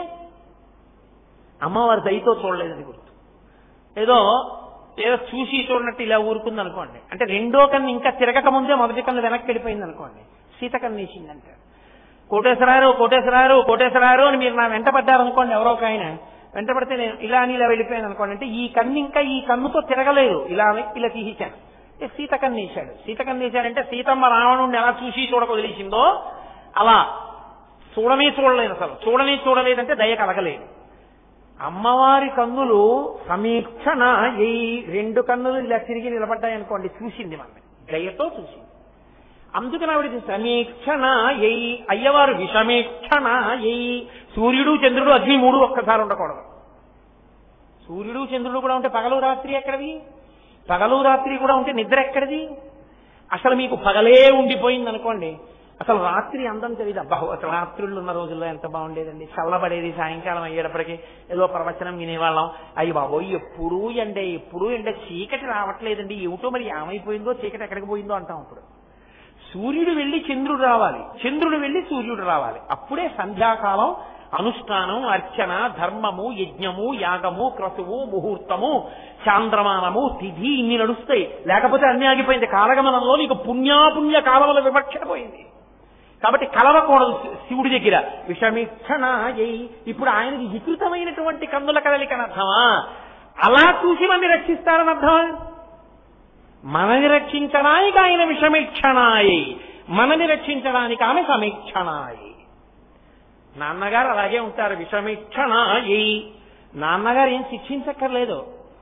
అమ్మవారు దయతో చూడలేదని గుర్తు ఏదో ఏదో చూసి చూడనట్టు ఇలా ఊరుకుంది అనుకోండి అంటే రెండో కన్ను ఇంకా తిరగక ముందే మొదటి కన్ను వెనక్కి వెళ్ళిపోయింది అనుకోండి సీత కన్నేసింది అంటారు కోటేశ్వరారు కోటేశ్వరారు కోటేశ్వరారు అని మీరు నా వెంట పడ్డారనుకోండి ఎవరో ఒక ఆయన వెంటబడితే నేను ఇలా అని ఇలా వెళ్ళిపోయాను అనుకోండి అంటే ఈ కన్ను ఇంకా ఈ కన్నుతో తిరగలేదు ఇలా ఇలా తీసేశాను అంటే సీత కన్ను వేశాడు సీత కన్ను వేశాడంటే సీతమ్మ రావణుడిని ఎలా చూసి చూడక వదిలేసిందో అలా చూడనే చూడలేదు అసలు చూడనే చూడలేదంటే దయ కలగలేదు అమ్మవారి కన్నులు సమీక్షణ ఈ రెండు కన్నులు ఇలా తిరిగి నిలబడ్డాయి అనుకోండి చూసింది మన దయతో చూసింది అందుకని ఆవిడది సమీక్షణ ఎయి అయ్యవారు విషమీక్షణ ఎయి సూర్యుడు చంద్రుడు అగ్ని మూడు ఒక్కసారి ఉండకూడదు సూర్యుడు చంద్రుడు కూడా ఉంటే పగలు రాత్రి ఎక్కడిది పగలు రాత్రి కూడా ఉంటే నిద్ర ఎక్కడిది అసలు మీకు పగలే ఉండిపోయింది అనుకోండి అసలు రాత్రి అందం తెలియదు అబ్బా అసలు రాత్రుళ్ళు ఉన్న రోజుల్లో ఎంత బాగుండేదండి చల్లబడేది సాయంకాలం అయ్యేటప్పటికి ఏదో ప్రవచనం వినేవాళ్ళం అయ్యి బాబోయ్ ఎప్పుడు ఎండే ఎప్పుడు ఎండ చీకటి రావట్లేదండి ఏమిటో మరి ఏమైపోయిందో చీకటి ఎక్కడికి పోయిందో అంటాం ఇప్పుడు సూర్యుడు వెళ్లి చంద్రుడు రావాలి చంద్రుడు వెళ్లి సూర్యుడు రావాలి అప్పుడే సంధ్యాకాలం అనుష్ఠానం అర్చన ధర్మము యజ్ఞము యాగము క్రతువు ముహూర్తము చాంద్రమానము తిథి ఇన్ని నడుస్తాయి లేకపోతే అన్ని ఆగిపోయింది కాలగమనంలో నీకు పుణ్యాపుణ్య కాలముల వివక్ష పోయింది కాబట్టి కలవకూడదు శివుడి దగ్గర విషమిక్షణ అయ్యి ఇప్పుడు ఆయనకి వికృతమైనటువంటి కన్నుల కదలికని అర్థమా అలా చూసి మంది రక్షిస్తారని అర్థమా మనని రక్షించడానికి ఆయన విషమీక్షణాయి మనని రక్షించడానికి ఆమె సమీక్షణాయి నాన్నగారు అలాగే ఉంటారు విషమీక్షణాయి నాన్నగారు ఏం శిక్షించక్కర్లేదు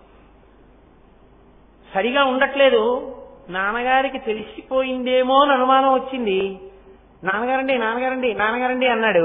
సరిగా ఉండట్లేదు నాన్నగారికి తెలిసిపోయిందేమో అని అనుమానం వచ్చింది నాన్నగారండి నాన్నగారండి నాన్నగారండి అన్నాడు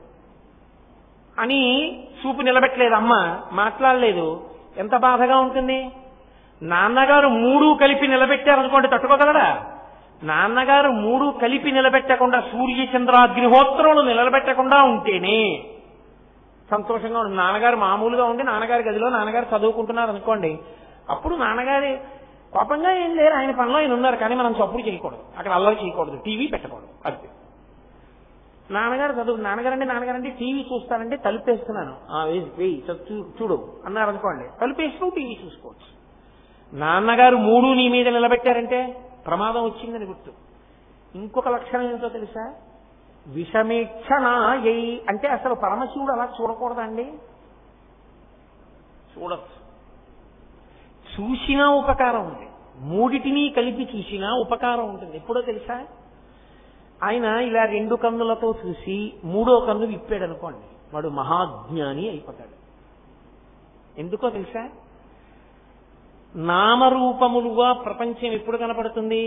అని చూపు నిలబెట్టలేదు అమ్మ మాట్లాడలేదు ఎంత బాధగా ఉంటుంది నాన్నగారు మూడు కలిపి నిలబెట్టారనుకోండి తట్టుకోగలడా నాన్నగారు మూడు కలిపి నిలబెట్టకుండా సూర్య చంద్రాగ్నిహోత్రములు నిలబెట్టకుండా ఉంటేనే సంతోషంగా ఉంటుంది నాన్నగారు మామూలుగా ఉండి నాన్నగారి గదిలో నాన్నగారు చదువుకుంటున్నారు అనుకోండి అప్పుడు నాన్నగారి కోపంగా ఏం లేరు ఆయన పనిలో ఆయన ఉన్నారు కానీ మనం చప్పుడు చేయకూడదు అక్కడ అల్లరి చేయకూడదు టీవీ పెట్టకూడదు అది నాన్నగారు చదువు నాన్నగారండి నాన్నగారండి టీవీ చూస్తానంటే తలుపేస్తున్నాను "ఆ, వేయి, వేయి చూ- చూ- చూడు అన్నారు అనుకోండి తలుపేసి నువ్వు టీవీ చూసుకోవచ్చు నాన్నగారు మూడు నీ మీద నిలబెట్టారంటే ప్రమాదం వచ్చిందని గుర్తు ఇంకొక లక్షణం ఏంటో తెలుసా విషమీక్షణ ఎయి అంటే అసలు పరమశివుడు అలా చూడకూడదండి చూడచ్చు చూసినా ఉపకారం ఉంది మూడిటిని కలిపి చూసినా ఉపకారం ఉంటుంది ఎప్పుడో తెలుసా ఆయన ఇలా రెండు కన్నులతో చూసి మూడో కన్ను విప్పాడు అనుకోండి వాడు మహాజ్ఞాని అయిపోతాడు ఎందుకో తెలుసా నామరూపములుగా ప్రపంచం ఎప్పుడు కనపడుతుంది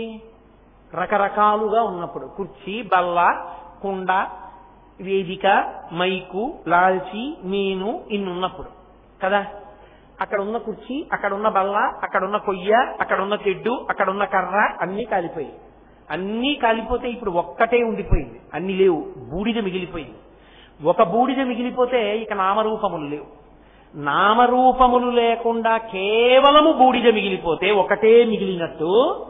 రకరకాలుగా ఉన్నప్పుడు కుర్చీ బల్ల కుండ వేదిక మైకు లాల్చి మీను ఇన్నున్నప్పుడు కదా అక్కడ ఉన్న కుర్చీ అక్కడ ఉన్న బల్ల అక్కడ ఉన్న కొయ్య అక్కడ ఉన్న తెడ్డు అక్కడ ఉన్న కర్ర అన్నీ కాలిపోయి అన్నీ కాలిపోతే ఇప్పుడు ఒక్కటే ఉండిపోయింది అన్ని లేవు బూడిద మిగిలిపోయింది ఒక బూడిద మిగిలిపోతే ఇక నామరూపములు లేవు నామరూపములు లేకుండా కేవలము బూడిద మిగిలిపోతే ఒకటే మిగిలినట్టు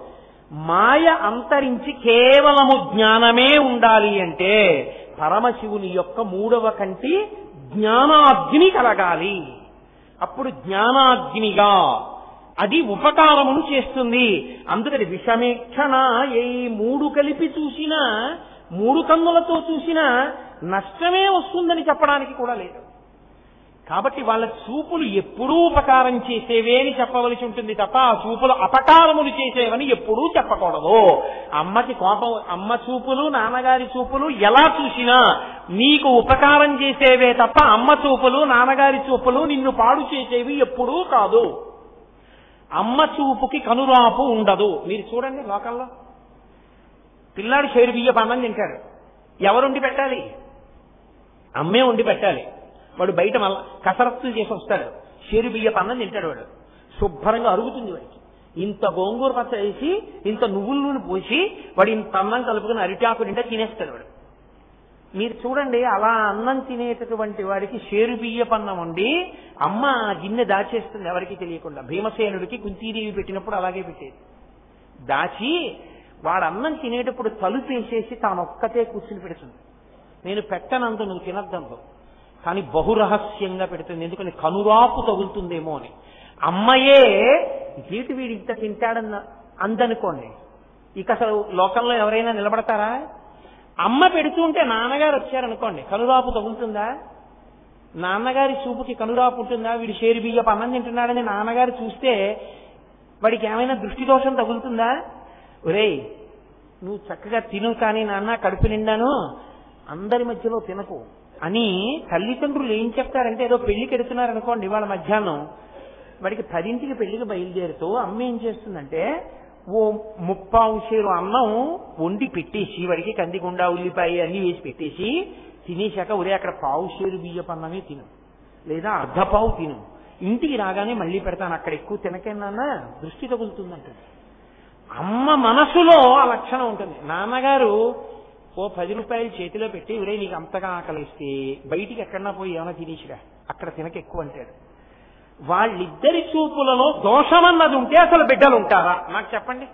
మాయ అంతరించి కేవలము జ్ఞానమే ఉండాలి అంటే పరమశివుని యొక్క మూడవ కంటి జ్ఞానాగ్ని కలగాలి అప్పుడు జ్ఞానాగ్నిగా అది ఉపకారమును చేస్తుంది అందుకని విషమీక్షణ ఏ మూడు కలిపి చూసినా మూడు కన్నులతో చూసినా నష్టమే వస్తుందని చెప్పడానికి కూడా లేదు కాబట్టి వాళ్ళ చూపులు ఎప్పుడూ ఉపకారం చేసేవే అని చెప్పవలసి ఉంటుంది తప్ప ఆ చూపులు అపకారములు చేసేవని ఎప్పుడూ చెప్పకూడదు అమ్మకి కోపం అమ్మ చూపులు నాన్నగారి చూపులు ఎలా చూసినా నీకు ఉపకారం చేసేవే తప్ప అమ్మ చూపులు నాన్నగారి చూపులు నిన్ను పాడు చేసేవి ఎప్పుడూ కాదు అమ్మ చూపుకి కనురాపు ఉండదు మీరు చూడండి లోకల్లో పిల్లాడు షేరు బియ్య అన్నం తింటాడు ఎవరుండి పెట్టాలి అమ్మే ఉండి పెట్టాలి వాడు బయట మళ్ళా కసరత్తులు చేసి వస్తాడు షేరు బియ్య అన్నం తింటాడు వాడు శుభ్రంగా అరుగుతుంది వాడికి ఇంత గోంగూర పచ్చ వేసి ఇంత నువ్వుల నూనె పోసి వాడు ఇంత అన్నం కలుపుకుని అరిటాకు నిండా తినేస్తాడు వాడు మీరు చూడండి అలా అన్నం తినేటటువంటి వాడికి షేరు బియ్య పన్నం ఉండి అమ్మ ఆ గిన్నె దాచేస్తుంది ఎవరికి తెలియకుండా భీమసేనుడికి కుంతీదేవి పెట్టినప్పుడు అలాగే పెట్టేది దాచి వాడు అన్నం తినేటప్పుడు తలుపేసేసి తానొక్కతే కూర్చుని పెడుతుంది నేను పెట్టనంత నువ్వు తినద్దంతో కానీ బహురహస్యంగా పెడుతుంది ఎందుకని కనురాపు తగులుతుందేమో అని అమ్మయే జీటి వీడి ఇంత తింటాడన్న అందనుకోండి ఇక అసలు లోకంలో ఎవరైనా నిలబడతారా అమ్మ పెడుతుంటే నాన్నగారు వచ్చారనుకోండి కనురాపు తగులుతుందా నాన్నగారి చూపుకి కనురాపు ఉంటుందా వీడు షేరు బియ్యపు అన్నం తింటున్నాడని నాన్నగారు చూస్తే వాడికి ఏమైనా దృష్టి దోషం తగులుతుందా ఒరేయ్ నువ్వు చక్కగా తిను కానీ నాన్న కడుపు నిండాను అందరి మధ్యలో తినకు అని తల్లిదండ్రులు ఏం చెప్తారంటే ఏదో పెళ్లికి ఎడుతున్నారు అనుకోండి ఇవాళ మధ్యాహ్నం వాడికి పదింటికి పెళ్లికి బయలుదేరుతూ అమ్మ ఏం చేస్తుందంటే ఓ ముప్పావు షేరు అన్నం వండి పెట్టేసి వాడికి కందిగుండా ఉల్లిపాయ అన్ని వేసి పెట్టేసి తినేశాక ఒరే అక్కడ పావు షేరు బియ్యపు అన్నమే తిను లేదా అర్ధ పావు తిను ఇంటికి రాగానే మళ్ళీ పెడతాను అక్కడ ఎక్కువ తినకేనా దృష్టి తగులుతుందంటుంది అమ్మ మనసులో ఆ లక్షణం ఉంటుంది నాన్నగారు ఓ పది రూపాయలు చేతిలో పెట్టి ఒరే నీకు అంతగా ఆకలిస్తే బయటికి ఎక్కడన్నా పోయి ఏమైనా తినేసిరా అక్కడ తినక ఎక్కువ అంటాడు వాళ్ళిద్దరి చూపులలో దోషమన్నది ఉంటే అసలు బిడ్డలు ఉంటారా నాకు చెప్పండి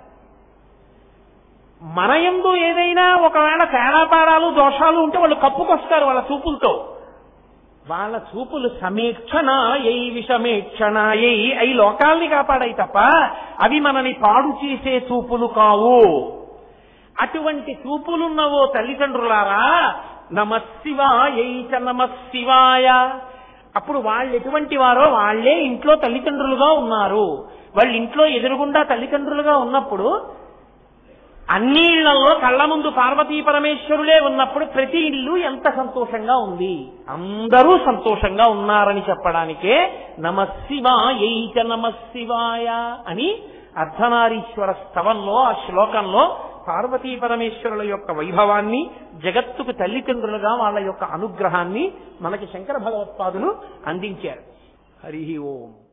మన ఎందు ఏదైనా ఒకవేళ తేడాపాడాలు దోషాలు ఉంటే వాళ్ళు కప్పుకొస్తారు వాళ్ళ చూపులతో వాళ్ళ చూపులు సమీక్షణ ఎయి విషమేక్షణ ఎయి అయి లోకాల్ని కాపాడాయి తప్ప అవి మనని పాడు చేసే చూపులు కావు అటువంటి చూపులున్నవో తల్లిదండ్రులారా నమశివాయ చ నమశివాయ అప్పుడు వాళ్ళు ఎటువంటి వారో వాళ్లే ఇంట్లో తల్లిదండ్రులుగా ఉన్నారు వాళ్ళ ఇంట్లో ఎదురుగుండా తల్లిదండ్రులుగా ఉన్నప్పుడు అన్ని ఇళ్లలో కళ్ళ ముందు పార్వతీ పరమేశ్వరులే ఉన్నప్పుడు ప్రతి ఇల్లు ఎంత సంతోషంగా ఉంది అందరూ సంతోషంగా ఉన్నారని చెప్పడానికే నమశివాయ చ నమశివాయ అని అర్ధనారీశ్వర స్తవంలో ఆ శ్లోకంలో పార్వతీ పరమేశ్వరుల యొక్క వైభవాన్ని జగత్తుకు తల్లిదండ్రులుగా వాళ్ళ యొక్క అనుగ్రహాన్ని మనకి శంకర భగవత్పాదులు అందించారు హరి ఓం